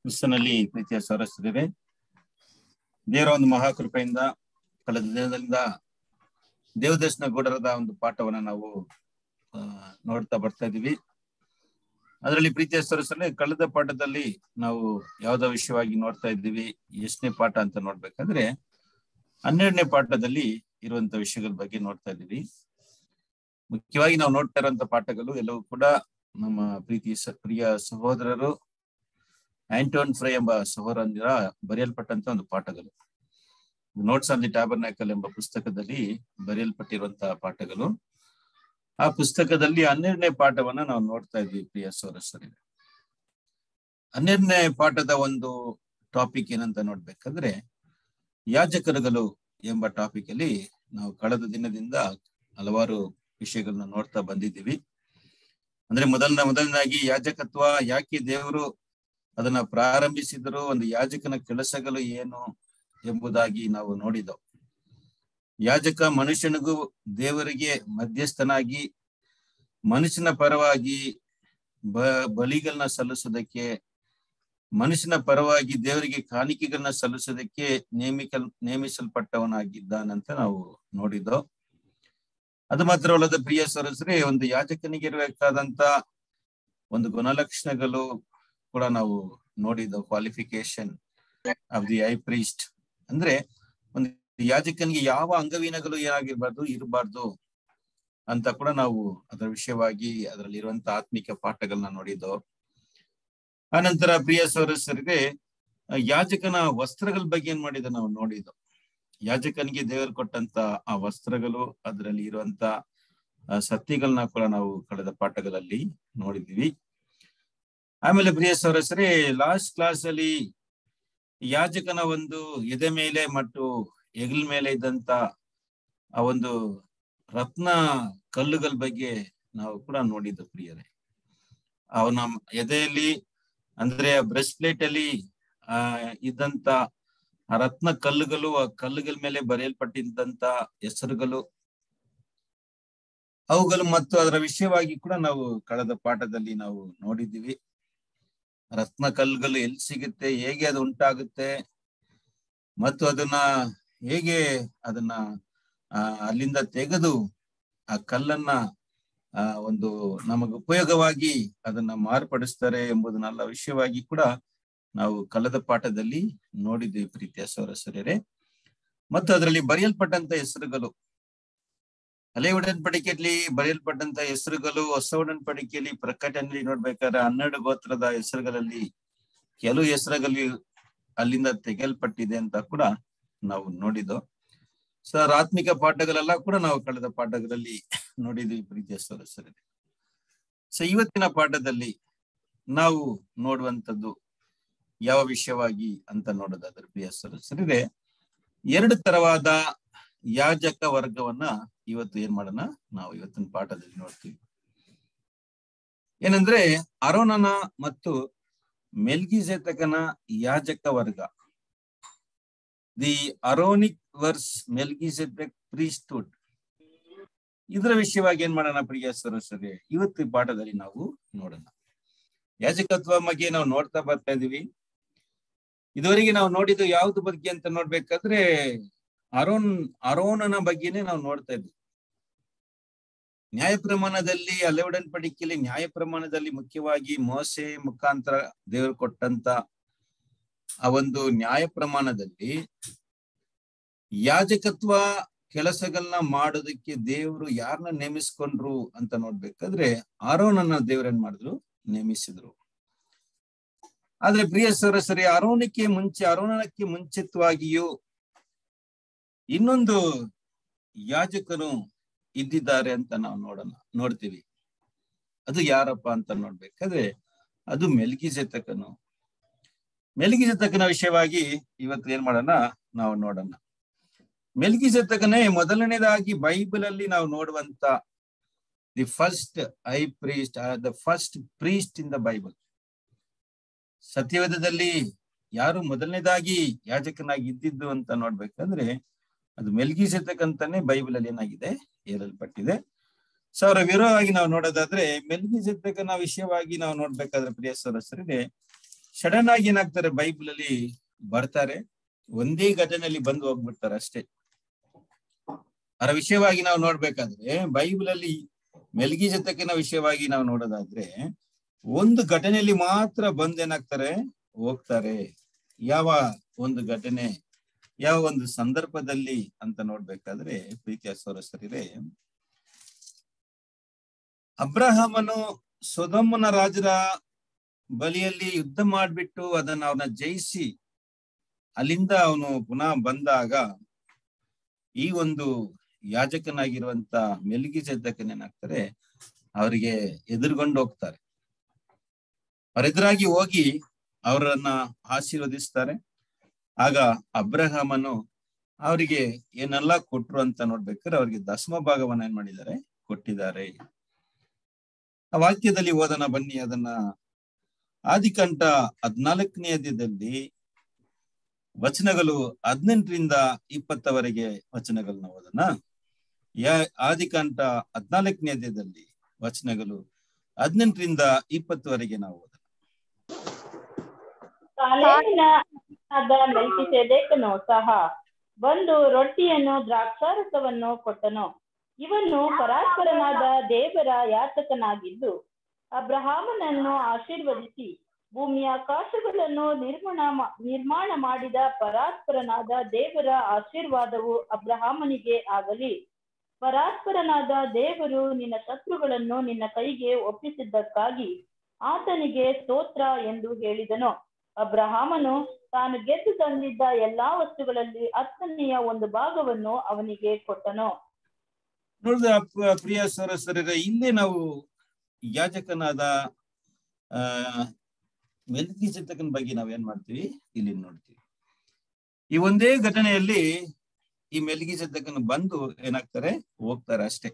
ಕ್ರಿಸ್ತನಲ್ಲಿ ಪ್ರೀತಿಯ ಸರಸ್ವತಿದೆ ದೇವರ ಒಂದು ಮಹಾಕೃಪೆಯಿಂದ ಕಳೆದ ದಿನದಿಂದ ದೇವದರ್ಶನ ಗೌಡರದ ಒಂದು ಪಾಠವನ್ನ ನಾವು ಆ, ನೋಡ್ತಾ ಬರ್ತಾ ಇದೀವಿ ಅದರಲ್ಲಿ ಪ್ರೀತಿಯ ಸರಸ್ವತಿ ಕಳೆದ ಪಾಠದಲ್ಲಿ ನಾವು ಯಾವ್ದೋ ವಿಷಯವಾಗಿ ನೋಡ್ತಾ ಇದ್ದೀವಿ ಎಷ್ಟನೇ ಪಾಠ ಅಂತ ನೋಡ್ಬೇಕಾದ್ರೆ ಹನ್ನೆರಡನೇ ಪಾಠದಲ್ಲಿ ಇರುವಂತ ವಿಷಯಗಳ ಬಗ್ಗೆ ನೋಡ್ತಾ ಇದ್ದೀವಿ ಮುಖ್ಯವಾಗಿ ನಾವು ನೋಡ್ತಾ ಇರುವಂತ ಪಾಠಗಳು ಎಲ್ಲವೂ ಕೂಡ ನಮ್ಮ ಪ್ರೀತಿ ಸ- ಪ್ರಿಯ ಸಹೋದರರು ಆಂಟೋನ್ ಫ್ರೈ ಎಂಬ ಸಹೋದರರ ಬರೆಯಲ್ಪಟ್ಟಂತ ಒಂದು ಪಾಠಗಳು ನೋಟ್ಸ್ ಆನ್ ದಿ ಟ್ಯಾಬರ್ನಾಕಲ್ ಎಂಬ ಪುಸ್ತಕದಲ್ಲಿ ಬರೆಯಲ್ಪಟ್ಟಿರುವಂತಹ ಪಾಠಗಳು ಆ ಪುಸ್ತಕದಲ್ಲಿ ಹನ್ನೆರಡನೇ ಪಾಠವನ್ನ ನಾವು ನೋಡ್ತಾ ಇದ್ವಿ ಪ್ರಿಯ ಸೋರಸರಿಗೆ ಹನ್ನೆರಡನೇ ಪಾಠದ ಒಂದು ಟಾಪಿಕ್ ಏನಂತ ನೋಡ್ಬೇಕಂದ್ರೆ ಯಾಜಕರುಗಳು ಎಂಬ ಟಾಪಿಕ್ ಅಲ್ಲಿ ನಾವು ಕಳೆದ ದಿನದಿಂದ ಹಲವಾರು ವಿಷಯಗಳನ್ನ ನೋಡ್ತಾ ಬಂದಿದ್ದೀವಿ ಅಂದ್ರೆ ಮೊದಲನ ಮೊದಲನಾಗಿ ಯಾಜಕತ್ವ ಯಾಕೆ ದೇವರು ಅದನ್ನ ಪ್ರಾರಂಭಿಸಿದ್ರು ಒಂದು ಯಾಜಕನ ಕೆಲಸಗಳು ಏನು ಎಂಬುದಾಗಿ ನಾವು ನೋಡಿದೆವು ಯಾಜಕ ಮನುಷ್ಯನಿಗೂ ದೇವರಿಗೆ ಮಧ್ಯಸ್ಥನಾಗಿ ಮನುಷ್ಯನ ಪರವಾಗಿ ಬ ಬಲಿಗಳನ್ನ ಸಲ್ಲಿಸೋದಕ್ಕೆ ಮನುಷ್ಯನ ಪರವಾಗಿ ದೇವರಿಗೆ ಕಾಣಿಕೆಗಳನ್ನ ಸಲ್ಲಿಸೋದಕ್ಕೆ ನೇಮಿಕಲ್ ನೇಮಿಸಲ್ಪಟ್ಟವನಾಗಿದ್ದಾನಂತ ನಾವು ನೋಡಿದ್ದೋ ಅದು ಮಾತ್ರವಲ್ಲದ ಪ್ರಿಯ ಸರಸ್ರೆ ಒಂದು ಯಾಜಕನಿಗೆ ಇರಬೇಕಾದಂತ ಒಂದು ಗುಣಲಕ್ಷಣಗಳು ಕೂಡ ನಾವು ನೋಡಿದ್ದು qualification of the high priest ಅಂದ್ರೆ ಒಂದು ಯಾಜಕನಿಗೆ ಯಾವ ಅಂಗವೀನಗಳು ಏನಾಗಿರ್ಬಾರ್ದು ಇರಬಾರ್ದು ಅಂತ ಕೂಡ ನಾವು ಅದರ ವಿಷಯವಾಗಿ ಅದರಲ್ಲಿ ಇರುವಂತ ಆತ್ಮಿಕ ಪಾಠಗಳನ್ನ ನೋಡಿದ್ದು ಆನಂತರ ಪ್ರಿಯ ಸದಸ್ಯರಿಗೆ ಯಾಜಕನ ವಸ್ತ್ರಗಳ ಬಗ್ಗೆ ಏನ್ ಮಾಡಿದ ನಾವು ನೋಡಿದ್ದು ಯಾಜಕನಿಗೆ ದೇವರು ಕೊಟ್ಟಂತ ಆ ವಸ್ತ್ರಗಳು ಅದರಲ್ಲಿ ಇರುವಂತ ಆ, ಸತ್ಯಗಳನ್ನ ಕೂಡ ನಾವು ಕಳೆದ ಪಾಠಗಳಲ್ಲಿ ನೋಡಿದ್ವಿ ಆಮೇಲೆ ಪ್ರಿಯ ಸದಸ್ಯರೇ ಲಾಸ್ಟ್ ಕ್ಲಾಸ್ ಅಲ್ಲಿ ಯಾಜಕನ ಒಂದು ಎದೆ ಮೇಲೆ ಮತ್ತು ಹೆಗಲ ಮೇಲೆ ಇದ್ದಂತ ಆ ಒಂದು ರತ್ನ ಕಲ್ಲುಗಳ ಬಗ್ಗೆ ನಾವು ಕೂಡ ನೋಡಿದ್ದು ಪ್ರಿಯರೇ ಅವನ ಎದೆಯಲ್ಲಿ ಅಂದ್ರೆ ಬ್ರೆಸ್ಟ್ ಪ್ಲೇಟ್ ಅಲ್ಲಿ ಆ ಇದ್ದಂತ ಆ ರತ್ನ ಕಲ್ಲುಗಳು ಆ ಕಲ್ಲುಗಳ ಮೇಲೆ ಬರೆಯಲ್ಪಟ್ಟಿದ್ದಂತ ಹೆಸರುಗಳು ಅವುಗಳು ಮತ್ತು ಅದರ ವಿಷಯವಾಗಿ ಕೂಡ ನಾವು ಕಳೆದ ಪಾಠದಲ್ಲಿ ನಾವು ನೋಡಿದ್ದೀವಿ ರತ್ನ ಕಲ್ಲುಗಳು ಎಲ್ಲಿ ಸಿಗುತ್ತೆ ಹೇಗೆ ಅದು ಉಂಟಾಗುತ್ತೆ ಮತ್ತು ಅದನ್ನ ಹೇಗೆ ಅದನ್ನ ಆ ಅಲ್ಲಿಂದ ತೆಗೆದು ಆ ಕಲ್ಲನ್ನ ಆ ಒಂದು ನಮಗೆ ಉಪಯೋಗವಾಗಿ ಅದನ್ನ ಮಾರ್ಪಡಿಸ್ತಾರೆ ಎಂಬುದನ್ನೆಲ್ಲ ವಿಷಯವಾಗಿ ಕೂಡ ನಾವು ಕಳೆದ ಪಾಠದಲ್ಲಿ ನೋಡಿದ್ದೀವಿ ಪ್ರೀತಿಯ ಸೌರಸರ್ಯರೇ ಮತ್ತು ಅದರಲ್ಲಿ ಬರೆಯಲ್ಪಟ್ಟಂತ ಹೆಸರುಗಳು ಹಳೆ ಒಡன்பಡಿಕೆಯಲ್ಲಿ ಬರೆಯಲ್ಪಟ್ಟಂತ ಹೆಸರುಗಳು ಹೊಸ ಒಡன்பಡಿಕೆಯಲ್ಲಿ ಪ್ರಕಟಣೆಯಲ್ಲಿ ನೋಡ್ಬೇಕಾದ್ರೆ ಹನ್ನೆರಡು ಗೋತ್ರದ ಹೆಸರುಗಳಲ್ಲಿ ಕೆಲವು ಹೆಸರುಗಳು ಅಲ್ಲಿಂದ ತೆಗೆಯಲ್ಪಟ್ಟಿದೆ ಅಂತ ಕೂಡ ನಾವು ನೋಡಿದ್ದು ಸರ್ ಆತ್ಮಿಕ ಪಾಠಗಳೆಲ್ಲ ಕೂಡ ನಾವು ಕಳೆದ ಪಾಠಗಳಲ್ಲಿ ನೋಡಿದ್ವಿ ಪ್ರೀತಿಯ ಸದಸ್ಯರಿಗೆ ಸೊ ಇವತ್ತಿನ ಪಾಠದಲ್ಲಿ ನಾವು ನೋಡುವಂಥದ್ದು ಯಾವ ವಿಷಯವಾಗಿ ಅಂತ ನೋಡೋದಾದ್ರೆ ಪ್ರಿಯ ಸದಸ್ಯರಿಗೆ ಎರಡು ತರವಾದ ಯಾಜಕ ವರ್ಗವನ್ನ ಇವತ್ತು ಏನ್ ಮಾಡೋಣ ನಾವು ಇವತ್ತಿನ ಪಾಠದಲ್ಲಿ ನೋಡ್ತೀವಿ ಏನಂದ್ರೆ ಅರೋನನ ಮತ್ತು ಮೆಲ್ಗಿಸೆತಕನ ಯಾಜಕ ವರ್ಗ the Aaronic versus Melchizedek priesthood ಇದರ ವಿಷಯವಾಗಿ ಏನ್ ಮಾಡೋಣ ಪ್ರಿಯ ಸರಸ್ವರಿ ಇವತ್ತು ಈ ಪಾಠದಲ್ಲಿ ನಾವು ನೋಡೋಣ ಯಾಜಕತ್ವ ಬಗ್ಗೆ ನಾವು ನೋಡ್ತಾ ಬರ್ತಾ ಇದೀವಿ ಇದುವರೆಗೆ ನಾವು ನೋಡಿದ್ದು ಯಾವ್ದು ಬಗ್ಗೆ ಅಂತ ನೋಡ್ಬೇಕಾದ್ರೆ ಅರೋನ್ ಅರೋನನ ಬಗ್ಗೆನೇ ನಾವು ನೋಡ್ತಾ ಇದ್ವಿ ನ್ಯಾಯ ಪ್ರಮಾಣದಲ್ಲಿ ಅಲೆವಡನ್ ಪಡಿಕೆಯಲ್ಲಿ ನ್ಯಾಯ ಪ್ರಮಾಣದಲ್ಲಿ ಮುಖ್ಯವಾಗಿ ಮೋಸೆ ಮುಖಾಂತರ ದೇವರು ಕೊಟ್ಟಂತ ಆ ಒಂದು ನ್ಯಾಯ ಪ್ರಮಾಣದಲ್ಲಿ ಯಾಜಕತ್ವ ಕೆಲಸಗಳನ್ನ ಮಾಡೋದಕ್ಕೆ ದೇವರು ಯಾರನ್ನ ನೇಮಿಸ್ಕೊಂಡ್ರು ಅಂತ ನೋಡ್ಬೇಕಾದ್ರೆ ಆರೋನನ್ನ ದೇವರನ್ನ ಮಾಡಿದ್ರು ನೇಮಿಸಿದ್ರು ಆದ್ರೆ ಪ್ರಿಯ ಸರಸರಿ ಅರೋನಕ್ಕೆ ಮುಂಚೆ ಅರೋನಕ್ಕೆ ಮುಂಚಿತವಾಗಿಯೂ ಇನ್ನೊಂದು ಯಾಜಕನು ಇದ್ದಿದ್ದಾರೆ ಅಂತ ನಾವು ನೋಡೋಣ ನೋಡ್ತೀವಿ ಅದು ಯಾರಪ್ಪ ಅಂತ ನೋಡ್ಬೇಕಾದ್ರೆ ಅದು ಮೆಲ್ಗಿಸೆತಕನು ಮೆಲ್ಗಿಸೆತಕನ ವಿಷಯವಾಗಿ ಇವತ್ತು ಏನ್ ಮಾಡೋಣ ನಾವು ನೋಡೋಣ ಮೆಲ್ಗಿಸೆತಕನೇ ಮೊದಲನೇದಾಗಿ ಬೈಬಲ್ ಅಲ್ಲಿ ನಾವು ನೋಡುವಂತ the first high priest the first priest in the Bible ಸತ್ಯವೇದದಲ್ಲಿ ಯಾರು ಮೊದಲನೇದಾಗಿ ಯಾಜಕನಾಗಿ ಇದ್ದಿದ್ದು ಅಂತ ನೋಡ್ಬೇಕಂದ್ರೆ ಅದು ಮೆಲ್ಗಿಸೆತಕ್ಕಂತಾನೆ ಬೈಬಲ್ ಅಲ್ಲಿ ಏನಾಗಿದೆ ಹೇಳಲ್ಪಟ್ಟಿದೆ ಸೊ ಅವರ ವಿವರವಾಗಿ ನಾವು ನೋಡೋದಾದ್ರೆ ಮೆಲ್ಗಿಸೆತಕನ ವಿಷಯವಾಗಿ ನಾವು ನೋಡ್ಬೇಕಾದ್ರೆ ಪ್ರಿಯ ಸದಸ್ಯರಿಗೆ ಸಡನ್ ಆಗಿ ಏನಾಗ್ತಾರೆ ಬೈಬಲ್ ಅಲ್ಲಿ ಬರ್ತಾರೆ ಒಂದೇ ಘಟನೆಯಲ್ಲಿ ಬಂದು ಹೋಗ್ಬಿಡ್ತಾರೆ ಅಷ್ಟೇ ಅದರ ವಿಷಯವಾಗಿ ನಾವು ನೋಡ್ಬೇಕಾದ್ರೆ ಬೈಬಲ್ ಅಲ್ಲಿ ಮೆಲ್ಗಿ ಜೊತೆಗಿನ ವಿಷಯವಾಗಿ ನಾವು ನೋಡೋದಾದ್ರೆ ಒಂದು ಘಟನೆಯಲ್ಲಿ ಮಾತ್ರ ಬಂದ್ ಏನಾಗ್ತಾರೆ ಹೋಗ್ತಾರೆ ಯಾವ ಒಂದು ಘಟನೆ ಯಾವ ಒಂದು ಸಂದರ್ಭದಲ್ಲಿ ಅಂತ ನೋಡ್ಬೇಕಾದ್ರೆ ಪ್ರೀತಿಯ ಸೋರಸರಿರೇ ಅಬ್ರಹಾಮನು ಸೊದಮ್ಮನ ರಾಜರ ಬಲಿಯಲ್ಲಿ ಯುದ್ಧ ಮಾಡ್ಬಿಟ್ಟು ಅದನ್ನ ಅವನ ಜಯಿಸಿ ಅಲ್ಲಿಂದ ಅವನು ಪುನಃ ಬಂದಾಗ ಈ ಒಂದು ಯಾಜಕನಾಗಿರುವಂತ ಮೆಲ್ಗಿ ಏನಾಗ್ತಾರೆ ಅವರಿಗೆ ಎದುರುಗೊಂಡು ಹೋಗ್ತಾರೆ ಅವರೆದುರಾಗಿ ಹೋಗಿ ಅವರನ್ನ ಆಶೀರ್ವದಿಸ್ತಾರೆ ಆಗ ಅಬ್ರಹಾಮನು ಅವರಿಗೆ ಏನೆಲ್ಲ ಕೊಟ್ರು ಅಂತ ನೋಡ್ಬೇಕಾದ್ರೆ ಅವರಿಗೆ ದಶಮ ಭಾಗವನ್ನ ಏನ್ ಮಾಡಿದ್ದಾರೆ ಕೊಟ್ಟಿದ್ದಾರೆ ಆ ವಾಕ್ಯದಲ್ಲಿ ಓದನ ಬನ್ನಿ ಅದನ್ನ ಆದಿಕಂಠ ಹದ್ನಾಲ್ಕನೇ ಅಧ್ಯಾಯದಲ್ಲಿ ವಚನಗಳು ಹದಿನೆಂಟರಿಂದ ಇಪ್ಪತ್ತವರೆಗೆ ವಚನಗಳನ್ನ ಓದೋಣ ಯಾ ಆದಿಕಾಂಡ ಹದ್ನಾಲ್ಕನೇ ಅಧ್ಯಾಯದಲ್ಲಿ ವಚನಗಳು ಹದಿನೆಂಟರಿಂದ ಇಪ್ಪತ್ತವರೆಗೆ ನಾವು ಓದೋಣ ಕಾಲೇಜಿನ ಮೆಲ್ಕಿಸೆದೇಕನು ಸಹ ಬಂದು ರೊಟ್ಟಿಯನ್ನು ದ್ರಾಕ್ಷಾರಸವನ್ನು ಕೊಟ್ಟನು ಇವನು ಪರಾತ್ಪರನಾದ ದೇವರ ಯಾತಕನಾಗಿದ್ದು ಅಬ್ರಹಾಮನನ್ನು ಆಶೀರ್ವದಿಸಿ ಭೂಮಿಯ ಆಕಾಶಗಳನ್ನು ನಿರ್ಮಾಣ ನಿರ್ಮಾಣ ಮಾಡಿದ ಪರಾತ್ಪರನಾದ ದೇವರ ಆಶೀರ್ವಾದವು ಅಬ್ರಹಾಮನಿಗೆ ಆಗಲಿ ಪರಾತ್ಪರನಾದ ದೇವರು ನಿನ್ನ ಶತ್ರುಗಳನ್ನು ನಿನ್ನ ಕೈಗೆ ಒಪ್ಪಿಸಿದ್ದಕ್ಕಾಗಿ ಆತನಿಗೆ ಸ್ತೋತ್ರ ಎಂದು ಹೇಳಿದನು ಅಬ್ರಹಾಮನು ತಾನು ಗೆದ್ದು ತಂದಿದ್ದ ಎಲ್ಲಾ ವಸ್ತುಗಳಲ್ಲಿ ಹತ್ತನೆಯ ಒಂದು ಭಾಗವನ್ನು ಅವನಿಗೆ ಕೊಟ್ಟನು ನೋಡಿದ್ರೆ ಅಪ್ಪ- ಪ್ರಿಯ ಸರಸರ ಇಲ್ಲೇ ನಾವು ಯಾಜಕನಾದ ಆ ಮೆಲ್ಕಿ ಚಿತ್ತಕನ ಬಗ್ಗೆ ನಾವೇನ್ ಮಾಡ್ತೀವಿ ಇಲ್ಲಿ ನೋಡ್ತೀವಿ ಈ ಒಂದೇ ಘಟನೆಯಲ್ಲಿ ಈ ಮೆಲ್ಗಿ ಚಿತ್ತಕನ್ ಬಂದು ಏನಾಗ್ತಾರೆ ಹೋಗ್ತಾರೆ ಅಷ್ಟೇ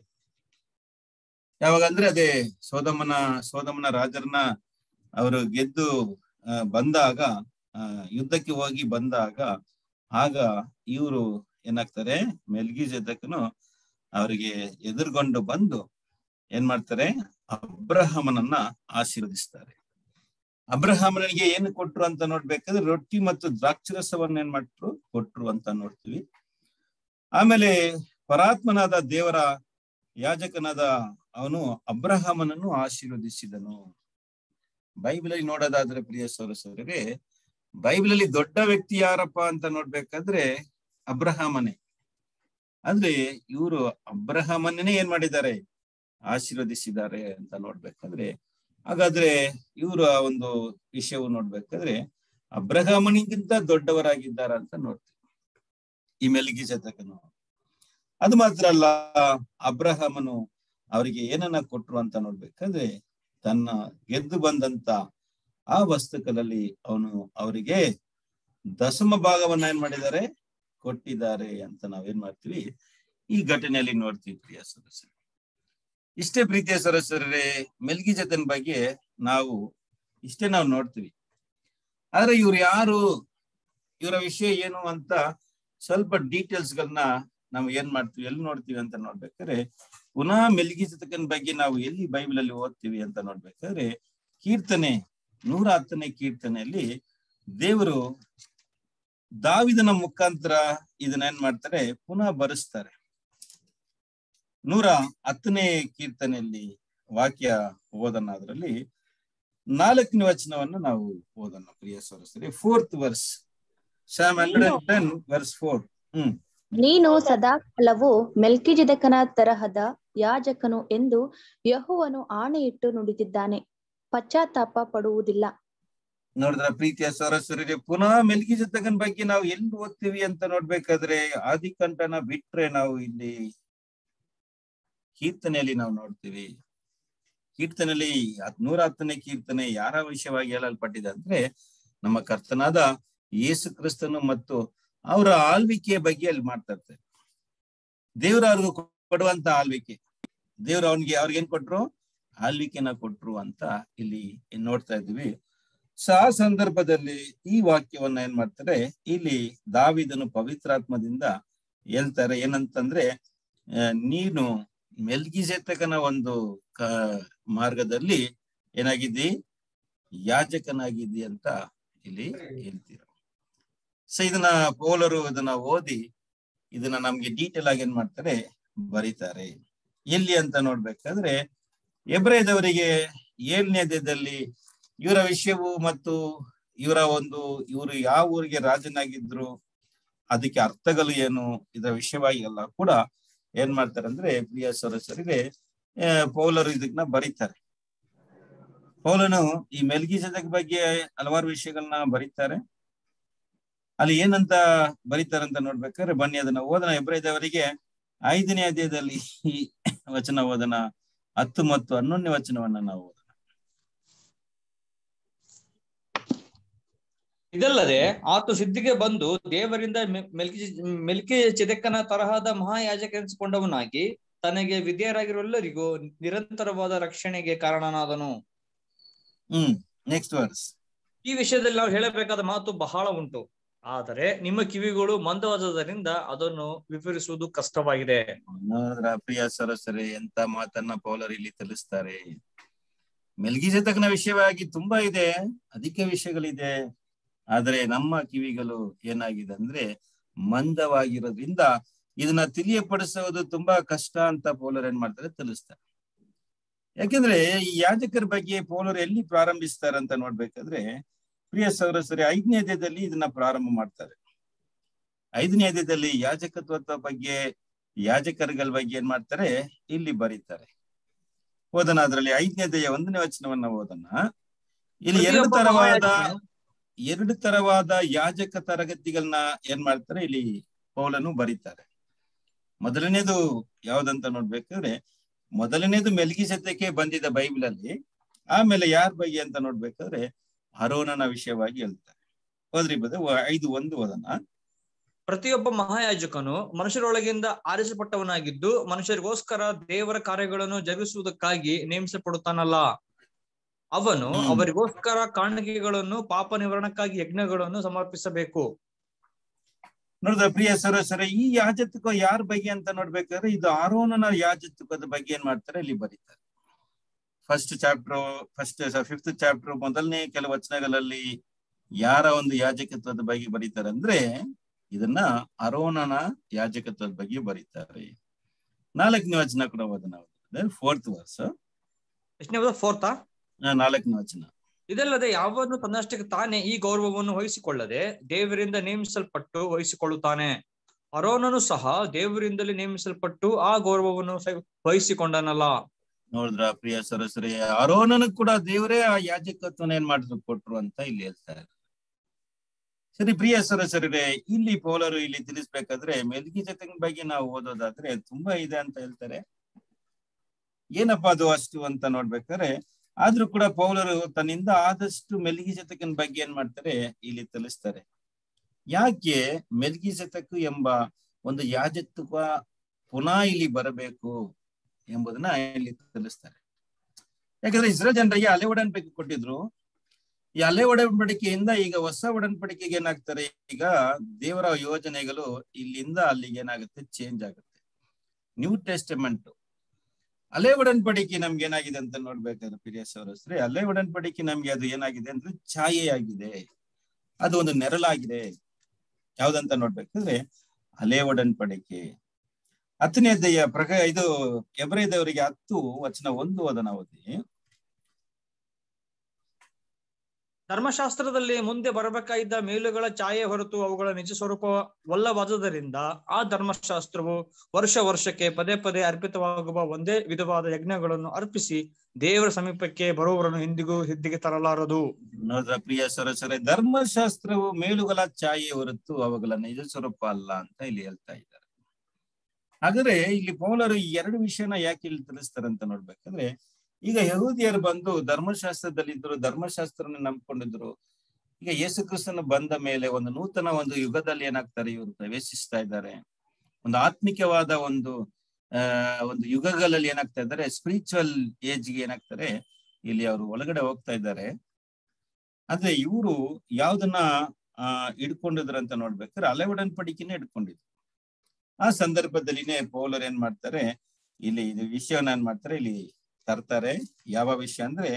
ಯಾವಾಗ ಅಂದ್ರೆ ಅದೇ ಸೋದಮ್ಮನ ಸೋದಮ್ಮನ ರಾಜರನ್ನ ಅವರು ಗೆದ್ದು ಆ, ಬಂದಾಗ ಆ, ಯುದ್ಧಕ್ಕೆ ಹೋಗಿ ಬಂದಾಗ ಆಗ ಇವರು ಏನಾಗ್ತಾರೆ ಮೆಲ್ಗಿ ಜತಕನು ಅವರಿಗೆ ಎದುರುಗೊಂಡು ಬಂದು ಏನ್ ಮಾಡ್ತಾರೆ ಅಬ್ರಹಾಮನನ್ನ ಆಶೀರ್ವದಿಸ್ತಾರೆ ಅಬ್ರಹಾಮನಿಗೆ ಏನು ಕೊಟ್ರು ಅಂತ ನೋಡ್ಬೇಕಾದ್ರೆ ರೊಟ್ಟಿ ಮತ್ತು ದ್ರಾಕ್ಷರಸವನ್ನ ಏನ್ ಮಾಡ್ರು ಕೊಟ್ರು ಅಂತ ನೋಡ್ತೀವಿ ಆಮೇಲೆ ಪರಾತ್ಮನಾದ ದೇವರ ಯಾಜಕನಾದ ಅವನು ಅಬ್ರಹಾಮನನ್ನು ಆಶೀರ್ವದಿಸಿದನು ಬೈಬಲಲ್ಲಿ ನೋಡೋದಾದ್ರೆ ಪ್ರಿಯ ಸೋರಸರಿಗೆ ಬೈಬಲಲ್ಲಿ ದೊಡ್ಡ ವ್ಯಕ್ತಿ ಯಾರಪ್ಪ ಅಂತ ನೋಡ್ಬೇಕಾದ್ರೆ ಅಬ್ರಹಾಮನೇ ಅಂದ್ರೆ ಇವರು ಅಬ್ರಹಾಮನ್ನೇ ಏನ್ ಮಾಡಿದ್ದಾರೆ ಆಶೀರ್ವದಿಸಿದ್ದಾರೆ ಅಂತ ನೋಡ್ಬೇಕಾದ್ರೆ ಹಾಗಾದ್ರೆ ಇವರು ಆ ಒಂದು ವಿಷಯವು ನೋಡ್ಬೇಕಾದ್ರೆ ಅಬ್ರಹಾಮನಿಗಿಂತ ದೊಡ್ಡವರಾಗಿದ್ದಾರ ಅಂತ ನೋಡ್ತೀವಿ ಈ ಮೆಲ್ಗಿ ಜತಕನು ಅದು ಮಾತ್ರ ಅಲ್ಲ ಅಬ್ರಹಾಮನು ಅವರಿಗೆ ಏನನ್ನ ಕೊಟ್ರು ಅಂತ ನೋಡ್ಬೇಕಾದ್ರೆ ತನ್ನ ಗೆದ್ದು ಬಂದಂತ ಆ ವಸ್ತುಗಳಲ್ಲಿ ಅವನು ಅವರಿಗೆ ದಶಮ ಭಾಗವನ್ನ ಏನ್ ಮಾಡಿದ್ದಾರೆ ಕೊಟ್ಟಿದ್ದಾರೆ ಅಂತ ನಾವೇನ್ ಮಾಡ್ತೀವಿ ಈ ಘಟನೆಯಲ್ಲಿ ನೋಡ್ತೀವಿ ಪ್ರಿಯ ಸದಸ್ಯರು ಇಷ್ಟೇ ಪ್ರೀತಿಯ ಸದಸ್ಯರೇ ಮೆಲ್ಗಿ ಜತನ್ ಬಗ್ಗೆ ನಾವು ಇಷ್ಟೇ ನಾವು ನೋಡ್ತೀವಿ ಆದ್ರೆ ಇವ್ರು ಯಾರು ಇವರ ವಿಷಯ ಏನು ಅಂತ ಸ್ವಲ್ಪ ಡೀಟೇಲ್ಸ್ ಗಳನ್ನ ನಾವು ಏನ್ ಮಾಡ್ತೀವಿ ಎಲ್ಲಿ ನೋಡ್ತೀವಿ ಅಂತ ನೋಡ್ಬೇಕಾದ್ರೆ ಪುನಃ ಮೆಲ್ಗಿ ಜತಕನ್ ಬಗ್ಗೆ ನಾವು ಎಲ್ಲಿ ಬೈಬಲ್ ಅಲ್ಲಿ ಓದ್ತೀವಿ ಅಂತ ನೋಡ್ಬೇಕಾದ್ರೆ ಕೀರ್ತನೆ ನೂರ ಹತ್ತನೇ ಕೀರ್ತನೆಯಲ್ಲಿ ದೇವರು ದಾವಿದನ ಮುಖಾಂತರ ಇದನ್ನ ಏನ್ ಮಾಡ್ತಾರೆ ಪುನಃ ಬರೆಸ್ತಾರೆ ನೂರ ಹತ್ತನೇ ಕೀರ್ತನೆಯಲ್ಲಿ ವಾಕ್ಯ ಓದೋಣ ಅದರಲ್ಲಿ ನಾಲ್ಕನೇ ವಚನವನ್ನು ನಾವು ಓದೋಣ ಪ್ರಿಯ ಸರಸ್ವರಿ fourth verse psalm hundred and ten verse four hmm ನೀನು ಸದಾಕಾಲವು ಮೆಲ್ಕಿಜಿದಕನ ತರಹದ ಯಾಜಕನು ಎಂದು ಯಹೋವನು ಆಣೆಯಿಟ್ಟು ನುಡಿದಿದ್ದಾನೆ ಪಶ್ಚಾತ್ತಾಪ ಪಡುವುದಿಲ್ಲ ನೋಡಿದ್ರ ಪ್ರೀತಿಯ ಸರಸ್ವರಿಗೆ ಪುನಃ ಮೆಲ್ಗಿ ಜತಕನ್ ಬಗ್ಗೆ ನಾವು ಎಲ್ಲಿ ಓದ್ತೀವಿ ಅಂತ ನೋಡ್ಬೇಕಾದ್ರೆ ಆದಿಕಂಠನ ಬಿಟ್ರೆ ನಾವು ಇಲ್ಲಿ ಕೀರ್ತನೆಯಲ್ಲಿ ನಾವು ನೋಡ್ತೀವಿ ಕೀರ್ತನೆಯಲ್ಲಿ ನೂರ ಹತ್ತನೇ ಕೀರ್ತನೆ ಯಾರ ವಿಷಯವಾಗಿ ಹೇಳಲ್ಪಟ್ಟಿದೆ ಅಂದ್ರೆ ನಮ್ಮ ಕರ್ತನಾದ ಯೇಸು ಕ್ರಿಸ್ತನು ಮತ್ತು ಅವರ ಆಳ್ವಿಕೆಯ ಬಗ್ಗೆ ಅಲ್ಲಿ ಮಾಡ್ತಾ ಇರ್ತಾರೆ ದೇವ್ರ ಅವ್ರಿಗೂ ಕೊಡುವಂತ ಆಳ್ವಿಕೆ ದೇವ್ರು ಅವನಿಗೆ ಅವ್ರಿಗೆ ಏನ್ ಕೊಟ್ರು ಆಳ್ವಿಕೆನ ಕೊಟ್ರು ಅಂತ ಇಲ್ಲಿ ನೋಡ್ತಾ ಇದ್ವಿ ಸೊ ಆ ಸಂದರ್ಭದಲ್ಲಿ ಈ ವಾಕ್ಯವನ್ನ ಏನ್ ಮಾಡ್ತಾರೆ ಇಲ್ಲಿ ದಾವಿದನು ಪವಿತ್ರಾತ್ಮದಿಂದ ಹೇಳ್ತಾರೆ ಏನಂತಂದ್ರೆ ಆ, ನೀನು ಮೆಲ್ಗಿಜೆತಕನ ಒಂದು ಕ ಮಾರ್ಗದಲ್ಲಿ ಏನಾಗಿದ್ದಿ ಯಾಜಕನಾಗಿದ್ದಿ ಅಂತ ಇಲ್ಲಿ ಹೇಳ್ತೀರ ಸೊ ಇದನ್ನ ಪೌಲರು ಇದನ್ನ ಓದಿ ಇದನ್ನ ನಮ್ಗೆ ಡೀಟೇಲ್ ಆಗಿ ಏನ್ ಮಾಡ್ತಾರೆ ಬರೀತಾರೆ ಎಲ್ಲಿ ಅಂತ ನೋಡ್ಬೇಕಾದ್ರೆ ಎಬ್ರೇದವರಿಗೆ ಏಳನೇ ಅಧ್ಯಾಯದಲ್ಲಿ ಇವರ ವಿಷಯವು ಮತ್ತು ಇವರ ಒಂದು ಇವರು ಯಾವ ಊರಿಗೆ ರಾಜನಾಗಿದ್ರು ಅದಕ್ಕೆ ಅರ್ಥಗಳು ಏನು ಇದರ ವಿಷಯವಾಗಿ ಎಲ್ಲ ಕೂಡ ಏನ್ ಮಾಡ್ತಾರೆ ಅಂದ್ರೆ ಪ್ರಿಯ ಸದಸ್ಯರಿಗೆ ಆ, ಪೌಲರು ಇದನ್ನ ಬರೀತಾರೆ ಪೌಲನು ಈ ಮೆಲ್ಗಿಸದಕ್ ಬಗ್ಗೆ ಹಲವಾರು ವಿಷಯಗಳನ್ನ ಬರೀತಾರೆ ಅಲ್ಲಿ ಏನಂತ ಬರೀತಾರೆ ಅಂತ ನೋಡ್ಬೇಕಾದ್ರೆ ಬನ್ನಿ ಅದನ್ನ ಓದನ ಎಬ್ರೈದವರಿಗೆ ಐದನೇ ಅಧ್ಯಾಯದಲ್ಲಿ ಈ ವಚನ ಓದನ ಹತ್ತು ಮತ್ತು ಹನ್ನೊಂದನೇ ವಚನವನ್ನ ನಾವು ಓದೋಣ ಇದಲ್ಲದೆ ಆತ ಸಿದ್ಧಿಗೆ ಬಂದು ದೇವರಿಂದ ಮೆ- ಮೆಲ್ಕಿ ಮೆಲ್ಕಿ ಚಿದಕ್ಕನ ತರಹದ ಮಹಾಯಾಜಕ ಎನಿಸಿಕೊಂಡವನಾಗಿ ತನಗೆ ವಿಧೇಯರಾಗಿರುವಲ್ಲರಿಗೂ ನಿರಂತರವಾದ ರಕ್ಷಣೆಗೆ ಕಾರಣನಾದನು ಹ್ಮ್ ನೆಕ್ಸ್ಟ್ ವರ್ಸ್ ಈ ವಿಷಯದಲ್ಲಿ ನಾವು ಹೇಳಬೇಕಾದ ಮಾತು ಬಹಳ ಉಂಟು ಆದರೆ ನಿಮ್ಮ ಕಿವಿಗಳು ಮಂದವಾದದರಿಂದ ಅದನ್ನು ವಿವರಿಸುವುದು ಕಷ್ಟವಾಗಿದೆ ನೋಡಿದ್ರ ಪ್ರಿಯ ಸರಸರಿ ಎಂತ ಮಾತನ್ನ ಪೌಲರ್ ಇಲ್ಲಿ ತಿಳಿಸ್ತಾರೆ ಮೆಲ್ಗಿಜತಕನ ವಿಷಯವಾಗಿ ತುಂಬಾ ಇದೆ ಅಧಿಕ ವಿಷಯಗಳಿದೆ ಆದ್ರೆ ನಮ್ಮ ಕಿವಿಗಳು ಏನಾಗಿದೆ ಅಂದ್ರೆ ಮಂದವಾಗಿರೋದ್ರಿಂದ ಇದನ್ನ ತಿಳಿಯಪಡಿಸೋದು ತುಂಬಾ ಕಷ್ಟ ಅಂತ ಪೌಲರ್ ಏನ್ ಮಾಡ್ತಾರೆ ತಿಳಿಸ್ತಾರೆ ಯಾಕೆಂದ್ರೆ ಈ ಯಾಜಕರ ಬಗ್ಗೆ ಪೌಲರು ಎಲ್ಲಿ ಪ್ರಾರಂಭಿಸ್ತಾರೆ ಅಂತ ನೋಡ್ಬೇಕಾದ್ರೆ ಪ್ರಿಯ ಸೌರಸರಿ ಐದನೇ ಅಧ್ಯಾಯದಲ್ಲಿ ಇದನ್ನ ಪ್ರಾರಂಭ ಮಾಡ್ತಾರೆ ಐದನೇ ಅಧ್ಯಾಯದಲ್ಲಿ ಯಾಜಕತ್ವದ ಬಗ್ಗೆ ಯಾಜಕರುಗಳ ಬಗ್ಗೆ ಏನ್ ಮಾಡ್ತಾರೆ ಇಲ್ಲಿ ಬರೀತಾರೆ ಓದನ ಅದರಲ್ಲಿ ಐದನೇ ಅಧ್ಯಾಯ ಒಂದನೇ ವಚನವನ್ನ ಓದನ ಇಲ್ಲಿ ಎರಡು ಪ್ರತಿಯೊಬ್ಬ ತರವಾದ ಮಹಾಯಾಜಕನು ಎರಡು ತರವಾದ ಯಾಜಕ ತರಗತಿಗಳನ್ನ ಏನ್ ಮಾಡ್ತಾರೆ ಇಲ್ಲಿ ಪೌಲನು ಬರೀತಾರೆ ಮೊದಲನೇದು ಯಾವ್ದಂತ ನೋಡ್ಬೇಕಾದ್ರೆ ಮೊದಲನೇದು ಮೆಲ್ಗಿಸತಕ್ಕೆ ಬಂದಿದ್ದ ಬೈಬಲ್ ಅಲ್ಲಿ ಆಮೇಲೆ ಯಾರ ಬಗ್ಗೆ ಅಂತ ನೋಡ್ಬೇಕಾದ್ರೆ ಹರೋನನ ವಿಷಯವಾಗಿ ಹೇಳ್ತಾರೆ ಹೋದ್ರಿ ಬದ ಐದು ಒಂದು ಓದನ ಪ್ರತಿಯೊಬ್ಬ ಮಹಾಯಾಜಕನು ಮನುಷ್ಯರೊಳಗಿಂದ ಆರಿಸಲ್ಪಟ್ಟವನಾಗಿದ್ದು ಮನುಷ್ಯರಿಗೋಸ್ಕರ ದೇವರ ಕಾರ್ಯಗಳನ್ನು ಜರುಗಿಸುವುದಕ್ಕಾಗಿ ನೇಮಿಸಲ್ಪಡುತ್ತಾನಲ್ಲ ಅವನು ಹ್ಮ್. ಅವರಿಗೋಸ್ಕರ ಕಾಣಿಕೆಗಳನ್ನು ಪಾಪ ನಿವಾರಣಕ್ಕಾಗಿ ಯಜ್ಞಗಳನ್ನು ಸಮರ್ಪಿಸಬೇಕು ನೋಡಿದ್ರ ಪ್ರಿಯ ಸರೋಸರ ಈ ಯಾಜತ್ವ ಯಾರ ಬಗ್ಗೆ ಅಂತ ನೋಡ್ಬೇಕಾದ್ರೆ ಇದು ಆರೋನನ ಯಾಜತ್ವದ ಬಗ್ಗೆ ಏನ್ ಮಾಡ್ತಾರೆ ಇಲ್ಲಿ ಬರೀತಾರೆ first chapter first fifth chapter ಮೊದಲನೇ ಕೆಲವು ವಚನಗಳಲ್ಲಿ ಯಾರ ಒಂದು ಯಾಜಕತ್ವದ ಬಗ್ಗೆ ಬರೀತಾರೆ ಅಂದ್ರೆ ಇದನ್ನ ಅರೋನನ ಯಾಜಕತ್ವದ ಬಗ್ಗೆ ಬರೀತಾರೆ ನಾಲ್ಕನೇ ವಚನ ಕೂಡ ಓದನ ಫೋರ್ತ್ ವರ್ಸ್ ಎಷ್ಟನೇ ಫೋರ್ತಾ ನಾಲ್ಕನೇ ವಚನ ಇದಲ್ಲದೆ ಯಾವನ್ನು ತನ್ನಷ್ಟಕ್ಕೆ ತಾನೇ ಈ ಗೌರವವನ್ನು ವಹಿಸಿಕೊಳ್ಳದೆ ದೇವರಿಂದ ನೇಮಿಸಲ್ಪಟ್ಟು ವಹಿಸಿಕೊಳ್ಳುತ್ತಾನೆ ಅರೋನನು ಸಹ ದೇವರಿಂದಲೇ ನೇಮಿಸಲ್ಪಟ್ಟು ಆ ಗೌರವವನ್ನು ಸ- ವಹಿಸಿಕೊಂಡನಲ್ಲ ನೋಡಿದ್ರ ಪ್ರಿಯ ಸರಸರಿ ಅರೋನನು ಕೂಡ ದೇವರೇ ಆ ಯಾಜಕತ್ವನ ಏನ್ ಮಾಡಿದ್ರು ಕೊಟ್ರು ಅಂತ ಇಲ್ಲಿ ಹೇಳ್ತಾ ಇದ್ದಾರೆ ಸರಿ ಪ್ರಿಯ ಸರಸರೇ ಇಲ್ಲಿ ಪೌಲರು ಇಲ್ಲಿ ತಿಳಿಸ್ಬೇಕಾದ್ರೆ ಮೆಲ್ಗಿಜತನ ಬಗ್ಗೆ ನಾವು ಓದೋದಾದ್ರೆ ತುಂಬಾ ಇದೆ ಅಂತ ಹೇಳ್ತಾರೆ ಏನಪ್ಪಾ ಅದು ಅಷ್ಟು ಅಂತ ನೋಡ್ಬೇಕಾದ್ರೆ ಆದ್ರೂ ಕೂಡ ಪೌಲರು ತನ್ನಿಂದ ಆದಷ್ಟು ಮೆಲ್ಗಿಜತಕನ ಬಗ್ಗೆ ಏನ್ ಮಾಡ್ತಾರೆ ಇಲ್ಲಿ ತಿಳಿಸ್ತಾರೆ ಯಾಕೆ ಮೆಲ್ಗಿಜತಕು ಎಂಬ ಒಂದು ಯಾಜತ್ವ ಪುನಃ ಇಲ್ಲಿ ಬರಬೇಕು ಎಂಬುದನ್ನ ಇಲ್ಲಿ ತಿಳಿಸ್ತಾರೆ ಯಾಕಂದ್ರೆ ಇಸ್ರೇಲ್ ಜನರಿಗೆ ಹಳೆ ಒಡನ್ಬಡಿಕೆ ಕೊಟ್ಟಿದ್ರು ಈ ಹಳೆ ಒಡಂಬಡಿಕೆಯಿಂದ ಈಗ ಹೊಸ ಒಡನ್ಬಡಿಕೆಗೆ ಏನಾಗ್ತಾರೆ ಈಗ ದೇವರ ಯೋಜನೆಗಳು ಇಲ್ಲಿಂದ ಅಲ್ಲಿಗೆ ಏನಾಗುತ್ತೆ ಚೇಂಜ್ ಆಗುತ್ತೆ ನ್ಯೂ ಟೆಸ್ಟಮೆಂಟ್ ಹಳೆ ಒಡನ್ಬಡಿಕೆ ನಮ್ಗೆ ಏನಾಗಿದೆ ಅಂತ ನೋಡ್ಬೇಕಾದ್ರೆ ಪ್ರಿಯ ಸೌರಸ್ತ್ರಿ ಹಳೆ ಒಡನ್ಬಡಿಕೆ ನಮ್ಗೆ ಅದು ಏನಾಗಿದೆ ಅಂದ್ರೆ ಛಾಯೆಯಾಗಿದೆ ಅದು ಒಂದು ನೆರಳಾಗಿದೆ ಯಾವ್ದಂತ ನೋಡ್ಬೇಕಾದ್ರೆ ಹಳೆ ಒಡನ್ಬಡಿಕೆ ಹತ್ತನೇ ಅಧ್ಯಾಯ ಪ್ರಕ ಇದು ಎಬ್ರೇದವರಿಗೆ ಹತ್ತು ವಚನ ಒಂದು ಓದನ ಓದಿ ಧರ್ಮಶಾಸ್ತ್ರದಲ್ಲಿ ಮುಂದೆ ಬರಬೇಕಾಗಿದ್ದ ಮೇಲುಗಳ ಛಾಯೆ ಹೊರತು ಅವುಗಳ ನಿಜ ಸ್ವರೂಪವಲ್ಲವಾದುದರಿಂದ ಆ ಧರ್ಮಶಾಸ್ತ್ರವು ವರ್ಷ ವರ್ಷಕ್ಕೆ ಪದೇ ಪದೇ ಅರ್ಪಿತವಾಗುವ ಒಂದೇ ವಿಧವಾದ ಯಜ್ಞಗಳನ್ನು ಅರ್ಪಿಸಿ ದೇವರ ಸಮೀಪಕ್ಕೆ ಬರುವವರನ್ನು ಎಂದಿಗೂ ಸಿದ್ಧಿಗೆ ತರಲಾರದು ನೋಡ್ರ ಪ್ರಿಯ ಸರಸರ ಧರ್ಮಶಾಸ್ತ್ರವು ಮೇಲುಗಳ ಛಾಯೆ ಹೊರತು ಅವುಗಳ ನಿಜ ಸ್ವರೂಪ ಅಲ್ಲ ಅಂತ ಇಲ್ಲಿ ಹೇಳ್ತಾ ಇದ್ದಾರೆ ಹಾಗಾದ್ರೆ ಇಲ್ಲಿ ಪೌಲರು ಈ ಎರಡು ವಿಷಯನ ಯಾಕೆ ಇಲ್ಲಿ ತಿಳಿಸ್ತಾರೆ ಅಂತ ನೋಡ್ಬೇಕಾದ್ರೆ ಈಗ ಯಹೂದಿಯರು ಬಂದು ಧರ್ಮಶಾಸ್ತ್ರದಲ್ಲಿದ್ರು ಧರ್ಮಶಾಸ್ತ್ರನ ನಂಬ್ಕೊಂಡಿದ್ರು ಈಗ ಯೇಸು ಕ್ರಿಸ್ತನ ಬಂದ ಮೇಲೆ ಒಂದು ನೂತನ ಒಂದು ಯುಗದಲ್ಲಿ ಏನಾಗ್ತಾರೆ ಇವರು ಪ್ರವೇಶಿಸ್ತಾ ಇದ್ದಾರೆ ಒಂದು ಆತ್ಮಿಕವಾದ ಒಂದು ಆ ಒಂದು ಯುಗಗಳಲ್ಲಿ ಏನಾಗ್ತಾ ಇದ್ದಾರೆ ಸ್ಪಿರಿಚುವಲ್ ಏಜ್ಗೆ ಏನಾಗ್ತಾರೆ ಇಲ್ಲಿ ಅವರು ಒಳಗಡೆ ಹೋಗ್ತಾ ಇದ್ದಾರೆ ಆದ್ರೆ ಇವರು ಯಾವ್ದನ್ನ ಆ ಹಿಡ್ಕೊಂಡಿದ್ರು ಅಂತ ನೋಡ್ಬೇಕಾದ್ರೆ ಹಳೆ ಒಡನ್ಪಡಿಕೆನೇ ಹಿಡ್ಕೊಂಡಿದ್ರು ಆ ಸಂದರ್ಭದಲ್ಲಿನೇ ಪೌಲರ್ ಏನ್ ಮಾಡ್ತಾರೆ ಇಲ್ಲಿ ಇದು ವಿಷಯವನ್ನ ಏನ್ ಮಾಡ್ತಾರೆ ಇಲ್ಲಿ ತರ್ತಾರೆ ಯಾವ ವಿಷಯ ಅಂದ್ರೆ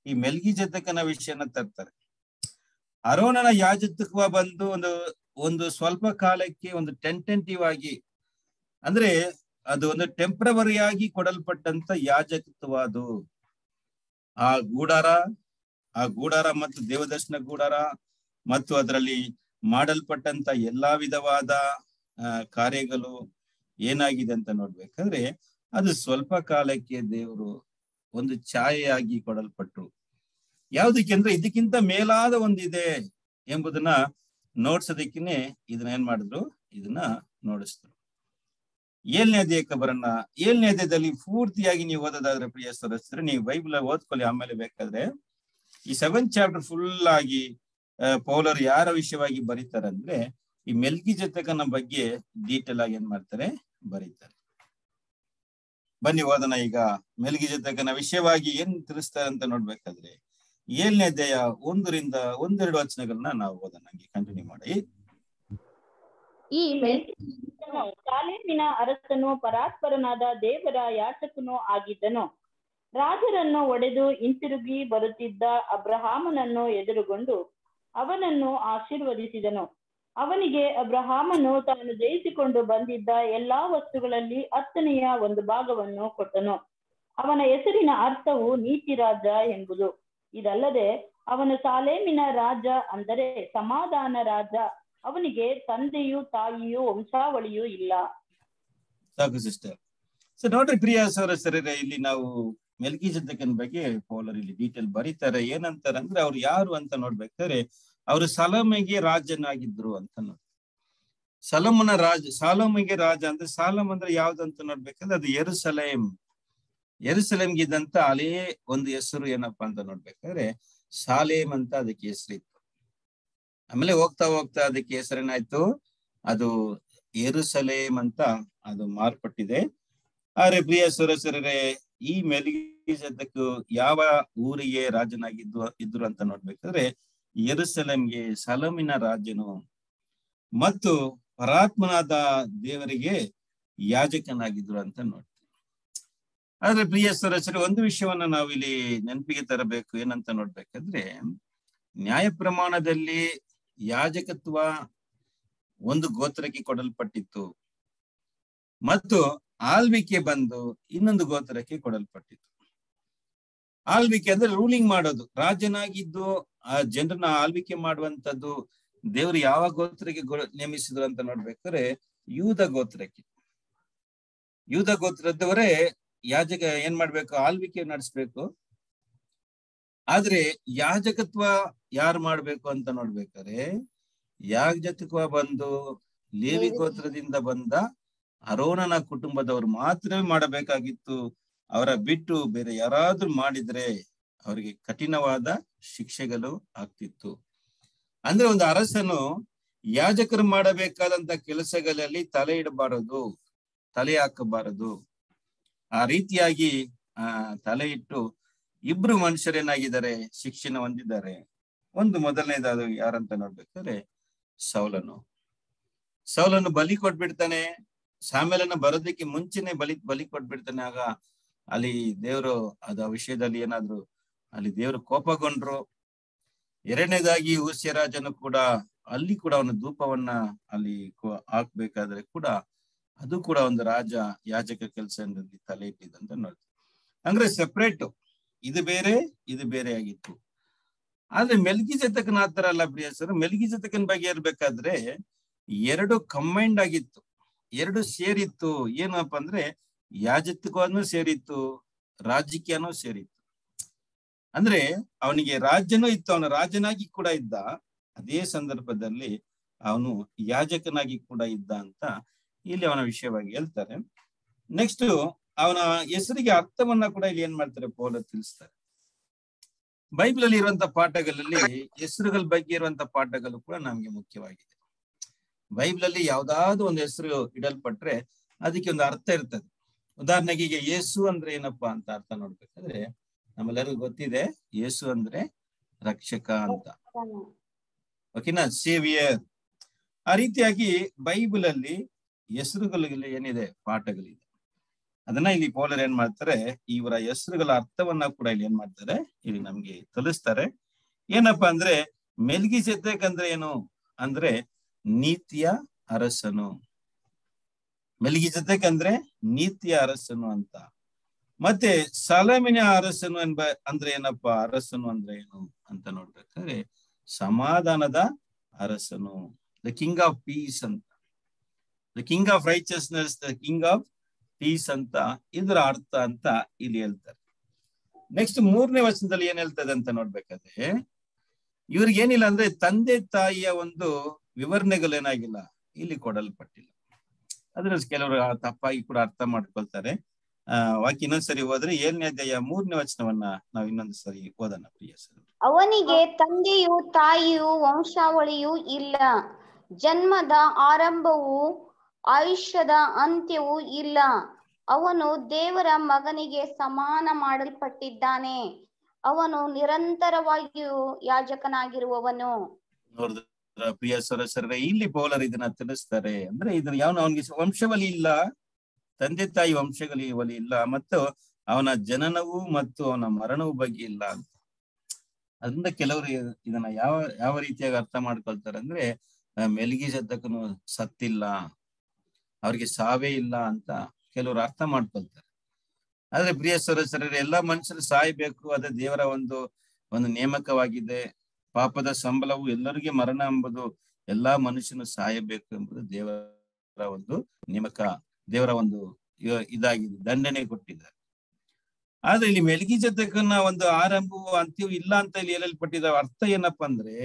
ಈ ಮೆಲ್ಗಿ ಜತಕನ ವಿಷಯನ ತರ್ತಾರೆ ಅರೋನನ ಯಾಜತ್ವ ಬಂದು ಒಂದು ಒಂದು ಸ್ವಲ್ಪ ಕಾಲಕ್ಕೆ ಒಂದು ಟೆಂಟೆಂಟಿವ್ ಆಗಿ ಅಂದ್ರೆ ಅದು ಒಂದು ಟೆಂಪ್ರವರಿ ಆಗಿ ಕೊಡಲ್ಪಟ್ಟಂತ ಯಾಜಕತ್ವ ಅದು ಆ ಗೂಡಾರ ಆ ಗೂಡಾರ ಮತ್ತು ದೇವದರ್ಶನ ಗೂಡಾರ ಮತ್ತು ಅದರಲ್ಲಿ ಮಾಡಲ್ಪಟ್ಟಂತ ಎಲ್ಲಾ ವಿಧವಾದ ಆ ಕಾರ್ಯಗಳು ಏನಾಗಿದೆ ಅಂತ ನೋಡ್ಬೇಕಾದ್ರೆ ಅದು ಸ್ವಲ್ಪ ಕಾಲಕ್ಕೆ ದೇವರು ಒಂದು ಛಾಯೆಯಾಗಿ ಕೊಡಲ್ಪಟ್ರು ಯಾವ್ದಕ್ಕೆ ಅಂದ್ರೆ ಇದಕ್ಕಿಂತ ಮೇಲಾದ ಒಂದಿದೆ ಎಂಬುದನ್ನ ನೋಡ್ಸೋದಕ್ಕೇನೆ ಇದನ್ನ ಏನ್ ಮಾಡಿದ್ರು ಇದನ್ನ ನೋಡಿಸಿದ್ರು ಏಳನೇ ಅಧ್ಯಾಯಕ್ಕೆ ಬರೋಣ ಏಳನೇ ಅಧ್ಯಾಯದಲ್ಲಿ ಪೂರ್ತಿಯಾಗಿ ನೀವು ಓದೋದಾದ್ರೆ ಪ್ರಿಯ ಸದಸ್ಯರು ನೀವು ಬೈಬಲ್ ಓದ್ಕೊಳ್ಳಿ ಆಮೇಲೆ ಬೇಕಾದ್ರೆ ಈ ಸೆವೆನ್ ಚಾಪ್ಟರ್ ಫುಲ್ ಆಗಿ ಪೌಲರ್ ಯಾರ ವಿಷಯವಾಗಿ ಬರೀತಾರೆ ಅಂದ್ರೆ ಈ ಮೆಲ್ಗಿ ಜತಕನ ಬಗ್ಗೆ ಡೀಟೇಲ್ ಆಗಿ ಏನ್ ಮಾಡ್ತಾರೆ ಬರೀತಾರೆ ಬನ್ನಿ ಓದೋಣ ಈಗ ಮೆಲ್ಗಿ ಜತಕನ ವಿಷಯವಾಗಿ ಏನ್ ತಿಳಿಸ್ತಾರೆ ಅಂತ ನೋಡ್ಬೇಕಾದ್ರೆ ಏಳನೇ ಅಧ್ಯಾಯ ಒಂದರಿಂದ ಒಂದೆರಡು ವಚನಗಳನ್ನ ನಾವು ಓದೋಣ ಹಂಗೆ ಕಂಟಿನ್ಯೂ ಮಾಡಿ ಈ ಮೇಲ್ ಸಾಲೇಮಿನ ಅರಸನು ಪರಾತ್ಪರನಾದ ದೇವರ ಯಾಚಕನೂ ಆಗಿದ್ದನು ರಾಜರನ್ನು ಒಡೆದು ಹಿಂತಿರುಗಿ ಬರುತ್ತಿದ್ದ ಅಬ್ರಹಾಮನನ್ನು ಎದುರುಗೊಂಡು ಅವನನ್ನು ಆಶೀರ್ವದಿಸಿದನು ಅವನಿಗೆ ಅಬ್ರಹಾಮನು ತಾನು ಜಯಿಸಿಕೊಂಡು ಬಂದಿದ್ದ ಎಲ್ಲಾ ವಸ್ತುಗಳಲ್ಲಿ ಹತ್ತನೆಯ ಒಂದು ಭಾಗವನ್ನು ಕೊಟ್ಟನು ಅವನ ಹೆಸರಿನ ಅರ್ಥವು ನೀತಿ ರಾಜ ಎಂಬುದು ಇದಲ್ಲದೆ ಅವನು ಸಾಲೇಮಿನ ರಾಜ ಅಂದರೆ ಸಮಾಧಾನ ರಾಜ ಅವನಿಗೆ ತಂದೆಯೂ ತಾಯಿಯೂ ವಂಶಾವಳಿಯೂ ಇಲ್ಲ ಸಾಕು ಸಿಸ್ಟರ್ ಸೊ ನೋಡ್ರಿ ಪ್ರಿಯ ಸರಸರೇ ಇಲ್ಲಿ ನಾವು ಮೆಲ್ಕಿ ಜತಕನ್ ಬಗ್ಗೆ ಪೌಲರ್ ಇಲ್ಲಿ ಡೀಟೇಲ್ ಬರೀತಾರೆ ಏನಂತಾರೆ ಅಂದ್ರೆ ಅವ್ರು ಯಾರು ಅಂತ ನೋಡ್ಬೇಕಾದ್ರೆ ಅವರು ಸಲಮೆಗೆ ರಾಜನಾಗಿದ್ರು ಅಂತ ನೋಡಿ ಸಲಮನ ರಾಜ ಸಾಲಮಿಗೆ ರಾಜ ಅಂದ್ರೆ ಸಾಲಮ್ ಅಂದ್ರೆ ಯಾವ್ದಂತ ನೋಡ್ಬೇಕಂದ್ರೆ ಅದು ಎರುಸಲೇಮ್ ಎರುಸಲೇಮ್ಗೆ ಇದ್ದಂತ ಅಲೇ ಒಂದು ಹೆಸರು ಏನಪ್ಪಾ ಅಂತ ನೋಡ್ಬೇಕಾದ್ರೆ ಸಾಲೇಮ್ ಅಂತ ಅದಕ್ಕೆ ಹೆಸರಿತ್ತು ಆಮೇಲೆ ಹೋಗ್ತಾ ಹೋಗ್ತಾ ಅದಕ್ಕೆ ಹೆಸರೇನಾಯ್ತು ಅದು ಎರುಸಲೇಮ್ ಅಂತ ಅದು ಮಾರ್ಪಟ್ಟಿದೆ ಆದ್ರೆ ಪ್ರಿಯ ಸುರಸರೇ ಈ ಮೆಲ್ಗಿಸದಕ್ಕೂ ಯಾವ ಊರಿಗೆ ರಾಜನಾಗಿದ್ದು ಇದ್ರು ಅಂತ ನೋಡ್ಬೇಕಾದ್ರೆ ಎರುಸಲೇಮ್ಗೆ ಸಲಮಿನ ರಾಜನು ಮತ್ತು ಪರಾತ್ಮನಾದ ದೇವರಿಗೆ ಯಾಜಕನಾಗಿದ್ರು ಅಂತ ನೋಡ್ತೀವಿ ಆದ್ರೆ ಪ್ರಿಯ ಸರಸರಿ ಒಂದು ವಿಷಯವನ್ನ ನಾವು ಇಲ್ಲಿ ನೆನಪಿಗೆ ತರಬೇಕು ಏನಂತ ನೋಡ್ಬೇಕಾದ್ರೆ ನ್ಯಾಯ ಪ್ರಮಾಣದಲ್ಲಿ ಯಾಜಕತ್ವ ಒಂದು ಗೋತ್ರಕ್ಕೆ ಕೊಡಲ್ಪಟ್ಟಿತ್ತು ಮತ್ತು ಆಳ್ವಿಕೆ ಬಂದು ಇನ್ನೊಂದು ಗೋತ್ರಕ್ಕೆ ಕೊಡಲ್ಪಟ್ಟಿತ್ತು ಆಳ್ವಿಕೆ ಅಂದ್ರೆ ರೂಲಿಂಗ್ ಮಾಡೋದು ರಾಜನಾಗಿದ್ದು ಆ ಜನರನ್ನ ಆಳ್ವಿಕೆ ಮಾಡುವಂತದ್ದು ದೇವರು ಯಾವ ಗೋತ್ರಕ್ಕೆ ನೇಮಿಸಿದ್ರು ಅಂತ ನೋಡ್ಬೇಕಾದ್ರೆ ಯೂದ ಗೋತ್ರಕ್ಕೆ ಯೂದ ಗೋತ್ರದವರೇ ಯಾಜಕ ಏನ್ ಮಾಡ್ಬೇಕು ಆಳ್ವಿಕೆ ನಡೆಸ್ಬೇಕು ಆದ್ರೆ ಯಾಜಕತ್ವ ಯಾರು ಮಾಡ್ಬೇಕು ಅಂತ ನೋಡ್ಬೇಕಾದ್ರೆ ಯಾಜಕತ್ವ ಬಂದು ಲೇವಿ ಗೋತ್ರದಿಂದ ಬಂದ ಅರೋನನ ಕುಟುಂಬದವರು ಮಾತ್ರವೇ ಮಾಡಬೇಕಾಗಿತ್ತು ಅವರ ಬಿಟ್ಟು ಬೇರೆ ಯಾರಾದ್ರೂ ಮಾಡಿದ್ರೆ ಅವರಿಗೆ ಕಠಿಣವಾದ ಶಿಕ್ಷೆಗಳು ಆಗ್ತಿತ್ತು ಅಂದ್ರೆ ಒಂದು ಅರಸನು ಯಾಜಕರು ಮಾಡಬೇಕಾದಂತ ಕೆಲಸಗಳಲ್ಲಿ ತಲೆ ಇಡಬಾರದು ತಲೆ ಹಾಕಬಾರದು ಆ ರೀತಿಯಾಗಿ ಆ ತಲೆ ಇಟ್ಟು ಇಬ್ರು ಮನುಷ್ಯರೇನಾಗಿದ್ದಾರೆ ಶಿಕ್ಷಣ ಹೊಂದಿದ್ದಾರೆ ಒಂದು ಮೊದಲನೇದಾದ ಯಾರಂತ ನೋಡ್ಬೇಕಾದ್ರೆ ಸೌಲನು ಸೌಲನ್ನು ಬಲಿ ಕೊಟ್ಬಿಡ್ತಾನೆ ಸಾಮೇಲನ ಬರೋದಕ್ಕೆ ಮುಂಚೆನೆ ಬಲಿ ಬಲಿ ಕೊಟ್ಬಿಡ್ತಾನೆ ಆಗ ಅಲ್ಲಿ ದೇವರು ಅದ ವಿಷಯದಲ್ಲಿ ಏನಾದ್ರು ಅಲ್ಲಿ ದೇವರು ಕೋಪಗೊಂಡ್ರು ಎರಡನೇದಾಗಿ ರಾಜನು ಕೂಡ ಅಲ್ಲಿ ಕೂಡ ಅವನ ಧೂಪವನ್ನ ಅಲ್ಲಿ ಹಾಕ್ಬೇಕಾದ್ರೆ ಕೂಡ ಅದು ಕೂಡ ಒಂದು ರಾಜ ಯಾಜಕ ಕೆಲಸದಲ್ಲಿ ತಲೆ ಇಟ್ಟಿದಂತ ನೋಡ್ತೀವಿ ಅಂದ್ರೆ ಸೆಪರೇಟ್ ಇದು ಬೇರೆ ಇದು ಬೇರೆ ಆಗಿತ್ತು ಆದ್ರೆ ಮೆಲ್ಗಿ ಜತಕನ ಆತರ ಅಲ್ಲ ಪ್ರಿಯ ಸರ್ ಮೆಲ್ಗಿ ಜತಕನ್ ಬಗ್ಗೆ ಇರ್ಬೇಕಾದ್ರೆ ಎರಡು ಕಂಬೈಂಡ್ ಆಗಿತ್ತು ಎರಡು ಸೇರಿತ್ತು ಏನಪ್ಪ ಅಂದ್ರೆ ಯಾಜತ್ವನೂ ಸೇರಿತ್ತು ರಾಜಕೀಯನೂ ಸೇರಿತ್ತು ಅಂದ್ರೆ ಅವನಿಗೆ ರಾಜ್ಯನೂ ಇತ್ತು ಅವನ ರಾಜನಾಗಿ ಕೂಡ ಇದ್ದ ಅದೇ ಸಂದರ್ಭದಲ್ಲಿ ಅವನು ಯಾಜಕನಾಗಿ ಕೂಡ ಇದ್ದ ಅಂತ ಇಲ್ಲಿ ಅವನ ವಿಷಯವಾಗಿ ಹೇಳ್ತಾರೆ ನೆಕ್ಸ್ಟ್ ಅವನ ಹೆಸರಿಗೆ ಅರ್ಥವನ್ನ ಕೂಡ ಇಲ್ಲಿ ಏನ್ ಮಾಡ್ತಾರೆ ಪೌಲ ತಿಳಿಸ್ತಾರೆ ಬೈಬಲ್ ಅಲ್ಲಿ ಇರುವಂತ ಪಾಠಗಳಲ್ಲಿ ಹೆಸರುಗಳ ಬಗ್ಗೆ ಇರುವಂತ ಪಾಠಗಳು ಕೂಡ ನಮ್ಗೆ ಮುಖ್ಯವಾಗಿದೆ ಬೈಬಲ್ ಅಲ್ಲಿ ಯಾವ್ದಾದ್ರು ಒಂದು ಹೆಸರು ಇಡಲ್ಪಟ್ರೆ ಅದಕ್ಕೆ ಒಂದು ಅರ್ಥ ಇರ್ತದೆ ಉದಾಹರಣೆಗೆ ಈಗ ಯೇಸು ಅಂದ್ರೆ ಏನಪ್ಪಾ ಅಂತ ಅರ್ಥ ನೋಡ್ಬೇಕಾದ್ರೆ ನಮ್ಮೆಲ್ಲರಿಗೂ ಗೊತ್ತಿದೆ ಯೇಸು ಅಂದ್ರೆ ರಕ್ಷಕ ಅಂತ ಓಕೆನಾ ಸೇವಿಯರ್ ಆ ರೀತಿಯಾಗಿ ಬೈಬಲ್ ಅಲ್ಲಿ ಹೆಸರುಗಳಿಗೆ ಏನಿದೆ ಪಾಠಗಳಿದೆ ಅದನ್ನ ಇಲ್ಲಿ ಪೌಲರ್ ಏನ್ ಮಾಡ್ತಾರೆ ಇವರ ಹೆಸರುಗಳ ಅರ್ಥವನ್ನ ಕೂಡ ಇಲ್ಲಿ ಏನ್ ಮಾಡ್ತಾರೆ ಇಲ್ಲಿ ನಮ್ಗೆ ತಿಳಿಸ್ತಾರೆ ಏನಪ್ಪಾ ಅಂದ್ರೆ ಮೆಲ್ಗಿ ಅಂದ್ರೆ ಏನು ಅಂದ್ರೆ ನೀತಿಯ ಅರಸನು ಮೆಲ್ಗಿ ಅಂದ್ರೆ ನೀತಿಯ ಅರಸನು ಅಂತ ಮತ್ತೆ ಸಲಮಿನ ಅರಸನು ಎಂಬ ಅಂದ್ರೆ ಏನಪ್ಪಾ ಅರಸನು ಅಂದ್ರೆ ಏನು ಅಂತ ನೋಡ್ಬೇಕಾದ್ರೆ ಸಮಾಧಾನದ ಅರಸನು ದ ಕಿಂಗ್ ಆಫ್ ಪೀಸ್ ಅಂತ the king of righteousness the king of peace ಅಂತ ಇದರ ಅರ್ಥ ಅಂತ ಇಲ್ಲಿ ಹೇಳ್ತಾರೆ ನೆಕ್ಸ್ಟ್ ಮೂರನೇ ವರ್ಷದಲ್ಲಿ ಏನ್ ಹೇಳ್ತದೆ ಅಂತ ನೋಡ್ಬೇಕಾದ್ರೆ ಇವ್ರಿಗೆ ಏನಿಲ್ಲ ಅಂದ್ರೆ ತಂದೆ ತಾಯಿಯ ಒಂದು ವಿವರಣೆಗಳೇನಾಗಿಲ್ಲ ಇಲ್ಲಿ ಕೊಡಲ್ಪಟ್ಟಿಲ್ಲ ಅದ್ರ ಕೆಲವರು ತಪ್ಪಾಗಿ ಕೂಡ ಅರ್ಥ ಮಾಡ್ಕೊಳ್ತಾರೆ ಆ ವಾಕ್ಯ ಇನ್ನೊಂದ್ಸರಿ ಹೋದ್ರೆ ಏಳನೇ ಅಧ್ಯಾಯ ಮೂರನೇ ವಚನವನ್ನ ನಾವು ಇನ್ನೊಂದು ಸರಿ ಓದೋಣ ಪ್ರಿಯ ಸರ್ ಅವನಿಗೆ ತಂದೆಯೂ ತಾಯಿಯೂ ವಂಶಾವಳಿಯೂ ಇಲ್ಲ ಜನ್ಮದ ಆರಂಭವೂ ಆಯುಷ್ಯದ ಅಂತ್ಯವೂ ಇಲ್ಲ ಅವನು ದೇವರ ಮಗನಿಗೆ ಸಮಾನ ಮಾಡಲ್ಪಟ್ಟಿದ್ದಾನೆ ಅವನು ನಿರಂತರವಾಗಿಯೂ ಯಾಜಕನಾಗಿರುವವನು ನೋಡಿದ್ರ ಪ್ರಿಯ ಸರಸರ ಇಲ್ಲಿ ಪೌಲರ್ ಇದನ್ನ ತಿಳಿಸ್ತಾರೆ ಅಂದ್ರೆ ಇದನ್ನ ಯಾವ ಅವನಿಗೆ ವಂಶವಲಿ ಇಲ್ಲ ತಂದೆ ತಾಯಿ ವಂಶಗಲಿ ಒಲಿ ಇಲ್ಲ ಮತ್ತು ಅವನ ಜನನವು ಮತ್ತು ಅವನ ಮರಣವು ಬಗ್ಗೆ ಇಲ್ಲ ಅಂತ ಅದರಿಂದ ಕೆಲವರು ಇದನ್ನ ಯಾವ ಯಾವ ರೀತಿಯಾಗಿ ಅರ್ಥ ಮಾಡ್ಕೊಳ್ತಾರೆ ಅಂದ್ರೆ ಮೆಲ್ಗಿ ಜದ್ದಕನು ಸತ್ತಿಲ್ಲ ಅವ್ರಿಗೆ ಸಾವೇ ಇಲ್ಲ ಅಂತ ಕೆಲವರು ಅರ್ಥ ಮಾಡ್ಕೊಳ್ತಾರೆ ಆದ್ರೆ ಪ್ರಿಯ ಸರಸರರು ಎಲ್ಲಾ ಮನುಷ್ಯರು ಸಾಯ್ಬೇಕು ಅದೇ ದೇವರ ಒಂದು ಒಂದು ನೇಮಕವಾಗಿದೆ ಪಾಪದ ಸಂಬಳವು ಎಲ್ಲರಿಗೆ ಮರಣ ಎಂಬುದು ಎಲ್ಲಾ ಮನುಷ್ಯನು ಸಾಯಬೇಕು ಎಂಬುದು ದೇವರ ಒಂದು ನೇಮಕ ದೇವರ ಒಂದು ಇದಾಗಿದೆ ದಂಡನೆ ಕೊಟ್ಟಿದ್ದಾರೆ ಆದ್ರೆ ಇಲ್ಲಿ ಮೆಲ್ಗಿ ಜತಕನ ಒಂದು ಆರಂಭವು ಅಂತ್ಯವೂ ಇಲ್ಲ ಅಂತ ಇಲ್ಲಿ ಹೇಳಲ್ಪಟ್ಟಿದ ಅರ್ಥ ಏನಪ್ಪಾ ಅಂದ್ರೆ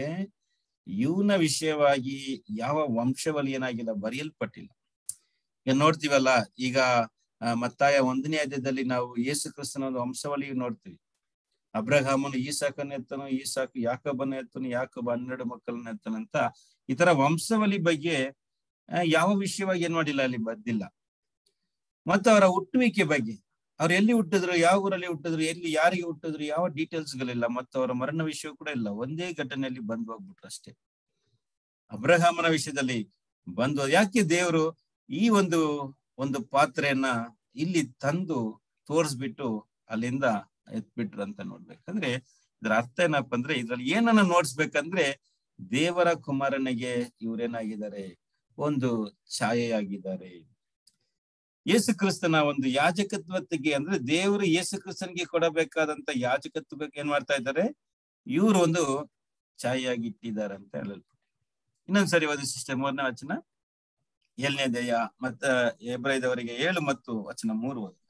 ಇವನ ವಿಷಯವಾಗಿ ಯಾವ ವಂಶವಲ್ಲಿ ಏನಾಗಿಲ್ಲ ಬರೆಯಲ್ಪಟ್ಟಿಲ್ಲ ಈಗ ನೋಡ್ತೀವಲ್ಲ ಈಗ ಮತ್ತಾಯ ಒಂದನೇ ಅಧ್ಯಾಯದಲ್ಲಿ ನಾವು ಯೇಸು ಕ್ರಿಸ್ತನ ಒಂದು ವಂಶವಳಿ ನೋಡ್ತೀವಿ ಅಬ್ರಹಾಮನು ಈಸಾಕನ ಎತ್ತನು ಈಸಾಕು ಯಾಕಬನ ಎತ್ತನು ಯಾಕಬ ಹನ್ನೆರಡು ಮಕ್ಕಳನ್ನ ಎತ್ತನಂತ ಈ ತರ ವಂಶವಳಿ ಬಗ್ಗೆ ಯಾವ ವಿಷಯವಾಗಿ ಏನ್ ಮಾಡಿಲ್ಲ ಅಲ್ಲಿ ಬದ್ದಿಲ್ಲ ಮತ್ತು ಅವರ ಹುಟ್ಟುವಿಕೆ ಬಗ್ಗೆ ಅವ್ರು ಎಲ್ಲಿ ಹುಟ್ಟಿದ್ರು ಯಾವ ಊರಲ್ಲಿ ಹುಟ್ಟಿದ್ರು ಎಲ್ಲಿ ಯಾರಿಗೆ ಹುಟ್ಟಿದ್ರು ಯಾವ ಡೀಟೇಲ್ಸ್ ಗಳಿಲ್ಲ ಮತ್ತು ಅವರ ಮರಣ ವಿಷಯ ಕೂಡ ಇಲ್ಲ ಒಂದೇ ಘಟನೆಯಲ್ಲಿ ಬಂದು ಹೋಗ್ಬಿಟ್ರು ಅಷ್ಟೇ ಅಬ್ರಹಾಮನ ವಿಷಯದಲ್ಲಿ ಬಂದು ಯಾಕೆ ದೇವರು ಈ ಒಂದು ಒಂದು ಪಾತ್ರೆಯನ್ನ ಇಲ್ಲಿ ತಂದು ತೋರ್ಸ್ಬಿಟ್ಟು ಅಲ್ಲಿಂದ ಎತ್ಬಿಟ್ರು ಅಂತ ನೋಡ್ಬೇಕಂದ್ರೆ ಇದ್ರ ಅರ್ಥ ಏನಪ್ಪ ಅಂದ್ರೆ ಇದ್ರಲ್ಲಿ ಏನನ್ನ ನೋಡ್ಸ್ಬೇಕಂದ್ರೆ ದೇವರ ಕುಮಾರನಿಗೆ ಇವ್ರೇನಾಗಿದ್ದಾರೆ ಒಂದು ಛಾಯೆಯಾಗಿದ್ದಾರೆ ಯೇಸು ಕ್ರಿಸ್ತನ ಒಂದು ಯಾಜಕತ್ವತೆಗೆ ಅಂದ್ರೆ ದೇವರು ಯೇಸು ಕ್ರಿಸ್ತನ್ಗೆ ಕೊಡಬೇಕಾದಂತ ಯಾಜಕತ್ವಕ್ಕೆ ಏನ್ ಮಾಡ್ತಾ ಇದ್ದಾರೆ ಇವರು ಒಂದು ಛಾಯೆಯಾಗಿ ಇಟ್ಟಿದ್ದಾರೆ ಅಂತ ಹೇಳಲ್ ಇನ್ನೊಂದ್ಸರಿ ಓದಿ ಸಿಸ್ಟರ್ ಮೂರನೇ ವಚನ ಏಳನೇ ದೇಯ ಮತ್ತ ಎಬ್ರೈದವರಿಗೆ ಏಳು ಮತ್ತು ವಚನ ಮೂರು ಓದಿ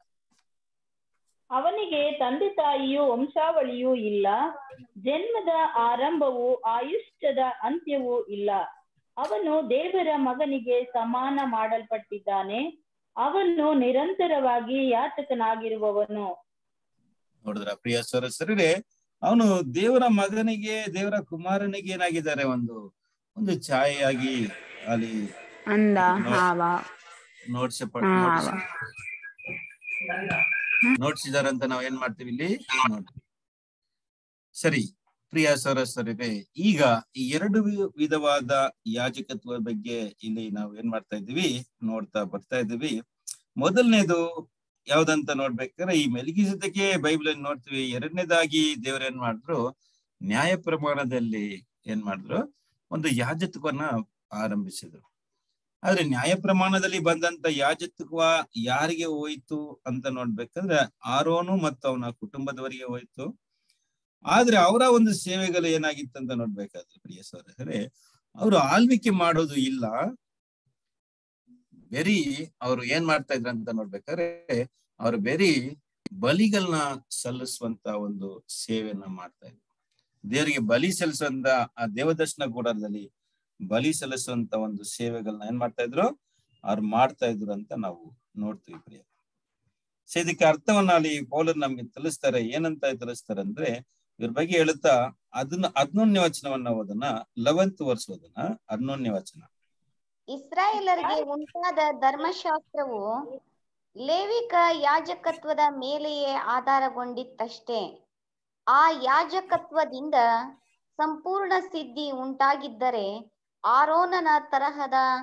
ಅವನಿಗೆ ತಂದೆ ತಾಯಿಯೂ ವಂಶಾವಳಿಯೂ ಇಲ್ಲ ಜನ್ಮದ ಆರಂಭವೂ ಆಯುಷ್ಯದ ಅಂತ್ಯವೂ ಇಲ್ಲ ಅವನು ದೇವರ ಮಗನಿಗೆ ಸಮಾನ ಮಾಡಲ್ಪಟ್ಟಿದ್ದಾನೆ ಅವನು ನಿರಂತರವಾಗಿ ಯಾಚಕನಾಗಿರುವವನು ನೋಡಿದ್ರ ಪ್ರಿಯ ಸರಸರೇ ಅವನು ದೇವರ ಮಗನಿಗೆ ದೇವರ ಕುಮಾರನಿಗೆ ಏನಾಗಿದ್ದಾರೆ ಒಂದು ಒಂದು ಛಾಯೆಯಾಗಿ ಅಲ್ಲಿ ಅಂದ ನೋ- ಹಾವ ನೋಡ್ಸ ಹಾವ ನೋಡ್ಸಿದಾರೆ ಅಂತ ನಾವ್ ಏನ್ ಮಾಡ್ತೀವಿ ಇಲ್ಲಿ ನೋಡ್ತೀವಿ ಸರಿ ಪ್ರಿಯ ಸರಸರಿದೆ ಈಗ ಈ ಎರಡು ವಿ- ವಿಧವಾದ ಯಾಜಕತ್ವ ಬಗ್ಗೆ ಇಲ್ಲಿ ನಾವು ಏನ್ ಮಾಡ್ತಾ ಇದ್ದೀವಿ ನೋಡ್ತಾ ಬರ್ತಾ ಇದ್ದೀವಿ ಮೊದಲನೇದು ಯಾವ್ದಂತ ನೋಡ್ಬೇಕಾದ್ರೆ ಈ ಮೆಲ್ಗಿ ಜೊತೆಗೆ ಬೈಬಲ್ ಅಲ್ಲಿ ನೋಡ್ತೀವಿ ಎರಡನೇದಾಗಿ ದೇವ್ರ ಏನ್ ಮಾಡಿದ್ರು ನ್ಯಾಯ ಪ್ರಮಾಣದಲ್ಲಿ ಏನ್ ಮಾಡಿದ್ರು ಒಂದು ಯಾಜತ್ವನ್ನ ಆರಂಭಿಸಿದ್ರು ಆದ್ರೆ ನ್ಯಾಯ ಪ್ರಮಾಣದಲ್ಲಿ ಬಂದಂತ ಯಾಜತ್ವ ಯಾರಿಗೆ ಹೋಯ್ತು ಅಂತ ನೋಡ್ಬೇಕಂದ್ರೆ ಆರೋನು ಮತ್ತು ಅವನ ಕುಟುಂಬದವರಿಗೆ ಹೋಯ್ತು ಆದ್ರೆ ಅವರ ಒಂದು ಸೇವೆಗಳು ಏನಾಗಿತ್ತು ಅಂತ ನೋಡ್ಬೇಕಾದ್ರೆ ಪ್ರಿಯ ಸಹೋದರರೇ ಅವರು ಆಳ್ವಿಕೆ ಮಾಡೋದು ಇಲ್ಲ ಬೆರಿ ಅವ್ರು ಏನ್ ಮಾಡ್ತಾ ಇದ್ರ ಅಂತ ನೋಡ್ಬೇಕಾದ್ರೆ ಅವ್ರು ಬೆರಿ ಬಲಿಗಳನ್ನ ಸಲ್ಲಿಸುವಂತ ಒಂದು ಸೇವೆಯನ್ನ ಮಾಡ್ತಾ ಇದ್ರು ದೇವರಿಗೆ ಬಲಿ ಸಲ್ಲಿಸುವಂತ ಆ ದೇವದರ್ಶನ ಗೂಡದಲ್ಲಿ ಬಲಿ ಸಲ್ಲಿಸುವಂತ ಒಂದು ಸೇವೆಗಳನ್ನ ಏನ್ ಮಾಡ್ತಾ ಇದ್ರು ಅವ್ರು ಮಾಡ್ತಾ ಇದ್ರು ಅಂತ ನಾವು ನೋಡ್ತೀವಿ ಪ್ರಿಯ ಸೊ ಇದಕ್ಕೆ ಅರ್ಥವನ್ನ ಅಲ್ಲಿ ಪೌಲರ್ ನಮ್ಗೆ ತಿಳಿಸ್ತಾರೆ ಏನಂತ ತಿಳಿಸ್ತಾರೆ ಅಂದ್ರೆ ಇವ್ರ ಬಗ್ಗೆ ಹೇಳುತ್ತಾ ಅದನ್ನ ಹದಿನೊಂದನೇ ವಚನವನ್ನ ಓದನ ಲೆವೆಂತ್ ವರ್ಷ ಓದನ ಹದಿನೊಂದನೇ ವಚನ ಇಸ್ರಾಯೇಲರಿಗೆ ಉಂಟಾದ ಧರ್ಮಶಾಸ್ತ್ರವು ಲೇವಿಕ ಯಾಜಕತ್ವದ ಮೇಲೆಯೇ ಆಧಾರಗೊಂಡಿತ್ತಷ್ಟೇ ಆ ಯಾಜಕತ್ವದಿಂದ ಸಂಪೂರ್ಣ ಸಿದ್ಧಿ ಉಂಟಾಗಿದ್ದರೆ ಆರೋನನ ತರಹದ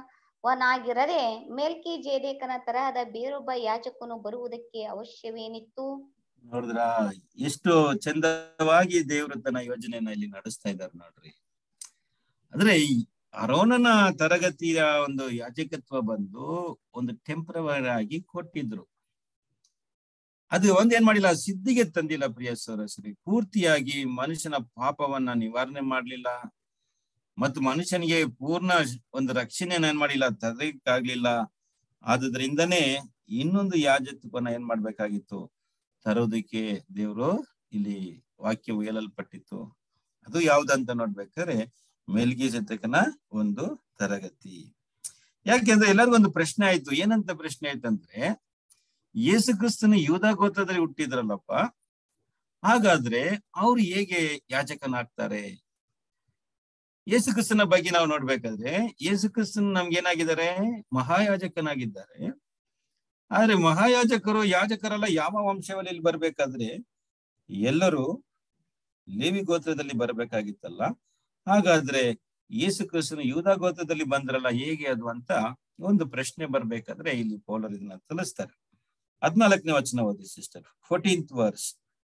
ವನಾಗಿರದೆ ಮೆಲ್ಕಿ ಜೇದೇಕನ ತರಹದ ಬೇರೊಬ್ಬ ಯಾಜಕನು ಬರುವುದಕ್ಕೆ ಅವಶ್ಯವೇನಿತ್ತು ನೋಡಿದ್ರ ಎಷ್ಟು ಚಂದವಾಗಿ ದೇವರು ತನ್ನ ಯೋಜನೆಯನ್ನ ಇಲ್ಲಿ ನಡೆಸ್ತಾ ಇದ್ದಾರೆ ನೋಡ್ರಿ ಅಂದ್ರೆ ಈ ಅರೋನನ ತರಗತಿಯ ಒಂದು ಯಾಜಕತ್ವ ಬಂದು ಒಂದು ಟೆಂಪ್ರವರಿ ಆಗಿ ಕೊಟ್ಟಿದ್ರು ಅದು ಒಂದ್ ಏನ್ ಮಾಡಿಲ್ಲ ಸಿದ್ಧಿಗೆ ತಂದಿಲ್ಲ ಪ್ರಿಯ ಸರಸರಿ ಪೂರ್ತಿಯಾಗಿ ಮನುಷ್ಯನ ಪಾಪವನ್ನ ನಿವಾರಣೆ ಮಾಡ್ಲಿಲ್ಲ ಮತ್ತು ಮನುಷ್ಯನಿಗೆ ಪೂರ್ಣ ಒಂದು ರಕ್ಷಣೆಯನ್ನ ಏನ್ ಮಾಡಿಲ್ಲ ತರಲಿಕ್ಕಾಗ್ಲಿಲ್ಲ ಆದುದರಿಂದನೇ ಇನ್ನೊಂದು ಯಾಜತ್ವನ ಏನ್ ಮಾಡ್ಬೇಕಾಗಿತ್ತು ತರೋದಕ್ಕೆ ದೇವರು ಇಲ್ಲಿ ವಾಕ್ಯವು ಹೇಳಲ್ಪಟ್ಟಿತ್ತು ಅದು ಯಾವ್ದಂತ ನೋಡ್ಬೇಕಾದ್ರೆ ಮೆಲ್ಗಿ ಜತಕನ ಒಂದು ತರಗತಿ ಯಾಕೆಂದ್ರೆ ಎಲ್ಲರಿಗೂ ಒಂದು ಪ್ರಶ್ನೆ ಆಯ್ತು ಏನಂತ ಪ್ರಶ್ನೆ ಆಯ್ತಂದ್ರೆ ಯೇಸು ಕ್ರಿಸ್ತನ ಯೂದ ಗೋತ್ರದಲ್ಲಿ ಹುಟ್ಟಿದ್ರಲ್ಲಪ್ಪ ಹಾಗಾದ್ರೆ ಅವ್ರು ಹೇಗೆ ಯಾಜಕನಾಗ್ತಾರೆ ಯೇಸು ಕ್ರಿಸ್ತನ ಬಗ್ಗೆ ನಾವು ನೋಡ್ಬೇಕಾದ್ರೆ ಯೇಸು ಕ್ರಿಸ್ತನ್ ನಮ್ಗೆ ಏನಾಗಿದ್ದಾರೆ ಮಹಾಯಾಜಕನಾಗಿದ್ದಾರೆ ಆದ್ರೆ ಮಹಾಯಾಜಕರು ಯಾಜಕರೆಲ್ಲ ಯಾವ ವಂಶವಲ್ಲಿ ಇಲ್ಲಿ ಬರ್ಬೇಕಾದ್ರೆ ಎಲ್ಲರೂ ಲೇವಿ ಗೋತ್ರದಲ್ಲಿ ಬರ್ಬೇಕಾಗಿತ್ತಲ್ಲ ಹಾಗಾದ್ರೆ ಯೇಸು ಕ್ರಿಸ್ತನು ಯೂದ ಗೋತ್ರದಲ್ಲಿ ಬಂದ್ರಲ್ಲ ಹೇಗೆ ಅದು ಅಂತ ಒಂದು ಪ್ರಶ್ನೆ ಬರ್ಬೇಕಾದ್ರೆ ಇಲ್ಲಿ ಪೌಲರ್ ಇದನ್ನ ತಿಳಿಸ್ತಾರೆ ಹದ್ನಾಲ್ಕನೇ ವಚನ ಓದಿ ಸಿಸ್ಟರ್ ಫೋರ್ಟೀನ್ತ್ ವರ್ಸ್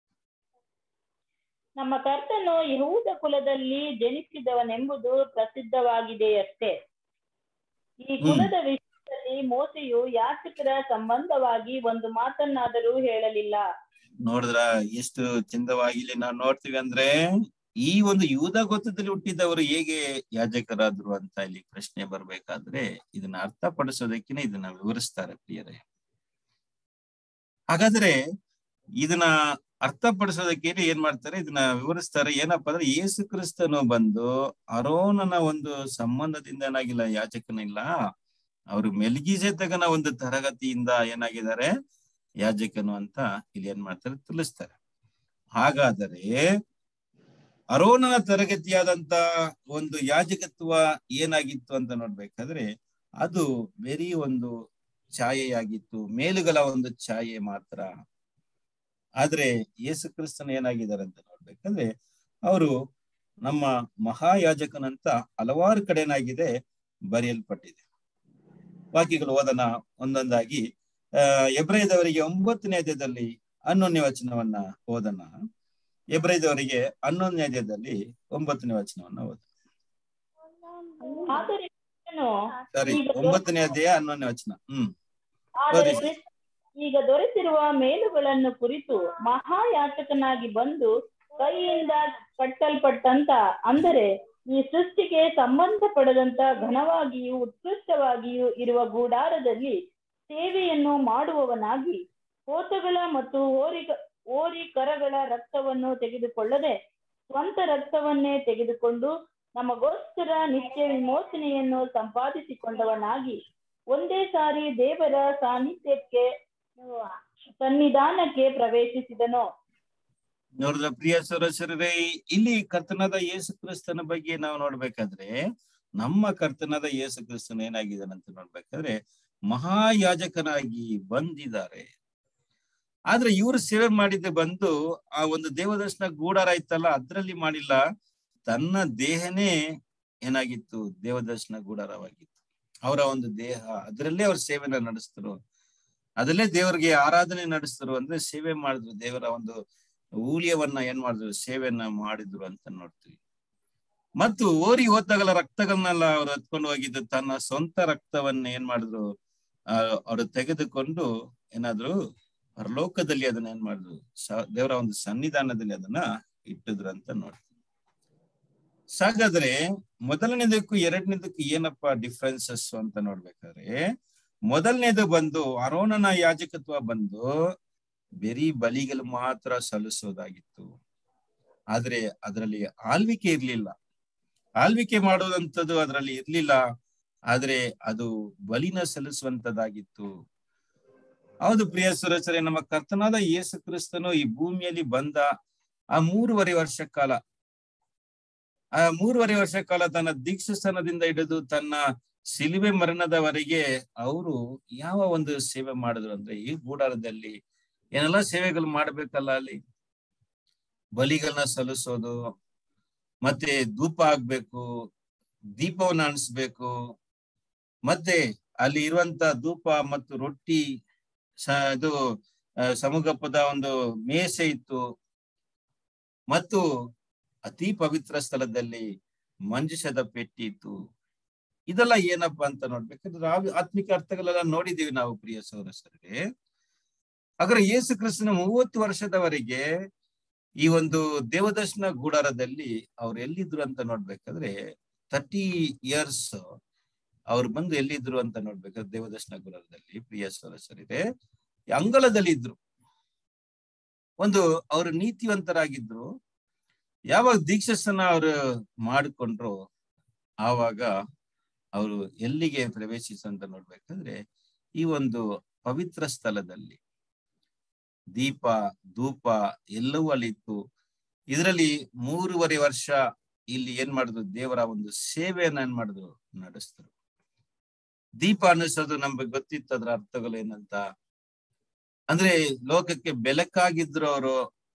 ನಮ್ಮ ಕರ್ತನು ಯಹೂದ ಕುಲದಲ್ಲಿ ಜನಿಸಿದವನೆಂಬುದು ಪ್ರಸಿದ್ಧವಾಗಿದೆಯಷ್ಟೇ ಈ ಕುಲದ ವಿಷಯದಲ್ಲಿ ಮೋಸೆಯು ಯಾಚಕರ ಸಂಬಂಧವಾಗಿ ಒಂದು ಮಾತನ್ನಾದರೂ ಹೇಳಲಿಲ್ಲ ನೋಡಿದ್ರ ಎಷ್ಟು ಚಂದವಾಗಿ ಇಲ್ಲಿ ನಾವು ನೋಡ್ತೀವಿ ಅಂದ್ರೆ ಈ ಒಂದು ಯೂದ ಗೊತ್ತದಲ್ಲಿ ಹುಟ್ಟಿದವರು ಹೇಗೆ ಯಾಜಕರಾದ್ರು ಅಂತ ಇಲ್ಲಿ ಪ್ರಶ್ನೆ ಬರ್ಬೇಕಾದ್ರೆ ಇದನ್ನ ಅರ್ಥಪಡಿಸೋದಕ್ಕಿನ ಇದನ್ನ ವಿವರಿಸ್ತಾರೆ ಪ್ರಿಯರೇ ಹಾಗಾದ್ರೆ ಇದನ್ನ ಅರ್ಥಪಡಿಸೋದಕ್ಕೆ ಏನ್ ಮಾಡ್ತಾರೆ ಇದನ್ನ ವಿವರಿಸ್ತಾರೆ ಏನಪ್ಪಾ ಅಂದ್ರೆ ಯೇಸು ಕ್ರಿಸ್ತನು ಬಂದು ಅರೋನನ ಒಂದು ಸಂಬಂಧದಿಂದ ಏನಾಗಿಲ್ಲ ಯಾಜಕನಿಲ್ಲ ಅವರು ಮೆಲ್ಗಿಜೆತಗನ ಒಂದು ತರಗತಿಯಿಂದ ಏನಾಗಿದ್ದಾರೆ ಯಾಜಕನು ಅಂತ ಇಲ್ಲಿ ಏನ್ ಮಾಡ್ತಾರೆ ತಿಳಿಸ್ತಾರೆ ಹಾಗಾದರೆ ಅರೋನನ ತರಗತಿಯಾದಂತ ಒಂದು ಯಾಜಕತ್ವ ಏನಾಗಿತ್ತು ಅಂತ ನೋಡ್ಬೇಕಾದ್ರೆ ಅದು ಬರೀ ಒಂದು ಛಾಯೆಯಾಗಿತ್ತು ಮೇಲುಗಳ ಒಂದು ಛಾಯೆ ಮಾತ್ರ ಆದ್ರೆ ಯೇಸು ಕ್ರಿಸ್ತನ ಏನಾಗಿದ್ದಾರೆ ಅಂತ ನೋಡ್ಬೇಕಾದ್ರೆ ಅವರು ನಮ್ಮ ಮಹಾಯಾಜಕನಂತ ಹಲವಾರು ಕಡೆ ಏನಾಗಿದೆ ಬರೆಯಲ್ಪಟ್ಟಿದೆ ವಾಕ್ಯಗಳು ಓದನ ಒಂದೊಂದಾಗಿ ಆ ಎಬ್ರೈದವರಿಗೆ ಒಂಬತ್ತನೇ ಅಧ್ಯಾಯದಲ್ಲಿ ಹನ್ನೊಂದನೇ ವಚನವನ್ನ ಓದನ ಎಬ್ರೈದವರಿಗೆ ಹನ್ನೊಂದನೇ ಅಧ್ಯಾಯದಲ್ಲಿ ಒಂಬತ್ತನೇ ವಚನವನ್ನ ಓದ ಆದರೆ ಕ್ರಿಸ್ತನು ಸಾರಿ ಈಗ ಒಂಬತ್ತನೇ ಅಧ್ಯಾಯ ಹನ್ನೊಂದನೇ ವಚನ ಹ್ಮ್ ಆದರೆ ಓದಿ. ಕ್ರಿಸ್ತ ಈಗ ದೊರೆತಿರುವ ಮೇಲುಗಳನ್ನು ಕುರಿತು ಮಹಾಯಾಚಕನಾಗಿ ಬಂದು ಕೈಯಿಂದ ಕಟ್ಟಲ್ಪಟ್ಟಂತ ಅಂದರೆ ಈ ಸೃಷ್ಟಿಗೆ ಸಂಬಂಧಪಡದಂತ ಘನವಾಗಿಯೂ ಉತ್ಕೃಷ್ಟವಾಗಿಯೂ ಇರುವ ಗೂಡಾರದಲ್ಲಿ ಸೇವೆಯನ್ನು ಮಾಡುವವನಾಗಿ ಹೋತಗಳ ಮತ್ತು ಹೋರಿ ಹೋರಿ ಕರಗಳ ರಕ್ತವನ್ನು ತೆಗೆದುಕೊಳ್ಳದೆ ಸ್ವಂತ ರಕ್ತವನ್ನೇ ತೆಗೆದುಕೊಂಡು ನಮಗೋಸ್ಕರ ನಿತ್ಯ ವಿಮೋಚನೆಯನ್ನು ಸಂಪಾದಿಸಿಕೊಂಡವನಾಗಿ ಒಂದೇ ಸಾರಿ ದೇವರ ಸಾನ್ನಿಧ್ಯಕ್ಕೆ ಸನ್ನಿಧಾನಕ್ಕೆ ಪ್ರವೇಶಿಸಿದನು ನೋಡಿದ್ರ ಪ್ರಿಯ ಸರೋಸರರೇ ಇಲ್ಲಿ ಕರ್ತನಾದ ಯೇಸು ಕ್ರಿಸ್ತನ ಬಗ್ಗೆ ನಾವು ನೋಡ್ಬೇಕಾದ್ರೆ ನಮ್ಮ ಕರ್ತನಾದ ಯೇಸು ಕ್ರಿಸ್ತನ ಏನಾಗಿದ್ದಾನೆ ಅಂತ ನೋಡ್ಬೇಕಾದ್ರೆ ಮಹಾಯಾಜಕನಾಗಿ ಬಂದಿದ್ದಾರೆ ಆದ್ರೆ ಇವರು ಸೇವೆ ಮಾಡಿದ್ದೆ ಬಂದು ಆ ಒಂದು ದೇವದರ್ಶನ ಗೂಡಾರ ಇತ್ತಲ್ಲ ಅದ್ರಲ್ಲಿ ಮಾಡಿಲ್ಲ ತನ್ನ ದೇಹನೇ ಏನಾಗಿತ್ತು ದೇವದರ್ಶನ ಗೂಡಾರವಾಗಿತ್ತು ಅವರ ಒಂದು ದೇಹ ಅದರಲ್ಲೇ ಅವ್ರ ಸೇವೆನ ನಡೆಸಿದ್ರು ಅದರಲ್ಲೇ ದೇವರಿಗೆ ಆರಾಧನೆ ನಡೆಸಿದ್ರು ಅಂದ್ರೆ ಸೇವೆ ಮಾಡಿದ್ರು ದೇವರ ಒಂದು ಊಳಿಯವನ್ನ ಏನ್ ಮಾಡಿದ್ರು ಸೇವೆಯನ್ನ ಮಾಡಿದ್ರು ಅಂತ ನೋಡ್ತೀವಿ ಮತ್ತು ಓರಿ ಹೋತಗಳ ರಕ್ತಗಳನ್ನೆಲ್ಲ ಅವ್ರು ಎತ್ಕೊಂಡು ಹೋಗಿದ್ದು ತನ್ನ ಸ್ವಂತ ರಕ್ತವನ್ನ ಏನ್ ಮಾಡಿದ್ರು ಆ ಅವರು ತೆಗೆದುಕೊಂಡು ಏನಾದ್ರು ಪರಲೋಕದಲ್ಲಿ ಅದನ್ನ ಏನ್ ಮಾಡಿದ್ರು ಸ- ದೇವರ ಒಂದು ಸನ್ನಿಧಾನದಲ್ಲಿ ಅದನ್ನ ಇಟ್ಟಿದ್ರು ಅಂತ ನೋಡ್ತೀವಿ ಹಾಗಾದ್ರೆ ಮೊದಲನೇದಕ್ಕೂ ಎರಡನೇದಕ್ಕೂ ಏನಪ್ಪಾ ಡಿಫ್ರೆನ್ಸಸ್ ಅಂತ ನೋಡ್ಬೇಕಾದ್ರೆ ಮೊದಲನೇದು ಬಂದು ಅರೋನನ ಯಾಜಕತ್ವ ಬಂದು ಬರೀ ಬಲಿಗಳು ಮಾತ್ರ ಸಲ್ಲಿಸೋದಾಗಿತ್ತು ಆದ್ರೆ ಅದರಲ್ಲಿ ಆಳ್ವಿಕೆ ಇರ್ಲಿಲ್ಲ ಆಳ್ವಿಕೆ ಮಾಡುವಂಥದ್ದು ಅದರಲ್ಲಿ ಇರ್ಲಿಲ್ಲ ಆದ್ರೆ ಅದು ಬಲಿನ ಸಲ್ಲಿಸುವಂತದ್ದಾಗಿತ್ತು ಹೌದು ಪ್ರಿಯ ಸುರಚರೆ ನಮ್ಮ ಕರ್ತನಾದ ಯೇಸು ಕ್ರಿಸ್ತನು ಈ ಭೂಮಿಯಲ್ಲಿ ಬಂದ ಆ ಮೂರುವರೆ ವರ್ಷ ಕಾಲ ಆ ಮೂರುವರೆ ವರ್ಷ ಕಾಲ ತನ್ನ ದೀಕ್ಷಾಸ್ಥಾನದಿಂದ ಹಿಡಿದು ತನ್ನ ಸಿಲುಬೆ ಮರಣದವರೆಗೆ ಅವರು ಯಾವ ಒಂದು ಸೇವೆ ಮಾಡಿದ್ರು ಅಂದ್ರೆ ಈ ಗೂಡಾರದಲ್ಲಿ ಏನೆಲ್ಲ ಸೇವೆಗಳು ಮಾಡ್ಬೇಕಲ್ಲ ಅಲ್ಲಿ ಬಲಿಗಳನ್ನ ಸಲ್ಲಿಸೋದು ಮತ್ತೆ ಧೂಪ ಆಗ್ಬೇಕು ದೀಪವನ್ನ ಅಣಿಸ್ಬೇಕು ಮತ್ತೆ ಅಲ್ಲಿ ಇರುವಂತ ಧೂಪ ಮತ್ತು ರೊಟ್ಟಿ ಸ ಇದು ಆ, ಸಮುಗಪ್ಪದ ಒಂದು ಮೇಸೆ ಇತ್ತು ಮತ್ತು ಅತಿ ಪವಿತ್ರ ಸ್ಥಳದಲ್ಲಿ ಮಂಜುಷದ ಪೆಟ್ಟಿ ಇತ್ತು ಇದೆಲ್ಲ ಏನಪ್ಪಾ ಅಂತ ನೋಡ್ಬೇಕಂದ್ರೆ ಆ- ಆತ್ಮಿಕ ಅರ್ಥಗಳೆಲ್ಲ ನೋಡಿದೀವಿ ನಾವು ಪ್ರಿಯ ಸಹೋದರರಿಗೆ ಹಾಗಾದ್ರೆ ಯೇಸು ಕ್ರಿಸ್ತನ ಮೂವತ್ತು ವರ್ಷದವರೆಗೆ ಈ ಒಂದು ದೇವದರ್ಶನ ಗುಡಾರದಲ್ಲಿ ಅವ್ರು ಎಲ್ಲಿದ್ರು ಅಂತ ನೋಡ್ಬೇಕಾದ್ರೆ ತರ್ಟಿ ಇಯರ್ಸ್ ಅವ್ರು ಬಂದು ಎಲ್ಲಿದ್ರು ಅಂತ ನೋಡ್ಬೇಕಾದ್ರೆ ದೇವದರ್ಶನ ಗುಡಾರದಲ್ಲಿ ಪ್ರಿಯ ಸಹೋದರರಿಗೆ ಅಂಗಳದಲ್ಲಿ ಇದ್ರು ಒಂದು ಅವರು ನೀತಿವಂತರಾಗಿದ್ರು ಯಾವಾಗ ದೀಕ್ಷಾಸನ ಅವರು ಮಾಡಿಕೊಂಡ್ರು ಆವಾಗ ಅವರು ಎಲ್ಲಿಗೆ ಪ್ರವೇಶಿಸಂತ ನೋಡ್ಬೇಕಾದ್ರೆ ಈ ಒಂದು ಪವಿತ್ರ ಸ್ಥಳದಲ್ಲಿ ದೀಪ ಧೂಪ ಎಲ್ಲವೂ ಅಲ್ಲಿ ಇತ್ತು ಇದರಲ್ಲಿ ಮೂರುವರೆ ವರ್ಷ ಇಲ್ಲಿ ಏನ್ ಮಾಡಿದ್ರು ದೇವರ ಒಂದು ಸೇವೆಯನ್ನ ಏನ್ ಮಾಡಿದ್ರು ನಡೆಸಿದ್ರು ದೀಪ ಅನ್ನಿಸೋದು ನಮ್ಗೆ ಗೊತ್ತಿತ್ತು ಅದ್ರ ಅರ್ಥಗಳು ಏನಂತ ಅಂದ್ರೆ ಲೋಕಕ್ಕೆ ಬೆಳಕಾಗಿದ್ರು ಅವರು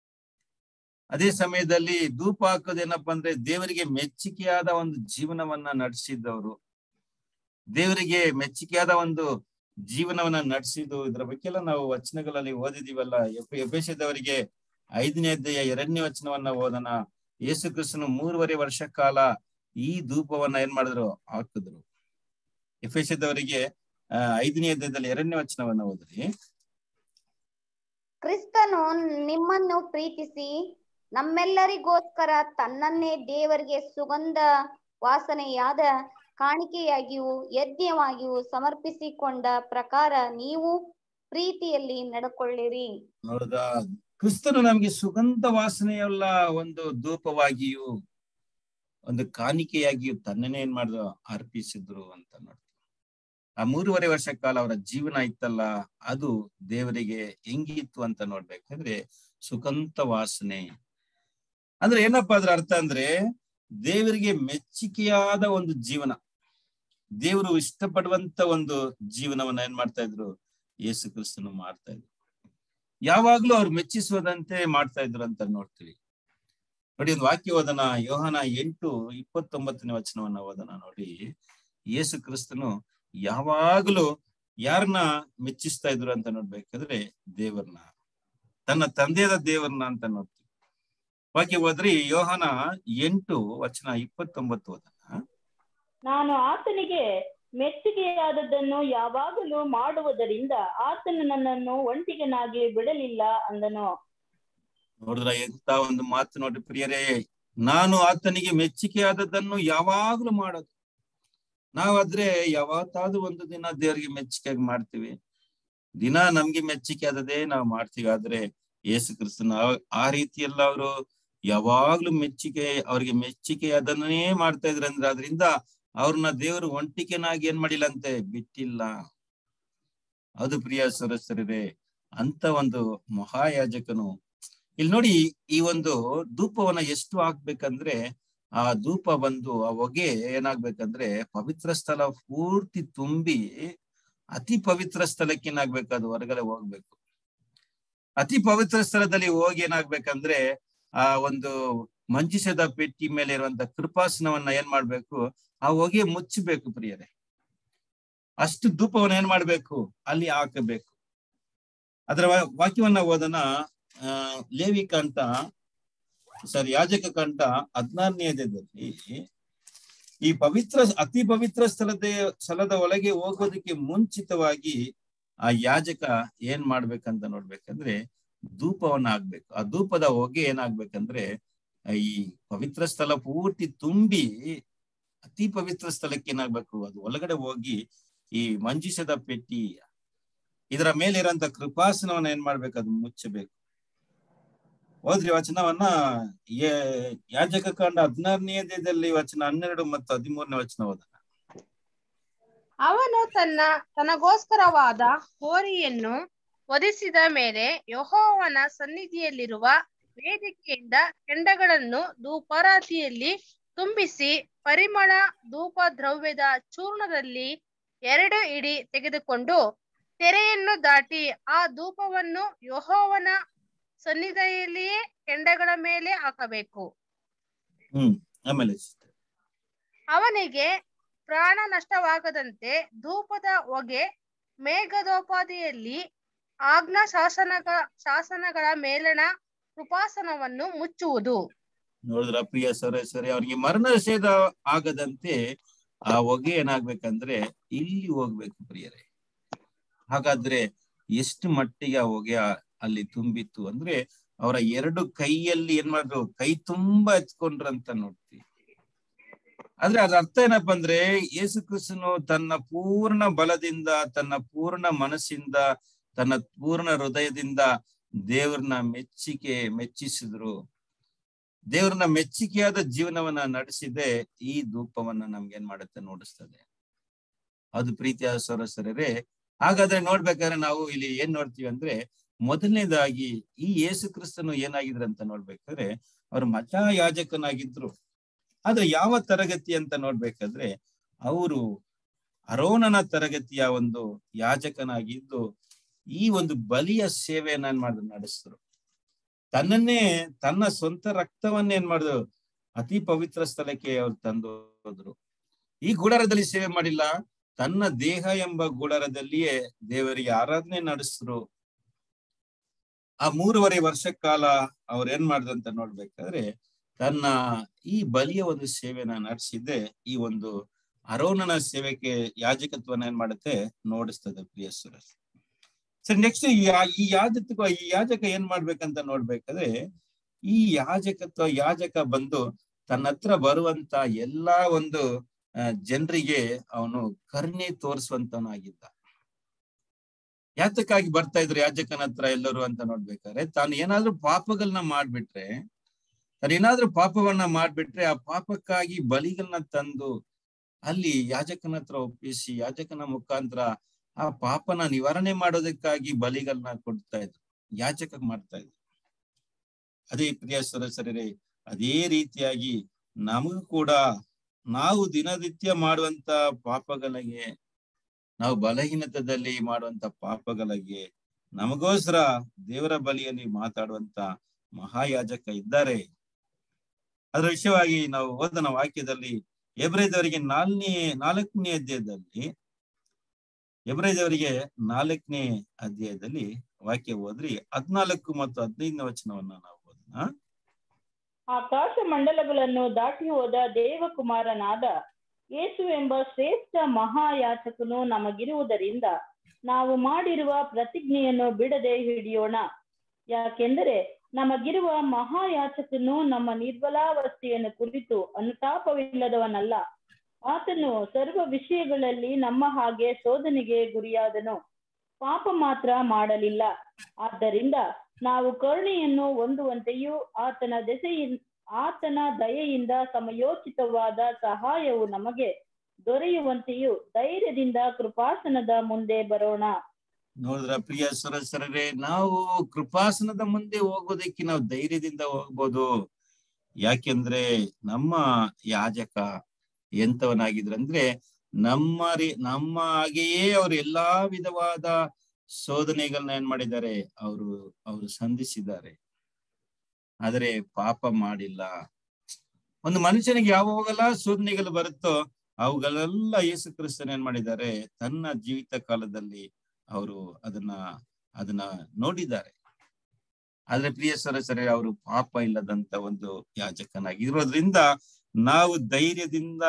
ಅದೇ ಸಮಯದಲ್ಲಿ ಧೂಪ ಹಾಕೋದೇನಪ್ಪ ಅಂದ್ರೆ ದೇವರಿಗೆ ಮೆಚ್ಚುಗೆಯಾದ ಒಂದು ಜೀವನವನ್ನ ನಡೆಸಿದ್ದವರು ದೇವರಿಗೆ ಮೆಚ್ಚುಗೆಯಾದ ಒಂದು ಜೀವನವನ್ನ ನಡೆಸಿದ್ದು ಇದ್ರ ಬಗ್ಗೆ ಎಲ್ಲ ನಾವು ವಚನಗಳಲ್ಲಿ ಓದಿದೀವಲ್ಲ ಎಫ್ ಎಫೆಸದವರಿಗೆ ಐದನೇ ಅಧ್ಯಾಯ ಎರಡನೇ ವಚನವನ್ನ ಓದೋಣ ಯೇಸು ಕ್ರಿಸ್ತನು ಮೂರುವರೆ ವರ್ಷ ಕಾಲ ಈ ಧೂಪವನ್ನ ಏನ್ ಮಾಡಿದ್ರು ಹಾಕಿದ್ರು ಎಫೆಸದವರಿಗೆ ಆ ಐದನೇ ಅಧ್ಯಾಯದಲ್ಲಿ ಎರಡನೇ ವಚನವನ್ನ ಓದ್ರಿ ಕ್ರಿಸ್ತನು ನಿಮ್ಮನ್ನು ಪ್ರೀತಿಸಿ ನಮ್ಮೆಲ್ಲರಿಗೋಸ್ಕರ ತನ್ನನ್ನೇ ದೇವರಿಗೆ ಸುಗಂಧ ವಾಸನೆಯಾದ ಕಾಣಿಕೆಯಾಗಿಯೂ ಯಜ್ಞವಾಗಿಯೂ ಸಮರ್ಪಿಸಿಕೊಂಡ ಪ್ರಕಾರ ನೀವು ಪ್ರೀತಿಯಲ್ಲಿ ನಡ್ಕೊಳ್ಳಿರಿ ಹೌದಾ ಕ್ರಿಸ್ತನು ನಮ್ಗೆ ಸುಗಂಧ ವಾಸನೆಯುಳ್ಳ ಒಂದು ಧೂಪವಾಗಿಯೂ ಒಂದು ಕಾಣಿಕೆಯಾಗಿಯೂ ತನ್ನನ್ನೇ ಏನ್ ಮಾಡಿದ್ರು ಅರ್ಪಿಸಿದ್ರು ಅಂತ ನೋಡ್ತೀವಿ ಆ ಮೂರುವರೆ ವರ್ಷ ಕಾಲ ಅವರ ಜೀವನ ಇತ್ತಲ್ಲ ಅದು ದೇವರಿಗೆ ಹೆಂಗಿತ್ತು ಅಂತ ನೋಡ್ಬೇಕಾದ್ರೆ ಸುಗಂಧ ವಾಸನೆ ಅಂದ್ರೆ ಏನಪ್ಪಾ ಅದ್ರ ಅರ್ಥ ಅಂದ್ರೆ ದೇವರಿಗೆ ಮೆಚ್ಚುಗೆಯಾದ ಒಂದು ಜೀವನ ದೇವರು ಇಷ್ಟಪಡುವಂತ ಒಂದು ಜೀವನವನ್ನ ಏನ್ ಮಾಡ್ತಾ ಇದ್ರು ಯೇಸು ಕ್ರಿಸ್ತನು ಮಾಡ್ತಾ ಇದ್ರು ಯಾವಾಗ್ಲೂ ಅವ್ರು ಮೆಚ್ಚಿಸುವುದಂತೆ ಮಾಡ್ತಾ ಇದ್ರು ಅಂತ ನೋಡ್ತೀವಿ ನೋಡಿ ಒಂದು ವಾಕ್ಯ ಓದನ ಯೋಹನ ಎಂಟು ಇಪ್ಪತ್ತೊಂಬತ್ತನೇ ವಚನವನ್ನ ಓದನ ನೋಡಿ ಯೇಸು ಕ್ರಿಸ್ತನು ಯಾವಾಗಲೂ ಯಾರನ್ನ ಮೆಚ್ಚಿಸ್ತಾ ಇದ್ರು ಅಂತ ನೋಡ್ಬೇಕಾದ್ರೆ ದೇವರನ್ನ ತನ್ನ ತಂದೆಯಾದ ದೇವರನ್ನ ಅಂತ ನೋಡ್ತೀವಿ ವಾಕ್ಯ ಓದ್ರಿ ಯೋಹನ ಎಂಟು ವಚನ ಇಪ್ಪತ್ತೊಂಬತ್ತು ಓದನ ನಾನು ಆತನಿಗೆ ಮೆಚ್ಚುಗೆಯಾದದ್ದನ್ನು ಯಾವಾಗಲೂ ಮಾಡುವುದರಿಂದ ಆತನು ನನ್ನನ್ನು ಒಂಟಿಗನಾಗಿ ಬಿಡಲಿಲ್ಲ ಅಂದನು ನೋಡಿದ್ರ ಎಂತ ಒಂದು ಮಾತು ನೋಡಿ ಪ್ರಿಯರೇ ನಾನು ಆತನಿಗೆ ಮೆಚ್ಚುಗೆಯಾದದ್ದನ್ನು ಯಾವಾಗ್ಲೂ ಮಾಡೋದು ನಾವಾದ್ರೆ ಯಾವತ್ತಾದ್ರೂ ಒಂದು ದಿನ ದೇವರಿಗೆ ಮೆಚ್ಚುಗೆಯಾಗಿ ಮಾಡ್ತೀವಿ ದಿನ ನಮ್ಗೆ ಮೆಚ್ಚುಗೆ ಆದದೇ ನಾವು ಮಾಡ್ತೀವಿ ಆದ್ರೆ ಯೇಸು ಕ್ರಿಸ್ತನ ಆ- ಆ ರೀತಿಯೆಲ್ಲ ಅವರು ಯಾವಾಗ್ಲೂ ಮೆಚ್ಚುಗೆ ಅವ್ರಿಗೆ ಮೆಚ್ಚುಗೆ ಅದನ್ನೇ ಮಾಡ್ತಾ ಇದ್ರು ಅಂದ್ರೆ ಅದರಿಂದ ಅವ್ರನ್ನ ದೇವರು ಒಂಟಿಕೆನಾಗಿ ಏನ್ ಮಾಡಿಲ್ಲಂತೆ ಬಿಟ್ಟಿಲ್ಲ ಅದು ಪ್ರಿಯ ಸರಸರಿದೆ ಅಂತ ಒಂದು ಮಹಾಯಾಜಕನು ಇಲ್ಲಿ ನೋಡಿ ಈ ಒಂದು ಧೂಪವನ್ನ ಎಷ್ಟು ಹಾಕ್ಬೇಕಂದ್ರೆ ಆ ಧೂಪ ಬಂದು ಆ ಹೊಗೆ ಏನಾಗ್ಬೇಕಂದ್ರೆ ಪವಿತ್ರ ಸ್ಥಳ ಪೂರ್ತಿ ತುಂಬಿ ಅತಿ ಪವಿತ್ರ ಸ್ಥಳಕ್ಕೆ ಏನಾಗ್ಬೇಕು ಅದು ಹೊರಗಡೆ ಹೋಗ್ಬೇಕು ಅತಿ ಪವಿತ್ರ ಸ್ಥಳದಲ್ಲಿ ಹೋಗಿ ಏನಾಗ್ಬೇಕಂದ್ರೆ ಆ ಒಂದು ಮಂಜಿಸದ ಪೆಟ್ಟಿ ಮೇಲೆ ಇರುವಂತ ಕೃಪಾಸನವನ್ನ ಏನ್ ಮಾಡ್ಬೇಕು ಆ ಹೊಗೆ ಮುಚ್ಚಬೇಕು ಪ್ರಿಯರೇ ಅಷ್ಟು ಧೂಪವನ್ನ ಏನ್ ಮಾಡ್ಬೇಕು ಅಲ್ಲಿ ಹಾಕಬೇಕು ಅದರ ವಾ- ವಾಕ್ಯವನ್ನ ಓದನ ಆ ಲೇವಿ ಕಂಠ ಸಾರಿ ಯಾಜಕ ಕಂಠ ಹದಿನಾರನೇ ಅಧ್ಯಾಯದಲ್ಲಿ ಈ ಪವಿತ್ರ ಅತಿ ಪವಿತ್ರ ಸ್ಥಳದ ಸ್ಥಳದ ಒಳಗೆ ಹೋಗೋದಕ್ಕೆ ಮುಂಚಿತವಾಗಿ ಆ ಯಾಜಕ ಏನ್ ಮಾಡ್ಬೇಕಂತ ನೋಡ್ಬೇಕಂದ್ರೆ ಧೂಪವನ್ನ ಹಾಕ್ಬೇಕು ಆ ಧೂಪದ ಹೊಗೆ ಏನಾಗ್ಬೇಕಂದ್ರೆ ಆ ಈ ಪವಿತ್ರ ಸ್ಥಳ ಪೂರ್ತಿ ತುಂಬಿ ಅತಿ ಪವಿತ್ರ ಸ್ಥಳಕ್ಕೆ ಏನಾಗ್ಬೇಕು ಅದು ಒಳಗಡೆ ಹೋಗಿ ಈ ಮಂಜಿಸದ ಪೆಟ್ಟಿ ಇದರ ಮೇಲೆ ಇರೋಂತ ಕೃಪಾಸನವನ್ನ ಏನ್ ಮಾಡ್ಬೇಕು ಅದು ಮುಚ್ಚಬೇಕು ಹೋದ್ರಿ ವಚನವನ್ನ ಯೇ- ಯಾಜಕ ಕಾಂಡ ಹದಿನಾರನೇ ಅಧ್ಯಾಯದಲ್ಲಿ ವಚನ ಹನ್ನೆರಡು ಮತ್ತು ಹದಿಮೂರನೇ ವಚನ ಓದ ಅವನು ತನ್ನ ತನಗೋಸ್ಕರವಾದ ಹೋರಿಯನ್ನು ವಧಿಸಿದ ಮೇಲೆ ಯೆಹೋವನ ಸನ್ನಿಧಿಯಲ್ಲಿರುವ ವೇದಿಕೆಯಿಂದ ಕೆಂಡಗಳನ್ನು ಧೂಪಾರತಿಯಲ್ಲಿ ತುಂಬಿಸಿ ಪರಿಮಳ ಧೂಪ ದ್ರವ್ಯದ ಚೂರ್ಣದಲ್ಲಿ ಎರಡು ಇಡಿ ತೆಗೆದುಕೊಂಡು ತೆರೆಯನ್ನು ದಾಟಿ ಆ ಧೂಪವನ್ನು ಯೆಹೋವನ ಸನ್ನಿಧಿಯಲ್ಲಿಯೇ ಕೆಂಡಗಳ ಮೇಲೆ ಹಾಕಬೇಕು ಹ್ಮ್ ಆಮೇಲೆ sister. ಅವನಿಗೆ ಪ್ರಾಣ ನಷ್ಟವಾಗದಂತೆ ಧೂಪದ ಹೊಗೆ ಮೇಘದೋಪಾದಿಯಲ್ಲಿ ಆಜ್ಞಾ ಶಾಸನಗಳ ಶಾಸನಗಳ ಮೇಲಣ ಕೃಪಾಸನವನ್ನು ಮುಚ್ಚುವುದು ನೋಡಿದ್ರ ಪ್ರಿಯ ಸರ ಸರಿ ಅವ್ರಿಗೆ ಮರಣ ನಿಷೇಧ ಆಗದಂತೆ ಆ ಹೊಗೆ ಏನಾಗ್ಬೇಕಂದ್ರೆ ಇಲ್ಲಿ ಹೋಗ್ಬೇಕು ಪ್ರಿಯರೇ ಹಾಗಾದ್ರೆ ಎಷ್ಟು ಮಟ್ಟಿಗೆ ಆ ಹೊಗೆ ಆ- ಅಲ್ಲಿ ತುಂಬಿತ್ತು ಅಂದ್ರೆ ಅವರ ಎರಡು ಕೈಯಲ್ಲಿ ಏನ್ ಮಾಡಿದ್ರು ಕೈ ತುಂಬಾ ಎತ್ಕೊಂಡ್ರಂತ ನೋಡ್ತೀವಿ ಆದ್ರೆ ಅದ್ರ ಅರ್ಥ ಏನಪ್ಪಾ ಅಂದ್ರೆ ಯೇಸು ಕ್ರಿಸ್ತನು ತನ್ನ ಪೂರ್ಣ ಬಲದಿಂದ ತನ್ನ ಪೂರ್ಣ ಮನಸ್ಸಿಂದ ತನ್ನ ಪೂರ್ಣ ಹೃದಯದಿಂದ ದೇವ್ರನ್ನ ಮೆಚ್ಚಿಕೆ ಮೆಚ್ಚಿಸಿದ್ರು ದೇವ್ರನ್ನ ಮೆಚ್ಚಿಕೆಯಾದ ಜೀವನವನ್ನ ನಡೆಸಿದೆ ಈ ಧೂಪವನ್ನ ನಮ್ಗೆ ಏನ್ ಮಾಡುತ್ತೆ ನೋಡಿಸ್ತದೆ ಅದು ಪ್ರೀತಿಯ ಸರಸರೇ ಹಾಗಾದ್ರೆ ನೋಡ್ಬೇಕಾದ್ರೆ ನಾವು ಇಲ್ಲಿ ಏನ್ ನೋಡ್ತೀವಿ ಅಂದ್ರೆ ಮೊದಲನೇದಾಗಿ ಈ ಯೇಸು ಕ್ರಿಸ್ತನು ಏನಾಗಿದ್ರು ಅಂತ ನೋಡ್ಬೇಕಾದ್ರೆ ಅವ್ರು ಮತ ಯಾಜಕನಾಗಿದ್ರು ಆದ್ರೆ ಯಾವ ತರಗತಿ ಅಂತ ನೋಡ್ಬೇಕಾದ್ರೆ ಅವರು ಅರೋನನ ತರಗತಿಯ ಒಂದು ಯಾಜಕನಾಗಿದ್ದು ಈ ಒಂದು ಬಲಿಯ ಸೇವೆಯನ್ನ ಏನ್ ಮಾಡಿದ್ರು ನಡೆಸಿದ್ರು ತನ್ನನ್ನೇ ತನ್ನ ಸ್ವಂತ ರಕ್ತವನ್ನ ಏನ್ ಮಾಡಿದ್ರು ಅತಿ ಪವಿತ್ರ ಸ್ಥಳಕ್ಕೆ ಅವ್ರು ತಂದು ಹೋದ್ರು ಈ ಗುಡಾರದಲ್ಲಿ ಸೇವೆ ಮಾಡಿಲ್ಲ ತನ್ನ ದೇಹ ಎಂಬ ಗುಡಾರದಲ್ಲಿಯೇ ದೇವರಿಗೆ ಆರಾಧನೆ ನಡೆಸಿದ್ರು ಆ ಮೂರುವರೆ ವರ್ಷ ಕಾಲ ಅವ್ರ ಏನ್ ಮಾಡಿದ್ರು ಅಂತ ನೋಡ್ಬೇಕಾದ್ರೆ ತನ್ನ ಈ ಬಲಿಯ ಒಂದು ಸೇವೆನ ನಡೆಸಿದ್ದೆ ಈ ಒಂದು ಅರೋನನ ಸೇವೆಗೆ ಯಾಜಕತ್ವನ ಏನ್ ಮಾಡುತ್ತೆ ನೋಡಿಸ್ತದೆ ಪ್ರಿಯ ಸುರಸ್ ಸರಿ ನೆಕ್ಸ್ಟ್ ಈ ಯಾ- ಈ ಯಾಜಕ ಈ ಯಾಜಕ ಏನ್ ಮಾಡ್ಬೇಕಂತ ನೋಡ್ಬೇಕಾದ್ರೆ ಈ ಯಾಜಕತ್ವ ಯಾಜಕ ಬಂದು ತನ್ನ ಹತ್ರ ಬರುವಂತ ಎಲ್ಲಾ ಒಂದು ಜನರಿಗೆ ಅವನು ಕರುಣೆ ತೋರಿಸುವಂತವನಾಗಿದ್ದ ಯಾತಕ್ಕಾಗಿ ಬರ್ತಾ ಇದ್ರು ಯಾಜಕನ ಹತ್ರ ಎಲ್ಲರೂ ಅಂತ ನೋಡ್ಬೇಕಾದ್ರೆ ತಾನು ಏನಾದ್ರೂ ಪಾಪಗಳನ್ನ ಮಾಡ್ಬಿಟ್ರೆ ತಾನು ಏನಾದ್ರೂ ಪಾಪವನ್ನ ಮಾಡ್ಬಿಟ್ರೆ ಆ ಪಾಪಕ್ಕಾಗಿ ಬಲಿಗಳನ್ನ ತಂದು ಅಲ್ಲಿ ಯಾಜಕನ ಹತ್ರ ಒಪ್ಪಿಸಿ ಯಾಜಕನ ಮುಖಾಂತರ ಆ ಪಾಪನ ನಿವಾರಣೆ ಮಾಡೋದಕ್ಕಾಗಿ ಬಲಿಗಳನ್ನ ಕೊಡ್ತಾ ಇದ್ರು ಯಾಚಕ ಮಾಡ್ತಾ ಇದ್ರು ಅದೇ ಪ್ರಿಯ ಸದಸ್ಯರೇ ಅದೇ ರೀತಿಯಾಗಿ ನಮಗೂ ಕೂಡ ನಾವು ದಿನನಿತ್ಯ ಮಾಡುವಂತ ಪಾಪಗಳಿಗೆ ನಾವು ಬಲಹೀನತದಲ್ಲಿ ಮಾಡುವಂತ ಪಾಪಗಳಿಗೆ ನಮಗೋಸ್ಕರ ದೇವರ ಬಲಿಯಲ್ಲಿ ಮಾತಾಡುವಂತ ಮಹಾಯಾಜಕ ಇದ್ದಾರೆ ಅದರ ವಿಷಯವಾಗಿ ನಾವು ಓದನ ವಾಕ್ಯದಲ್ಲಿ ಎಬ್ರೇದವರಿಗೆ ನಾಲ್ಕನೇ ನಾಲ್ಕನೇ ಅಧ್ಯಾಯದಲ್ಲಿ ಎಬ್ರೇದವರಿಗೆ ನಾಲ್ಕನೇ ಅಧ್ಯಾಯದಲ್ಲಿ ವಾಕ್ಯ ಓದ್ರಿ ಹದ್ನಾಲ್ಕು ಮತ್ತು ಹದಿನೈದನೇ ವಚನವನ್ನ ನಾವು ಓದೋಣ ಆಕಾಶ ಮಂಡಲಗಳನ್ನು ದಾಟಿ ಹೋದ ದೇವಕುಮಾರನಾದ ಯೇಸು ಎಂಬ ಶ್ರೇಷ್ಠ ಮಹಾಯಾಚಕನು ನಮಗಿರುವುದರಿಂದ ನಾವು ಮಾಡಿರುವ ಪ್ರತಿಜ್ಞೆಯನ್ನು ಬಿಡದೆ ಹಿಡಿಯೋಣ ಯಾಕೆಂದರೆ ನಮಗಿರುವ ಮಹಾಯಾಚಕನು ನಮ್ಮ ನಿರ್ಬಲಾವಸ್ಥೆಯನ್ನು ಕುರಿತು ಅನುತಾಪವಿಲ್ಲದವನಲ್ಲ ಆತನು ಸರ್ವ ವಿಷಯಗಳಲ್ಲಿ ನಮ್ಮ ಹಾಗೆ ಶೋಧನೆಗೆ ಗುರಿಯಾದನು ಪಾಪ ಮಾತ್ರ ಮಾಡಲಿಲ್ಲ ಆದ್ದರಿಂದ ನಾವು ಕರುಣೆಯನ್ನು ಹೊಂದುವಂತೆಯೂ ಆತನ ದೆಸೆಯಿಂದ ಆತನ ದಯೆಯಿಂದ ಸಮಯೋಚಿತವಾದ ಸಹಾಯವು ನಮಗೆ ದೊರೆಯುವಂತೆಯೂ ಧೈರ್ಯದಿಂದ ಕೃಪಾಸನದ ಮುಂದೆ ಬರೋಣ ನೋಡಿದ್ರ ಪ್ರಿಯ ಸರಸರರೇ ನಾವು ಕೃಪಾಸನದ ಮುಂದೆ ಹೋಗೋದಕ್ಕೆ ನಾವು ಧೈರ್ಯದಿಂದ ಹೋಗ್ಬೋದು ಯಾಕೆಂದ್ರೆ ನಮ್ಮ ಯಾಜಕ ಎಂತವನಾಗಿದ್ರಂದ್ರೆ ನಮ್ಮ ರೀ ನಮ್ಮ ಹಾಗೆಯೇ ಅವ್ರು ಎಲ್ಲಾ ವಿಧವಾದ ಶೋಧನೆಗಳನ್ನ ಏನ್ ಮಾಡಿದ್ದಾರೆ ಅವರು ಅವರು ಸಂಧಿಸಿದ್ದಾರೆ ಆದರೆ ಪಾಪ ಮಾಡಿಲ್ಲ ಒಂದು ಮನುಷ್ಯನಿಗೆ ಯಾವಾಗೆಲ್ಲ ಶೋಧನೆಗಳು ಬರುತ್ತೋ ಅವುಗಳೆಲ್ಲ ಯೇಸು ಕ್ರಿಸ್ತನ್ ಏನ್ ಮಾಡಿದ್ದಾರೆ ತನ್ನ ಜೀವಿತ ಕಾಲದಲ್ಲಿ ಅವರು ಅದನ್ನ ಅದನ್ನ ನೋಡಿದ್ದಾರೆ ಆದ್ರೆ ಪ್ರಿಯ ಸರಸರೇ ಅವರು ಪಾಪ ಇಲ್ಲದಂತ ಒಂದು ಯಾಜಕನಾಗಿರೋದ್ರಿಂದ ನಾವು ಧೈರ್ಯದಿಂದ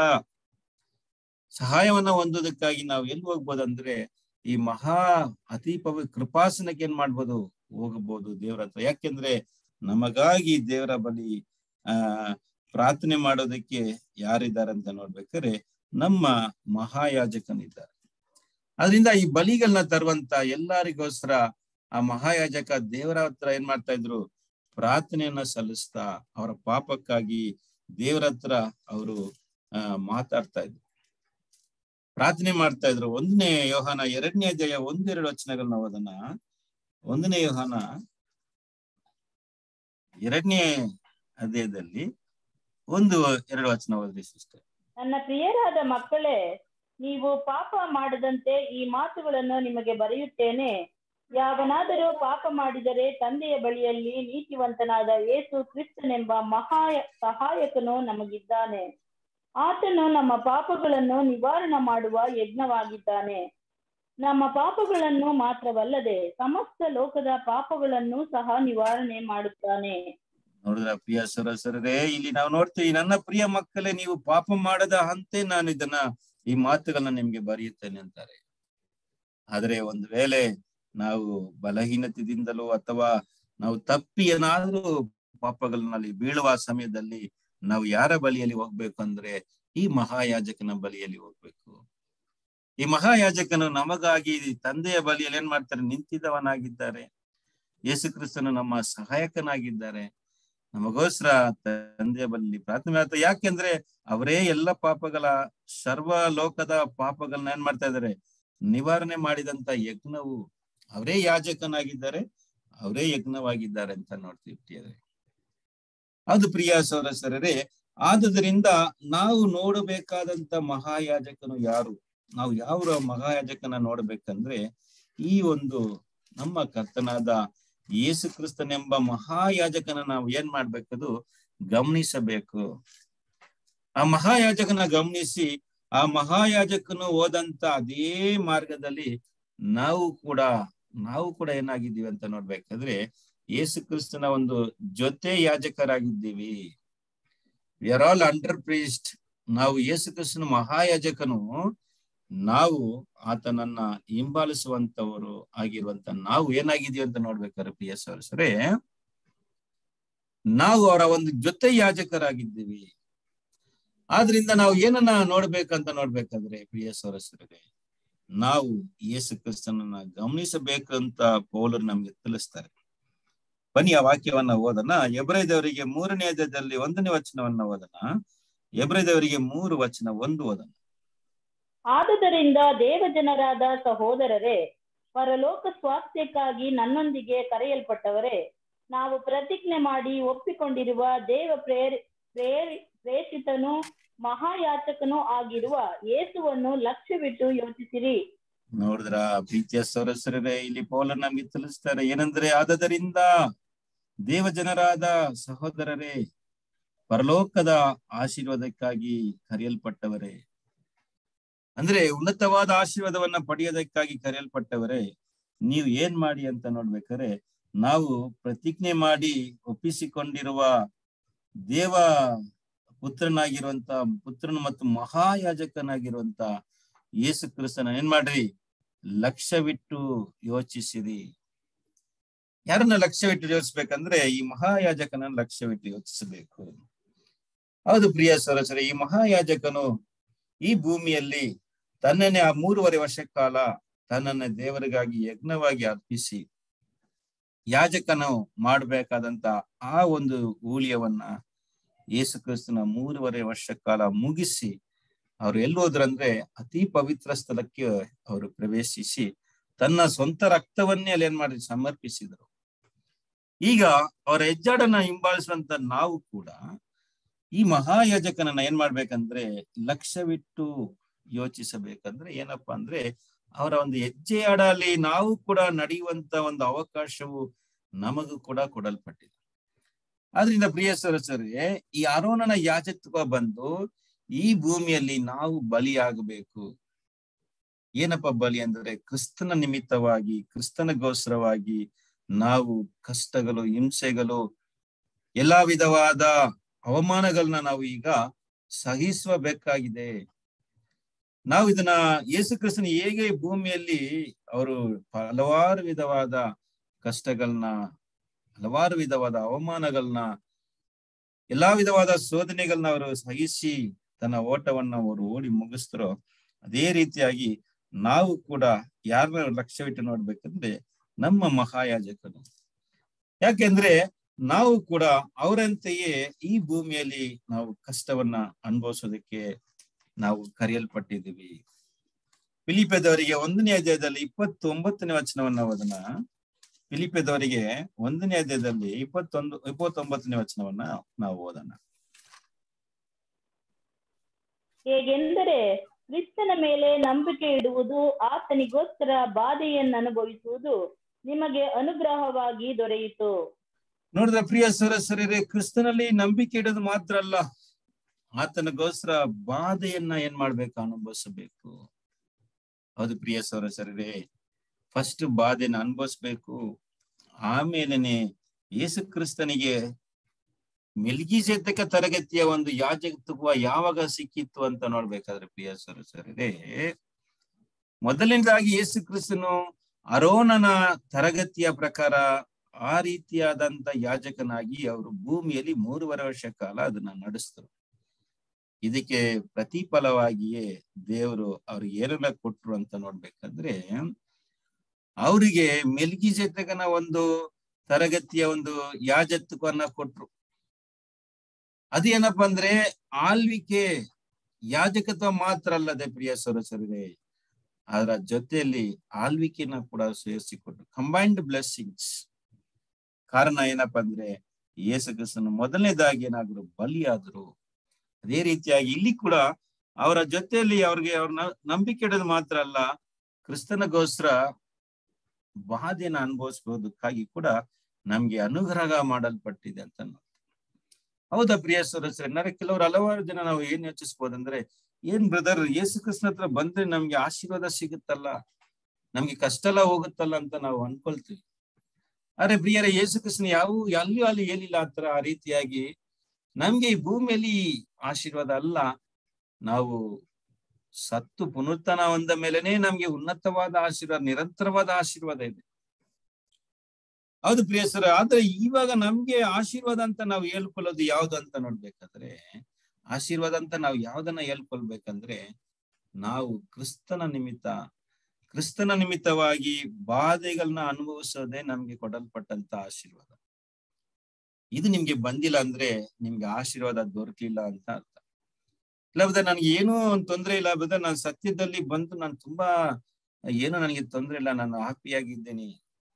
ಸಹಾಯವನ್ನ ಹೊಂದೋದಕ್ಕಾಗಿ ನಾವು ಎಲ್ಲಿ ಹೋಗ್ಬೋದಂದ್ರೆ ಈ ಮಹಾ ಅತಿ ಪವಿ ಕೃಪಾಸನಕ್ಕೆ ಏನ್ ಮಾಡ್ಬೋದು ಹೋಗಬಹುದು ದೇವರ ಹತ್ರ ಯಾಕೆಂದ್ರೆ ನಮಗಾಗಿ ದೇವರ ಬಳಿ ಆ ಪ್ರಾರ್ಥನೆ ಮಾಡೋದಕ್ಕೆ ಯಾರಿದ್ದಾರೆ ಅಂತ ನೋಡ್ಬೇಕಾದ್ರೆ ನಮ್ಮ ಮಹಾಯಾಜಕನಿದ್ದಾರೆ ಅದರಿಂದ ಈ ಬಲಿಗಳನ್ನ ತರುವಂತ ಎಲ್ಲರಿಗೋಸ್ಕರ ಆ ಮಹಾಯಾಜಕ ದೇವರ ಹತ್ರ ಏನ್ ಮಾಡ್ತಾ ಇದ್ರು ಪ್ರಾರ್ಥನೆಯನ್ನ ಸಲ್ಲಿಸ್ತಾ ಅವರ ಪಾಪಕ್ಕಾಗಿ ದೇವರ ಹತ್ರ ಅವರು ಆ ಮಾತಾಡ್ತಾ ಇದ್ರು ಪ್ರಾರ್ಥನೆ ಮಾಡ್ತಾ ಇದ್ರು ಒಂದನೇ ಯೋಹಾನ ಎರಡನೇ ಅಧ್ಯಾಯ ಒಂದೆರಡು ವಚನಗಳನ್ನ ಓದನ ಒಂದನೇ ಯೋಹಾನ ಎರಡನೇ ಅಧ್ಯಾಯದಲ್ಲಿ ಒಂದು ಎರಡು ವಚನ ಓದ್ರಿ ಸಿಸ್ಟರ್ ನನ್ನ ಪ್ರಿಯರಾದ ಮಕ್ಕಳೇ ನೀವು ಪಾಪ ಮಾಡದಂತೆ ಈ ಮಾತುಗಳನ್ನು ನಿಮಗೆ ಬರೆಯುತ್ತೇನೆ ಯಾವನಾದರೂ ಪಾಪ ಮಾಡಿದರೆ ತಂದೆಯ ಬಳಿಯಲ್ಲಿ ನೀತಿವಂತನಾದ ಯೇಸು ಕ್ರಿಸ್ತನೆಂಬ ಮಹಾ ಸಹಾಯಕನು ನಮಗಿದ್ದಾನೆ ಆತನು ನಮ್ಮ ಪಾಪಗಳನ್ನು ನಿವಾರಣೆ ಮಾಡುವ ಯಜ್ಞವಾಗಿದ್ದಾನೆ ನಮ್ಮ ಪಾಪಗಳನ್ನು ಮಾತ್ರವಲ್ಲದೆ ಸಮಸ್ತ ಲೋಕದ ಪಾಪಗಳನ್ನು ಸಹ ನಿವಾರಣೆ ಮಾಡುತ್ತಾನೆ ನೋಡಿದ್ರ ಪ್ರಿಯ ಸರಸರರೇ ಇಲ್ಲಿ ನಾವು ನೋಡ್ತೀವಿ ನನ್ನ ಪ್ರಿಯ ಮಕ್ಕಳೇ ನೀವು ಪಾಪ ಮಾಡದ ಹಂತೆ ನಾನು ಇದನ್ನ ಈ ಮಾತುಗಳನ್ನ ನಿಮ್ಗೆ ಬರೆಯುತ್ತೇನೆ ಅಂತಾರೆ ಆದ್ರೆ ಒಂದು ವೇಳೆ ನಾವು ಬಲಹೀನತೆಯಿಂದಲೋ ಅಥವಾ ನಾವು ತಪ್ಪಿ ಏನಾದ್ರೂ ಪಾಪಗಳಲ್ಲಿ ಬೀಳುವ ಸಮಯದಲ್ಲಿ ನಾವು ಯಾರ ಬಳಿಯಲ್ಲಿ ಹೋಗ್ಬೇಕು ಅಂದ್ರೆ ಈ ಮಹಾಯಾಜಕನ ಬಳಿಯಲ್ಲಿ ಹೋಗ್ಬೇಕು ಈ ಮಹಾಯಾಜಕನು ನಮಗಾಗಿ ತಂದೆಯ ಬಳಿಯಲ್ಲಿ ಏನ್ ಮಾಡ್ತಾರೆ ನಿಂತಿದ್ದವನಾಗಿದ್ದಾರೆ ಯೇಸು ಕ್ರಿಸ್ತನು ನಮ್ಮ ಸಹಾಯಕನಾಗಿದ್ದಾರೆ ನಮಗೋಸ್ಕರ ತಂದೆಯ ಬಳಿ ಪ್ರಾರ್ಥನೆ ಮಾಡ್ತಾರೆ ಯಾಕೆಂದ್ರೆ ಅವರೇ ಎಲ್ಲ ಪಾಪಗಳ ಸರ್ವ ಲೋಕದ ಪಾಪಗಳನ್ನ ಏನ್ ಮಾಡ್ತಾ ಇದ್ದಾರೆ ನಿವಾರಣೆ ಮಾಡಿದಂತ ಯಜ್ಞವು ಅವರೇ ಯಾಜಕನಾಗಿದ್ದಾರೆ ಅವರೇ ಯಜ್ಞವಾಗಿದ್ದಾರೆ ಅಂತ ನೋಡ್ತೀವಿ ಪ್ರಿಯರೇ ಅದು ಪ್ರಿಯ ಸೋರಸರರೇ ಆದುದರಿಂದ ನಾವು ನೋಡಬೇಕಾದಂತ ಮಹಾಯಾಜಕನು ಯಾರು ನಾವು ಯಾವ ಮಹಾಯಾಜಕನ ನೋಡ್ಬೇಕಂದ್ರೆ ಈ ಒಂದು ನಮ್ಮ ಕರ್ತನಾದ ಯೇಸು ಕ್ರಿಸ್ತನೆಂಬ ಮಹಾಯಾಜಕನ ನಾವು ಏನ್ ಮಾಡ್ಬೇಕದು ಗಮನಿಸಬೇಕು ಆ ಮಹಾಯಾಜಕನ ಗಮನಿಸಿ ಆ ಮಹಾಯಾಜಕನು ಹೋದಂತ ಅದೇ ಮಾರ್ಗದಲ್ಲಿ ನಾವು ಕೂಡ ನಾವು ಕೂಡ ಏನಾಗಿದ್ದೀವಿ ಅಂತ ನೋಡ್ಬೇಕಾದ್ರೆ ಯೇಸು ಕ್ರಿಸ್ತನ ಒಂದು ಜೊತೆ ಯಾಜಕರಾಗಿದ್ದೀವಿ we are all under priest ನಾವು ಯೇಸು ಕ್ರಿಸ್ತನ ಮಹಾಯಾಜಕನು ನಾವು ಆತನನ್ನ ಹಿಂಬಾಲಿಸುವಂತವರು ಆಗಿರುವಂತ ನಾವು ಏನಾಗಿದೀವಿ ಅಂತ ನೋಡ್ಬೇಕಾದ್ರೆ ಪ್ರಿಯ ಸರಸರೇ ನಾವು ಅವರ ಒಂದು ಜೊತೆ ಯಾಜಕರಾಗಿದ್ದೀವಿ ಆದ್ರಿಂದ ನಾವು ಏನನ್ನ ನೋಡ್ಬೇಕಂತ ನೋಡ್ಬೇಕಾದ್ರೆ ಪ್ರಿಯ ಸರಸರೇ ನಾವು ಯೇಸು ಕ್ರಿಸ್ತನನ್ನ ಗಮನಿಸಬೇಕಂತ ಪೌಲರು ನಮ್ಗೆ ತಿಳಿಸ್ತಾರೆ ಬನ್ನಿ ಆ ವಾಕ್ಯವನ್ನ ಓದನ ಎಬ್ರೈದವರಿಗೆ ಮೂರನೇ ಅಧ್ಯಾಯದಲ್ಲಿ ಒಂದನೇ ವಚನವನ್ನ ಓದನ ಎಬ್ರೈದವರಿಗೆ ಮೂರು ವಚನ ಒಂದು ಓದನ ಆದುದರಿಂದ ದೇವಜನರಾದ ಸಹೋದರರೇ ಪರಲೋಕ ಸ್ವಾಸ್ಥ್ಯಕ್ಕಾಗಿ ನನ್ನೊಂದಿಗೆ ಕರೆಯಲ್ಪಟ್ಟವರೇ ನಾವು ಪ್ರತಿಜ್ಞೆ ಮಾಡಿ ಒಪ್ಪಿಕೊಂಡಿರುವ ದೇವ ಪ್ರೇರಿ ಪ್ರೇರಿ ಪ್ರೇಷಿತನು ಮಹಾಯಾಚಕನೂ ಆಗಿರುವ ಯೇಸುವನ್ನು ಲಕ್ಷ್ಯವಿಟ್ಟು ಯೋಚಿಸಿರಿ ನೋಡಿದ್ರ ಪ್ರೀತಿಯ ಸರಸರೇ ಇಲ್ಲಿ ಪೌಲ ನಮ್ಗೆ ತಿಳಿಸ್ತಾರೆ ಏನಂದ್ರೆ ಆದದರಿಂದ ದೇವಜನರಾದ ಸಹೋದರರೇ ಪರಲೋಕದ ಆಶೀರ್ವಾದಕ್ಕಾಗಿ ಕರೆಯಲ್ಪಟ್ಟವರೇ ಅಂದ್ರೆ ಉನ್ನತವಾದ ಆಶೀರ್ವಾದವನ್ನ ಪಡೆಯೋದಕ್ಕಾಗಿ ಕರೆಯಲ್ಪಟ್ಟವರೇ ನೀವು ಏನ್ ಮಾಡಿ ಅಂತ ನೋಡ್ಬೇಕಾದ್ರೆ ನಾವು ಪ್ರತಿಜ್ಞೆ ಮಾಡಿ ಒಪ್ಪಿಸಿಕೊಂಡಿರುವ ದೇವ ಪುತ್ರನಾಗಿರುವಂತ ಪುತ್ರನು ಮತ್ತು ಮಹಾಯಾಜಕನಾಗಿರುವಂತ ಯೇಸು ಕ್ರಿಸ್ತನ ಏನ್ ಮಾಡ್ರಿ ಲಕ್ಷ್ಯವಿಟ್ಟು ಯೋಚಿಸಿರಿ ಯಾರನ್ನ ಲಕ್ಷ್ಯವಿಟ್ಟು ಯೋಚಿಸ್ಬೇಕಂದ್ರೆ ಈ ಮಹಾಯಾಜಕನ ಲಕ್ಷ್ಯವಿಟ್ಟು ಯೋಚಿಸಬೇಕು ಹೌದು ಪ್ರಿಯ ಸರಸರ ಈ ಮಹಾಯಾಜಕನು ಈ ಭೂಮಿಯಲ್ಲಿ ತನ್ನನ್ನೇ ಆ ಮೂರುವರೆ ವರ್ಷ ಕಾಲ ತನ್ನನ್ನ ದೇವರಿಗಾಗಿ ಯಜ್ಞವಾಗಿ ಅರ್ಪಿಸಿ ಯಾಜಕನು ಮಾಡ್ಬೇಕಾದಂತ ಆ ಒಂದು ಊಳಿಯವನ್ನ ಯೇಸು ಕ್ರಿಸ್ತನ ಮೂರುವರೆ ವರ್ಷ ಕಾಲ ಮುಗಿಸಿ ಅವ್ರು ಎಲ್ಲಿ ಹೋದ್ರಂದ್ರೆ ಅತಿ ಪವಿತ್ರ ಸ್ಥಳಕ್ಕೆ ಅವರು ಪ್ರವೇಶಿಸಿ ತನ್ನ ಸ್ವಂತ ರಕ್ತವನ್ನೇ ಅಲ್ಲಿ ಏನ್ ಮಾಡಿ ಸಮರ್ಪಿಸಿದರು ಈಗ ಅವರ ಹೆಜ್ಜಾಡನ್ನ ಹಿಂಬಾಲಿಸುವಂತ ನಾವು ಕೂಡ ಈ ಮಹಾಯಾಜಕನನ್ನ ಏನ್ ಮಾಡ್ಬೇಕಂದ್ರೆ ಲಕ್ಷ್ಯವಿಟ್ಟು ಯೋಚಿಸಬೇಕಂದ್ರೆ ಏನಪ್ಪಾ ಅಂದ್ರೆ ಅವರ ಒಂದು ಹೆಜ್ಜೆ ಅಡಲಿ ನಾವು ಕೂಡ ನಡೆಯುವಂತ ಒಂದು ಅವಕಾಶವು ನಮಗೂ ಕೂಡ ಕೊಡಲ್ಪಟ್ಟಿದೆ ಆದ್ರಿಂದ ಪ್ರಿಯ ಸರಸರೇ ಈ ಅರೋನನ ಯಾಜತ್ವ ಬಂದು ಈ ಭೂಮಿಯಲ್ಲಿ ನಾವು ಬಲಿಯಾಗಬೇಕು ಏನಪ್ಪ ಬಲಿ ಅಂದ್ರೆ ಕ್ರಿಸ್ತನ ನಿಮಿತ್ತವಾಗಿ ಕ್ರಿಸ್ತನಗೋಸ್ಕರವಾಗಿ ನಾವು ಕಷ್ಟಗಳು ಹಿಂಸೆಗಳು ಎಲ್ಲಾ ವಿಧವಾದ ಅವಮಾನಗಳನ್ನ ನಾವು ಈಗ ಸಹಿಸಬೇಕಾಗಿದೆ ನಾವು ಇದನ್ನ ಯೇಸು ಕ್ರಿಸ್ತನ ಹೇಗೆ ಭೂಮಿಯಲ್ಲಿ ಅವರು ಹಲವಾರು ವಿಧವಾದ ಕಷ್ಟಗಳನ್ನ ಹಲವಾರು ವಿಧವಾದ ಅವಮಾನಗಳನ್ನ ಎಲ್ಲಾ ವಿಧವಾದ ಶೋಧನೆಗಳನ್ನ ಅವರು ಸಹಿಸಿ ತನ್ನ ಓಟವನ್ನ ಅವರು ಓಡಿ ಮುಗಿಸ್ತರೋ ಅದೇ ರೀತಿಯಾಗಿ ನಾವು ಕೂಡ ಯಾರನ್ನ ಲಕ್ಷ್ಯವಿಟ್ಟು ನೋಡ್ಬೇಕಂದ್ರೆ ನಮ್ಮ ಮಹಾಯಾಜಕನು ಯಾಕೆಂದ್ರೆ ನಾವು ಕೂಡ ಅವರಂತೆಯೇ ಈ ಭೂಮಿಯಲ್ಲಿ ನಾವು ಕಷ್ಟವನ್ನ ಅನುಭವಿಸೋದಕ್ಕೆ ನಾವು ಕರೆಯಲ್ಪಟ್ಟಿದ್ದೀವಿ ಫಿಲಿಪದವರಿಗೆ ಒಂದನೇ ಅಧ್ಯಾಯದಲ್ಲಿ ಇಪ್ಪತ್ತೊಂಬತ್ತನೇ ವಚನವನ್ನ ಓದನ ಫಿಲಿಪದವರಿಗೆ ಒಂದನೇ ಅಧ್ಯಾಯದಲ್ಲಿ ಇಪ್ಪತ್ತೊಂದು ಇಪ್ಪತ್ತೊಂಬತ್ತನೇ ವಚನವನ್ನ ನಾವು ಓದೋಣ ಹೇಗೆಂದರೆ ಕ್ರಿಸ್ತನ ಮೇಲೆ ನಂಬಿಕೆ ಇಡುವುದು ಆತನಿಗೋಸ್ಕರ ಬಾಧೆಯನ್ನು ಅನುಭವಿಸುವುದು ನಿಮಗೆ ಅನುಗ್ರಹವಾಗಿ ದೊರೆಯಿತು ನೋಡಿದ್ರೆ ಪ್ರಿಯ ಸರಸರೇ ಕ್ರಿಸ್ತನಲ್ಲಿ ನಂಬಿಕೆ ಇಡೋದು ಮಾತ್ರ ಅಲ್ಲ ಆತನಿಗೋಸ್ಕರ ಬಾಧೆಯನ್ನ ಏನ್ ಮಾಡ್ಬೇಕು ಅನುಭವಿಸಬೇಕು ಹೌದು ಪ್ರಿಯ ಸೌರಸರೇ ಫಸ್ಟ್ ಬಾಧೆನ ಅನುಭವಿಸ್ಬೇಕು ಆಮೇಲೆನೆ ಯೇಸು ಕ್ರಿಸ್ತನಿಗೆ ಮೆಲ್ಗಿಜೆದ್ದಕ ತರಗತಿಯ ಒಂದು ಯಾಜಕತ್ವ ಯಾವಾಗ ಸಿಕ್ಕಿತ್ತು ಅಂತ ನೋಡ್ಬೇಕಾದ್ರೆ ಪ್ರಿಯ ಸರಸರೇ ಮೊದಲನೇದಾಗಿ ಯೇಸು ಕ್ರಿಸ್ತನು ಅರೋನನ ತರಗತಿಯ ಪ್ರಕಾರ ಆ ರೀತಿಯಾದಂತ ಯಾಜಕನಾಗಿ ಅವರು ಭೂಮಿಯಲ್ಲಿ ಮೂರುವರೆ ವರ್ಷ ಕಾಲ ಅದನ್ನ ನಡೆಸಿದ್ರು ಇದಕ್ಕೆ ಪ್ರತಿಫಲವಾಗಿಯೇ ದೇವರು ಅವ್ರಿಗೆ ಏನೆಲ್ಲ ಕೊಟ್ರು ಅಂತ ನೋಡ್ಬೇಕಾದ್ರೆ ಅವರಿಗೆ ಮೆಲ್ಗಿಜೆತಕನ ಒಂದು ತರಗತಿಯ ಒಂದು ಯಾಜತ್ವನ್ನ ಕೊಟ್ರು ಅದೇನಪ್ಪ ಅಂದ್ರೆ ಆಳ್ವಿಕೆ ಯಾಜಕತ್ವ ಮಾತ್ರ ಅಲ್ಲದೆ ಪ್ರಿಯ ಸರಸರೇ ಅದರ ಜೊತೆಯಲ್ಲಿ ಆಳ್ವಿಕೆನ ಕೂಡ ಸೇರಿಸಿಕೊಟ್ರು ಕಂಬೈನ್ಡ್ ಬ್ಲೆಸ್ಸಿಂಗ್ಸ್ ಕಾರಣ ಏನಪ್ಪಾ ಅಂದ್ರೆ ಯೇಸು ಕ್ರಿಸ್ತನ ಮೊದಲನೇದಾಗಿ ಏನಾದ್ರು ಬಲಿಯಾದ್ರು ಅದೇ ರೀತಿಯಾಗಿ ಇಲ್ಲಿ ಕೂಡ ಅವರ ಜೊತೆಯಲ್ಲಿ ಅವ್ರಿಗೆ ಅವ್ರ ನಂಬಿಕೆ ಇಡೋದು ಮಾತ್ರ ಅಲ್ಲ ಕ್ರಿಸ್ತನಗೋಸ್ಕರ ಬಾಧೆನ ಅನುಭವಿಸಬಹುದಕ್ಕಾಗಿ ಕೂಡ ನಮ್ಗೆ ಅನುಗ್ರಹ ಮಾಡಲ್ಪಟ್ಟಿದೆ ಅಂತ ನೋಡಿ ಹೌದಾ ಪ್ರಿಯ ಸದಸ್ಯರೇ ಕೆಲವರು ಹಲವಾರು ಜನ ನಾವು ಏನ್ ಯೋಚಿಸ್ಬೋದಂದ್ರೆ ಏನ್ ಬ್ರದರ್ ಯೇಸು ಕೃಷ್ಣ ಹತ್ರ ಬಂದ್ರೆ ನಮ್ಗೆ ಆಶೀರ್ವಾದ ಸಿಗುತ್ತಲ್ಲ ನಮ್ಗೆ ಕಷ್ಟ ಎಲ್ಲ ಹೋಗುತ್ತಲ್ಲ ಅಂತ ನಾವು ಅನ್ಕೊಳ್ತೀವಿ ಆದ್ರೆ ಪ್ರಿಯರ ಯೇಸು ಕೃಷ್ಣ ಯಾವ ಎಲ್ಲಿಯೂ ಅಲ್ಲಿ ಏನಿಲ್ಲ ಆತರ ಆ ರೀತಿಯಾಗಿ ನಮ್ಗೆ ಈ ಭೂಮಿಯಲ್ಲಿ ಆಶೀರ್ವಾದ ಅಲ್ಲ ನಾವು ಸತ್ತು ಪುನರುತ್ಥಾನ ಹೊಂದ ಮೇಲೆನೆ ನಮ್ಗೆ ಉನ್ನತವಾದ ಆಶೀರ್ವಾದ ನಿರಂತರವಾದ ಆಶೀರ್ವಾದ ಇದೆ ಹೌದು ಪ್ರಿಯ ಸರ್ ಆದ್ರೆ ಇವಾಗ ನಮ್ಗೆ ಆಶೀರ್ವಾದ ಅಂತ ನಾವು ಹೇಳ್ಕೊಳ್ಳೋದು ಯಾವ್ದು ಅಂತ ನೋಡ್ಬೇಕಾದ್ರೆ ಆಶೀರ್ವಾದ ಅಂತ ನಾವು ಯಾವ್ದನ್ನ ಹೇಳ್ಕೊಳ್ಬೇಕಂದ್ರೆ ನಾವು ಕ್ರಿಸ್ತನ ನಿಮಿತ್ತ ಕ್ರಿಸ್ತನ ನಿಮಿತ್ತವಾಗಿ ಬಾಧೆಗಳನ್ನ ಅನುಭವಿಸೋದೇ ನಮ್ಗೆ ಕೊಡಲ್ಪಟ್ಟಂತ ಆಶೀರ್ವಾದ ಇದು ನಿಮ್ಗೆ ಬಂದಿಲ್ಲ ಅಂದ್ರೆ ನಿಮ್ಗೆ ಆಶೀರ್ವಾದ ದೊರಕಲಿಲ್ಲ ಅಂತ ಅರ್ಥ ಇಲ್ಲ ಬದ ನನ್ಗೆ ಏನೂ ತೊಂದ್ರೆ ಇಲ್ಲ ಬದ ನಾನು ಸತ್ಯದಲ್ಲಿ ಬಂದು ನಾನು ತುಂಬಾ ಏನು ನನಗೆ ತೊಂದ್ರೆ ಇಲ್ಲ ನಾನು ಹ್ಯಾಪಿಯಾಗಿದ್ದೇನೆ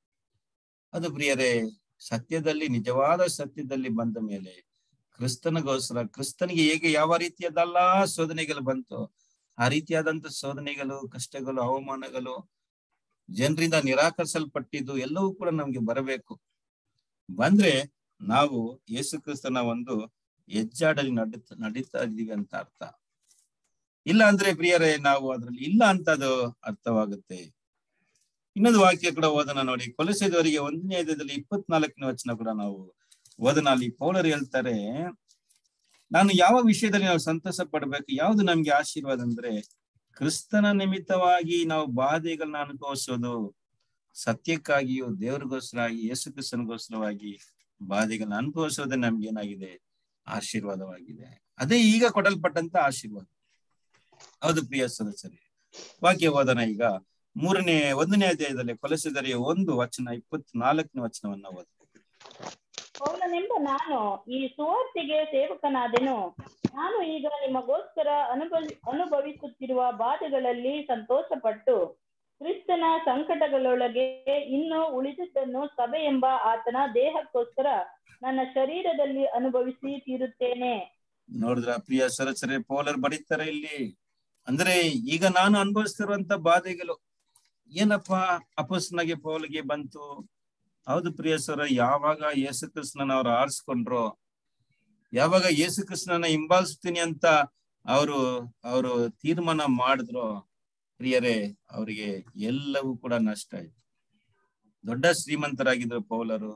ಅದು ಪ್ರಿಯರೇ ಸತ್ಯದಲ್ಲಿ ನಿಜವಾದ ಸತ್ಯದಲ್ಲಿ ಬಂದ ಮೇಲೆ ಕ್ರಿಸ್ತನಿಗೋಸ್ಕರ ಕ್ರಿಸ್ತನಿಗೆ ಹೇಗೆ ಯಾವ ರೀತಿಯಾದಲ್ಲ ಶೋಧನೆಗಳು ಬಂತು ಆ ರೀತಿಯಾದಂತ ಶೋಧನೆಗಳು ಕಷ್ಟಗಳು ಅವಮಾನಗಳು ಜನರಿಂದ ನಿರಾಕರಿಸಲ್ಪಟ್ಟಿದ್ದು ಎಲ್ಲವೂ ಕೂಡ ನಮ್ಗೆ ಬರಬೇಕು ಬಂದ್ರೆ ನಾವು ಯೇಸು ಕ್ರಿಸ್ತನ ಒಂದು ಹೆಜ್ಜಾಡಲ್ಲಿ ನಡೀತಾ ನಡೀತಾ ಇದೀವಿ ಅಂತ ಅರ್ಥ ಇಲ್ಲ ಅಂದ್ರೆ ಪ್ರಿಯರೇ ನಾವು ಅದ್ರಲ್ಲಿ ಇಲ್ಲ ಅಂತ ಅದು ಅರ್ಥವಾಗುತ್ತೆ ಇನ್ನೊಂದು ವಾಕ್ಯ ಕೂಡ ಓದನ ನೋಡಿ ಕೊಲಸೆದವರಿಗೆ ಒಂದನೇ ಅಧ್ಯಾಯದಲ್ಲಿ ಇಪ್ಪತ್ನಾಲ್ಕನೇ ವಚನ ಕೂಡ ನಾವು ಓದನ ಅಲ್ಲಿ ಪೌಲರು ಹೇಳ್ತಾರೆ ನಾನು ಯಾವ ವಿಷಯದಲ್ಲಿ ನಾವು ಸಂತೋಷ ಪಡ್ಬೇಕು ಯಾವ್ದು ನಮ್ಗೆ ಆಶೀರ್ವಾದ ಅಂದ್ರೆ ಕ್ರಿಸ್ತನ ನಿಮಿತ್ತವಾಗಿ ನಾವು ಬಾಧೆಗಳನ್ನ ಅನುಭವಿಸೋದು ಸತ್ಯಕ್ಕಾಗಿಯೂ ದೇವ್ರಿಗೋಸ್ಕರವಾಗಿ ಯೇಸು ಕ್ರಿಸ್ತನಿಗೋಸ್ಕರವಾಗಿ ಬಾಧೆಗಳನ್ನ ಅನುಭವಿಸೋದೇ ನಮ್ಗೆ ಏನಾಗಿದೆ ಆಶೀರ್ವಾದವಾಗಿದೆ ಅದೇ ಈಗ ಕೊಡಲ್ಪಟ್ಟಂತ ಆಶೀರ್ವಾದ ಹೌದು ಪ್ರಿಯ ಸದಸ್ಯರೇ ವಾಕ್ಯ ಓದನ ಈಗ ಮೂರನೇ ಒಂದನೇ ಅಧ್ಯಾಯದಲ್ಲಿ ಕೊಲಸಿದರೆ ಒಂದು ವಚನ ಇಪ್ಪತ್ನಾಲ್ಕನೇ ವಚನವನ್ನ ಓದ ಪೌಲನೆಂಬ ನಾನು ಈ ಸುವಾರ್ತೆಗೆ ಸೇವಕನಾದೆನು ನಾನು ಈಗ ನಿಮಗೋಸ್ಕರ ಅನುಭವಿ ಅನುಭವಿಸುತ್ತಿರುವ ಬಾಧೆಗಳಲ್ಲಿ ಸಂತೋಷಪಟ್ಟು ಕ್ರಿಸ್ತನ ಸಂಕಟಗಳೊಳಗೆ ಇನ್ನೂ ಉಳಿದಿದ್ದನ್ನು ಸಭೆ ಎಂಬ ಆತನ ದೇಹಕ್ಕೋಸ್ಕರ ನನ್ನ ಶರೀರದಲ್ಲಿ ಅನುಭವಿಸಿ ತೀರುತ್ತೇನೆ ನೋಡಿದ್ರ ಪ್ರಿಯ ಸರಸರೆ ಪೌಲರ್ ಬರೀತಾರೆ ಇಲ್ಲಿ ಅಂದ್ರೆ ಈಗ ನಾನು ಅನುಭವಿಸ್ತಿರುವಂತ ಬಾಧೆಗಳು ಏನಪ್ಪಾ ಅಪಸ್ನಾಗೆ ಪೌಲಿಗೆ ಬಂತು ಹೌದು ಪ್ರಿಯ ಸರ ಯಾವಾಗ ಯೇಸು ಕೃಷ್ಣನ ಅವ್ರು ಆರಿಸ್ಕೊಂಡ್ರು ಯಾವಾಗ ಯೇಸು ಕೃಷ್ಣನ ಹಿಂಬಾಲಿಸ್ತೀನಿ ಅಂತ ಅವರು ಅವರು ತೀರ್ಮಾನ ಮಾಡಿದ್ರು ಪ್ರಿಯರೇ ಅವರಿಗೆ ಎಲ್ಲವೂ ಕೂಡ ನಷ್ಟ ಆಯ್ತು ದೊಡ್ಡ ಶ್ರೀಮಂತರಾಗಿದ್ರು ಪೌಲರು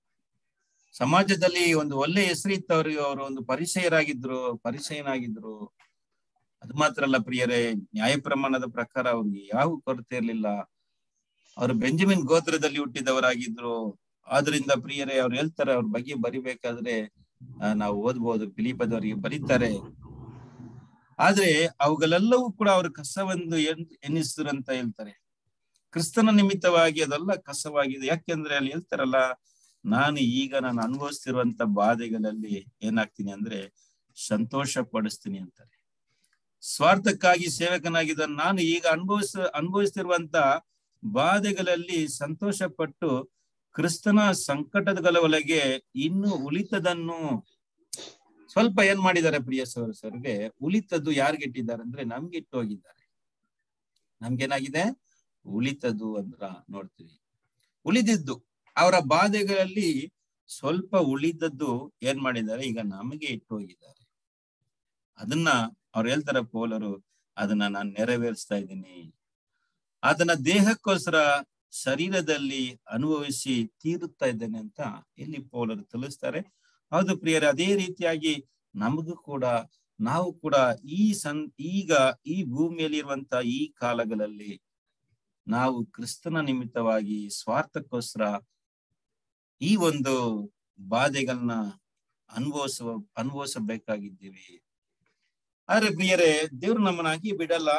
ಸಮಾಜದಲ್ಲಿ ಒಂದು ಒಳ್ಳೆ ಹೆಸರಿತ್ತು ಅವ್ರಿಗೆ ಅವರು ಒಂದು ಪರಿಚಯರಾಗಿದ್ರು ಪರಿಚಯನಾಗಿದ್ರು ಅದು ಮಾತ್ರ ಅಲ್ಲ ಪ್ರಿಯರೇ ನ್ಯಾಯ ಪ್ರಮಾಣದ ಪ್ರಕಾರ ಅವ್ರಿಗೆ ಯಾವ ಕೊರತೆ ಇರ್ಲಿಲ್ಲ ಅವರು ಬೆಂಜಮಿನ್ ಗೋತ್ರದಲ್ಲಿ ಹುಟ್ಟಿದವರಾಗಿದ್ರು ಆದ್ರಿಂದ ಪ್ರಿಯರೇ ಅವ್ರು ಹೇಳ್ತಾರೆ ಅವ್ರ ಬಗ್ಗೆ ಬರಿಬೇಕಾದ್ರೆ ನಾವು ಓದ್ಬೋದು ಫಿಲಿಪದವರಿಗೆ ಬರೀತಾರೆ ಆದ್ರೆ ಅವುಗಳೆಲ್ಲವೂ ಕೂಡ ಅವ್ರ ಕಸವೆಂದು ಎನ್ನಿಸಿದ್ರು ಅಂತ ಹೇಳ್ತಾರೆ ಕ್ರಿಸ್ತನ ನಿಮಿತ್ತವಾಗಿ ಅದೆಲ್ಲ ಕಸವಾಗಿದೆ ಯಾಕೆಂದ್ರೆ ಅಲ್ಲಿ ಹೇಳ್ತಾರಲ್ಲ ನಾನು ಈಗ ನಾನು ಅನುಭವಿಸ್ತಿರುವಂತ ಬಾಧೆಗಳಲ್ಲಿ ಏನಾಗ್ತೀನಿ ಅಂದ್ರೆ ಸಂತೋಷ ಪಡಿಸ್ತೀನಿ ಅಂತಾರೆ ಸ್ವಾರ್ಥಕ್ಕಾಗಿ ಸೇವಕನಾಗಿದ್ದ ನಾನು ಈಗ ಅನುಭವಿಸ ಅನುಭವಿಸ್ತಿರುವಂತ ಬಾಧೆಗಳಲ್ಲಿ ಸಂತೋಷ ಪಟ್ಟು ಕ್ರಿಸ್ತನ ಸಂಕಟಗಳ ಒಳಗೆ ಇನ್ನು ಉಳಿತದನ್ನು ಸ್ವಲ್ಪ ಏನ್ ಮಾಡಿದ್ದಾರೆ ಪ್ರಿಯ ಸರ್ಗೆ ಉಳಿತದ್ದು ಯಾರಿಗೆ ಇಟ್ಟಿದ್ದಾರೆ ಅಂದ್ರೆ ನಮ್ಗೆ ಇಟ್ಟು ಹೋಗಿದ್ದಾರೆ ನಮ್ಗೇನಾಗಿದೆ ಉಳಿತದ್ದು ಅಂದ್ರ ನೋಡ್ತೀವಿ ಉಳಿದಿದ್ದು ಅವರ ಬಾಧೆಗಳಲ್ಲಿ ಸ್ವಲ್ಪ ಉಳಿದದ್ದು ಏನ್ ಮಾಡಿದ್ದಾರೆ ಈಗ ನಮಗೆ ಇಟ್ಟು ಹೋಗಿದ್ದಾರೆ ಅದನ್ನ ಅವ್ರು ಹೇಳ್ತಾರೆ ಪೌಲರು ಅದನ್ನ ನಾನು ನೆರವೇರಿಸ್ತಾ ಇದ್ದೀನಿ ಅದನ್ನ ದೇಹಕ್ಕೋಸ್ಕರ ಶರೀರದಲ್ಲಿ ಅನುಭವಿಸಿ ತೀರುತ್ತಾ ಇದ್ದೇನೆ ಅಂತ ಇಲ್ಲಿ ಪೌಲರು ತಿಳಿಸ್ತಾರೆ ಹೌದು ಪ್ರಿಯರೇ ಅದೇ ರೀತಿಯಾಗಿ ನಮಗೂ ಕೂಡ ನಾವು ಕೂಡ ಈ ಸನ್ ಈಗ ಈ ಭೂಮಿಯಲ್ಲಿ ಇರುವಂತ ಈ ಕಾಲಗಳಲ್ಲಿ ನಾವು ಕ್ರಿಸ್ತನ ನಿಮಿತ್ತವಾಗಿ ಸ್ವಾರ್ಥಕ್ಕೋಸ್ಕರ ಈ ಒಂದು ಬಾಧೆಗಳನ್ನ ಅನುಭವಿಸುವ ಅನುಭವಿಸಬೇಕಾಗಿದ್ದೀವಿ ಆದ್ರೆ ಪ್ರಿಯರೇ ದೇವ್ರು ನಮ್ಮನ್ನ ಹಾಕಿ ಬಿಡಲ್ಲ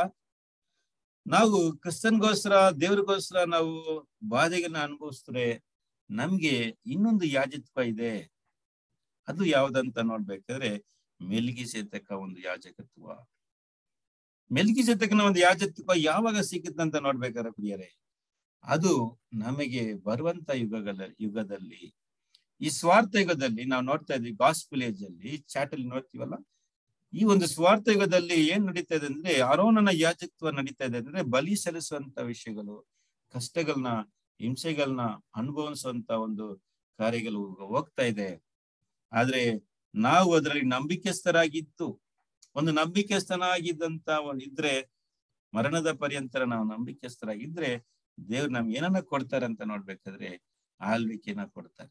ನಾವು ಕ್ರಿಸ್ತನ್ಗೋಸ್ಕರ ದೇವ್ರಿಗೋಸ್ಕರ ನಾವು ಬಾಧೆಗಳನ್ನ ಅನುಭವಿಸಿದ್ರೆ ನಮ್ಗೆ ಇನ್ನೊಂದು ಯಾಜತ್ವ ಇದೆ ಅದು ಯಾವ್ದಂತ ನೋಡ್ಬೇಕಾದ್ರೆ ಮೆಲ್ಗಿಸೇತಕ ಒಂದು ಯಾಜಕತ್ವ ಮೆಲ್ಗಿಸೇತಕನ ಒಂದು ಯಾಜತ್ವ ಯಾವಾಗ ಸಿಕ್ಕತ್ತಂತ ನೋಡ್ಬೇಕಾದ್ರೆ ಪ್ರಿಯರೇ ಅದು ನಮಗೆ ಬರುವಂತ ಯುಗಗಳ ಯುಗದಲ್ಲಿ ಈ ಸ್ವಾರ್ಥ ಯುಗದಲ್ಲಿ ನಾವು ನೋಡ್ತಾ ಇದ್ವಿ ಗಾಸ್ಪಿಲೇಜ್ ಅಲ್ಲಿ ಚಾಟ್ ಅಲ್ಲಿ ನೋಡ್ತೀವಲ್ಲ ಈ ಒಂದು ಸ್ವಾರ್ಥ ಯುಗದಲ್ಲಿ ಏನ್ ನಡೀತಾ ಇದೆ ಅಂದ್ರೆ ಅರೋನನ ಯಾಜತ್ವ ನಡೀತಾ ಇದೆ ಅಂದ್ರೆ ಬಲಿ ಸಲ್ಲಿಸುವಂತ ವಿಷಯಗಳು ಕಷ್ಟಗಳನ್ನ ಹಿಂಸೆಗಳನ್ನ ಅನುಭವಿಸುವಂತ ಒಂದು ಕಾರ್ಯಗಳು ಹೋಗ್ತಾ ಇದೆ ಆದ್ರೆ ನಾವು ಅದರಲ್ಲಿ ನಂಬಿಕೆಸ್ಥರಾಗಿದ್ದು ಒಂದು ನಂಬಿಕೆಸ್ಥನಾಗಿದ್ದಂತ ಒಂದು ಇದ್ರೆ ಮರಣದ ಪರ್ಯಂತರ ನಾವು ನಂಬಿಕೆಸ್ಥರಾಗಿದ್ರೆ ದೇವ್ರು ನಮ್ಗೆ ಏನನ್ನ ಕೊಡ್ತಾರೆ ಅಂತ ನೋಡ್ಬೇಕಾದ್ರೆ ಆಳ್ವಿಕೆನ ಕೊಡ್ತಾರೆ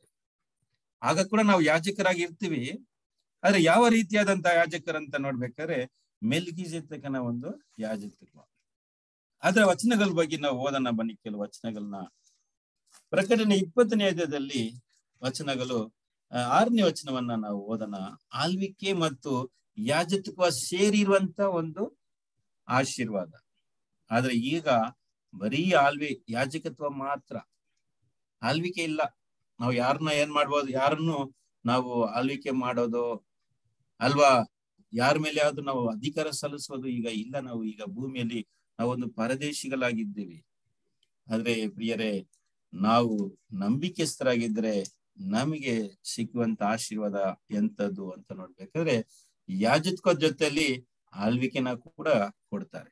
ಆಗ ಕೂಡ ನಾವು ಯಾಜಕರಾಗಿ ಇರ್ತೀವಿ ಆದ್ರೆ ಯಾವ ರೀತಿಯಾದಂತ ಯಾಜಕರಂತ ನೋಡ್ಬೇಕಾದ್ರೆ ಮೆಲ್ಗಿಜೆತಕನ ಒಂದು ಯಾಜಕತ್ವ ಅದರ ವಚನಗಳ ಬಗ್ಗೆ ನಾವು ಓದೋಣ ಬನ್ನಿ ಕೆಲವು ವಚನಗಳನ್ನ ಪ್ರಕಟಣೆ ಇಪ್ಪತ್ತನೇ ಅಧ್ಯಾಯದಲ್ಲಿ ವಚನಗಳು ಆ, ಆರನೇ ವಚನವನ್ನ ನಾವು ಓದೋಣ ಆಳ್ವಿಕೆ ಮತ್ತು ಯಾಜತ್ವ ಸೇರಿರುವಂತ ಒಂದು ಆಶೀರ್ವಾದ ಆದ್ರೆ ಈಗ ಬರೀ ಆಳ್ವಿ ಯಾಜಕತ್ವ ಮಾತ್ರ ಆಳ್ವಿಕೆ ಇಲ್ಲ ನಾವು ಯಾರನ್ನ ಏನ್ ಮಾಡ್ಬೋದು ಯಾರನ್ನು ನಾವು ಆಳ್ವಿಕೆ ಮಾಡೋದು ಅಲ್ವಾ ಯಾರ ಮೇಲೆ ಯಾವ್ದು ನಾವು ಅಧಿಕಾರ ಸಲ್ಲಿಸೋದು ಈಗ ಇಲ್ಲ ನಾವು ಈಗ ಭೂಮಿಯಲ್ಲಿ ನಾವೊಂದು ಪರದೇಶಿಗಳಾಗಿದ್ದೀವಿ ಆದ್ರೆ ಪ್ರಿಯರೇ ನಾವು ನಂಬಿಕೆಸ್ಥರಾಗಿದ್ರೆ ನಮಗೆ ಸಿಕ್ಕುವಂತ ಆಶೀರ್ವಾದ ಎಂತದ್ದು ಅಂತ ನೋಡ್ಬೇಕಾದ್ರೆ ಯಾಜತ್ವ ಜೊತೆಯಲ್ಲಿ ಆಳ್ವಿಕೆನ ಕೂಡ ಕೊಡ್ತಾರೆ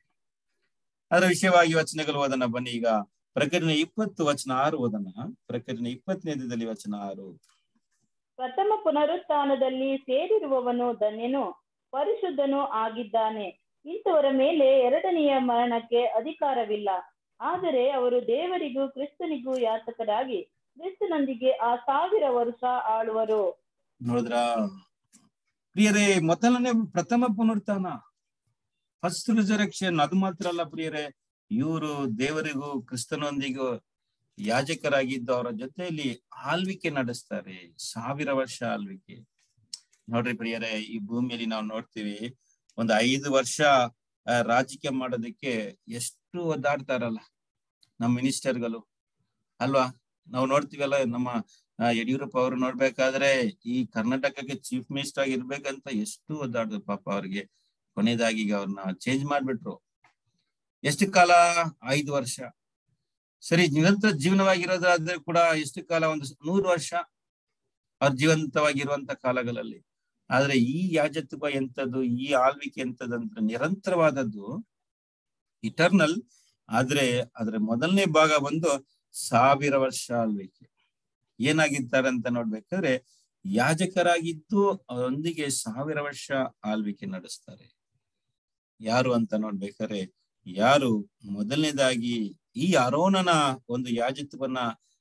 ಅದರ ವಿಷಯವಾಗಿ ವಚನಗಳು ಓದನ ಬನ್ನಿ ಈಗ ಪ್ರಕಟಣೆ ಇಪ್ಪತ್ತು ವಚನ ಆರು ಓದನ ಪ್ರಕಟಣೆ ಇಪ್ಪತ್ತನೇದಲ್ಲಿ ವಚನ ಆರು ಪ್ರಥಮ ಪುನರುತ್ಥಾನದಲ್ಲಿ ಸೇರಿರುವವನು ಧನ್ಯನು ಪರಿಶುದ್ಧನೂ ಆಗಿದ್ದಾನೆ ಇಂಥವರ ಮೇಲೆ ಎರಡನೆಯ ಮರಣಕ್ಕೆ ಅಧಿಕಾರವಿಲ್ಲ ಆದರೆ ಅವರು ದೇವರಿಗೂ ಕ್ರಿಸ್ತನಿಗೂ ಯಾತಕರಾಗಿ ಕ್ರಿಸ್ತನೊಂದಿಗೆ ಆ ಸಾವಿರ ವರ್ಷ ಆಳುವರು ನೋಡಿದ್ರ ಪ್ರಿಯರೇ ಮೊದಲನೇ ಪ್ರಥಮ ಪುನರುತ್ಥಾನ ಫಸ್ಟ್ ರಿಸರೆಕ್ಷನ್ ಅದು ಮಾತ್ರ ಅಲ್ಲ ಪ್ರಿಯರೇ ಇವರು ದೇವರಿಗೂ ಕ್ರಿಸ್ತನೊಂದಿಗೂ ಯಾಜಕರಾಗಿದ್ದು ಅವರ ಜೊತೆಯಲ್ಲಿ ಆಳ್ವಿಕೆ ನಡೆಸ್ತಾರೆ ಸಾವಿರ ವರ್ಷ ಆಳ್ವಿಕೆ ನೋಡ್ರಿ ಪ್ರಿಯರೇ ಈ ಭೂಮಿಯಲ್ಲಿ ನಾವು ನೋಡ್ತೀವಿ ಒಂದು ಐದು ವರ್ಷ ಆ, ರಾಜಕೀಯ ಮಾಡೋದಕ್ಕೆ ಎಷ್ಟು ಒದ್ದಾಡ್ತಾರಲ್ಲ ನಮ್ಮ ಮಿನಿಸ್ಟರ್ಗಳು ಅಲ್ವಾ ನಾವು ನೋಡ್ತೀವಲ್ಲ ನಮ್ಮ ಆ, ಯಡಿಯೂರಪ್ಪ ಅವರು ನೋಡ್ಬೇಕಾದ್ರೆ ಈ ಕರ್ನಾಟಕಕ್ಕೆ ಚೀಫ್ ಮಿನಿಸ್ಟರ್ ಆಗಿ ಇರ್ಬೇಕಂತ ಎಷ್ಟು ಒದ್ದಾಡ್ದು ಪಾಪ ಅವ್ರಿಗೆ ಕೊನೆಯದಾಗಿ ಈಗ ಅವ್ರನ್ನ ಚೇಂಜ್ ಮಾಡ್ಬಿಟ್ರು ಎಷ್ಟು ಕಾಲ ಐದು ವರ್ಷ ಸರಿ ನಿರಂತರ ಜೀವನವಾಗಿರೋದಾದ್ರೆ ಕೂಡ ಎಷ್ಟು ಕಾಲ ಒಂದು ನೂರು ವರ್ಷ ಅವ್ರ ಜೀವಂತವಾಗಿರುವಂತ ಕಾಲಗಳಲ್ಲಿ ಆದ್ರೆ ಈ ಯಾಜತ್ವ ಎಂತದ್ದು ಈ ಆಳ್ವಿಕೆ ಎಂತದಂದ್ರೆ ನಿರಂತರವಾದದ್ದು ಇಟರ್ನಲ್ ಆದ್ರೆ ಅದ್ರ ಮೊದಲನೇ ಭಾಗ ಬಂದು ಸಾವಿರ ವರ್ಷ ಆಳ್ವಿಕೆ ಏನಾಗಿದ್ದಾರೆ ಅಂತ ನೋಡ್ಬೇಕಾದ್ರೆ ಯಾಜಕರಾಗಿದ್ದು ಅವರೊಂದಿಗೆ ಸಾವಿರ ವರ್ಷ ಆಳ್ವಿಕೆ ನಡೆಸ್ತಾರೆ ಯಾರು ಅಂತ ನೋಡ್ಬೇಕಾದ್ರೆ ಯಾರು ಮೊದಲನೇದಾಗಿ ಈ ಅರೋನನ ಒಂದು ಯಾಜತ್ವನ್ನ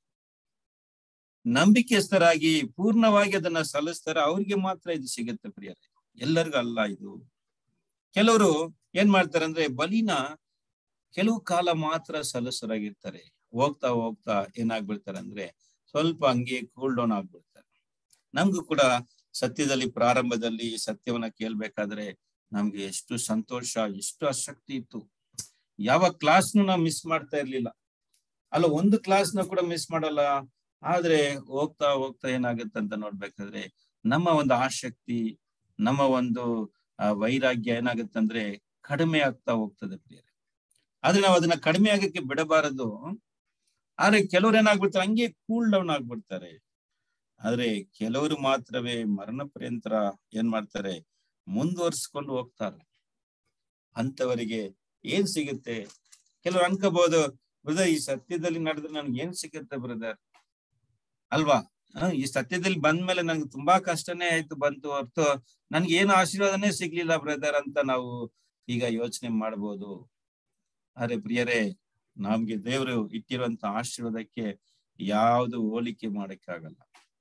ನಂಬಿಕೆಸ್ಥರಾಗಿ ಪೂರ್ಣವಾಗಿ ಅದನ್ನ ಸಲ್ಲಿಸ್ತಾರೆ ಅವ್ರಿಗೆ ಮಾತ್ರ ಇದು ಸಿಗುತ್ತೆ ಪ್ರಿಯರೇ ಎಲ್ಲರಿಗೂ ಅಲ್ಲ ಇದು ಕೆಲವರು ಏನ್ ಮಾಡ್ತಾರೆ ಅಂದ್ರೆ ಬಲಿನ ಕೆಲವು ಕಾಲ ಮಾತ್ರ ಸಲ್ಲಿಸರಾಗಿರ್ತಾರೆ ಹೋಗ್ತಾ ಹೋಗ್ತಾ ಏನಾಗ್ಬಿಡ್ತಾರೆ ಅಂದ್ರೆ ಸ್ವಲ್ಪ ಹಂಗೆ ಕೂಲ್ ಡೌನ್ ಆಗ್ಬಿಡ್ತಾರೆ ನಮ್ಗೂ ಕೂಡ ಸತ್ಯದಲ್ಲಿ ಪ್ರಾರಂಭದಲ್ಲಿ ಸತ್ಯವನ್ನ ಕೇಳ್ಬೇಕಾದ್ರೆ ನಮ್ಗೆ ಎಷ್ಟು ಸಂತೋಷ ಎಷ್ಟು ಆಸಕ್ತಿ ಇತ್ತು ಯಾವ ಕ್ಲಾಸ್ನು ನಾವು ಮಿಸ್ ಮಾಡ್ತಾ ಇರ್ಲಿಲ್ಲ ಅಲ್ಲ ಒಂದು ಕ್ಲಾಸ್ನ ಕೂಡ ಮಿಸ್ ಮಾಡಲ್ಲ ಆದ್ರೆ ಹೋಗ್ತಾ ಹೋಗ್ತಾ ಏನಾಗುತ್ತೆ ಅಂತ ನೋಡ್ಬೇಕಾದ್ರೆ ನಮ್ಮ ಒಂದು ಆಸಕ್ತಿ ನಮ್ಮ ಒಂದು ಆ, ವೈರಾಗ್ಯ ಏನಾಗುತ್ತೆ ಅಂದ್ರೆ ಕಡಿಮೆ ಆಗ್ತಾ ಹೋಗ್ತದೆ ಪ್ರಿಯರೇ ಆದ್ರೆ ನಾವು ಅದನ್ನ ಕಡಿಮೆ ಆಗಕ್ಕೆ ಬಿಡಬಾರದು ಆದ್ರೆ ಕೆಲವ್ರು ಏನಾಗ್ಬಿಡ್ತಾರೆ ಹಂಗೆ ಕೂಲ್ ಡೌನ್ ಆಗ್ಬಿಡ್ತಾರೆ ಆದ್ರೆ ಕೆಲವರು ಮಾತ್ರವೇ ಮರಣ ಪರ್ಯಂತರ ಏನ್ ಮಾಡ್ತಾರೆ ಮುಂದುವರ್ಸ್ಕೊಂಡು ಹೋಗ್ತಾರೆ ಅಂತವರಿಗೆ ಏನ್ ಸಿಗುತ್ತೆ ಕೆಲವ್ರು ಅನ್ಕೋಬಹುದು ಬ್ರದರ್ ಈ ಸತ್ಯದಲ್ಲಿ ನಡೆದ್ರೆ ನನ್ಗೆ ಏನ್ ಸಿಗುತ್ತೆ ಬ್ರದರ್ ಅಲ್ವಾ ಆ, ಈ ಸತ್ಯದಲ್ಲಿ ಬಂದ್ಮೇಲೆ ನಂಗೆ ತುಂಬಾ ಕಷ್ಟನೇ ಆಯ್ತು ಬಂತು ಹೊರ್ತು ನನ್ಗೆ ಏನು ಆಶೀರ್ವಾದನೇ ಸಿಗ್ಲಿಲ್ಲ ಬ್ರದರ್ ಅಂತ ನಾವು ಈಗ ಯೋಚನೆ ಮಾಡ್ಬೋದು ಆದ್ರೆ ಪ್ರಿಯರೇ ನಮ್ಗೆ ದೇವರು ಇಟ್ಟಿರುವಂತ ಆಶೀರ್ವಾದಕ್ಕೆ ಯಾವುದು ಹೋಲಿಕೆ ಮಾಡಕ್ಕಾಗಲ್ಲ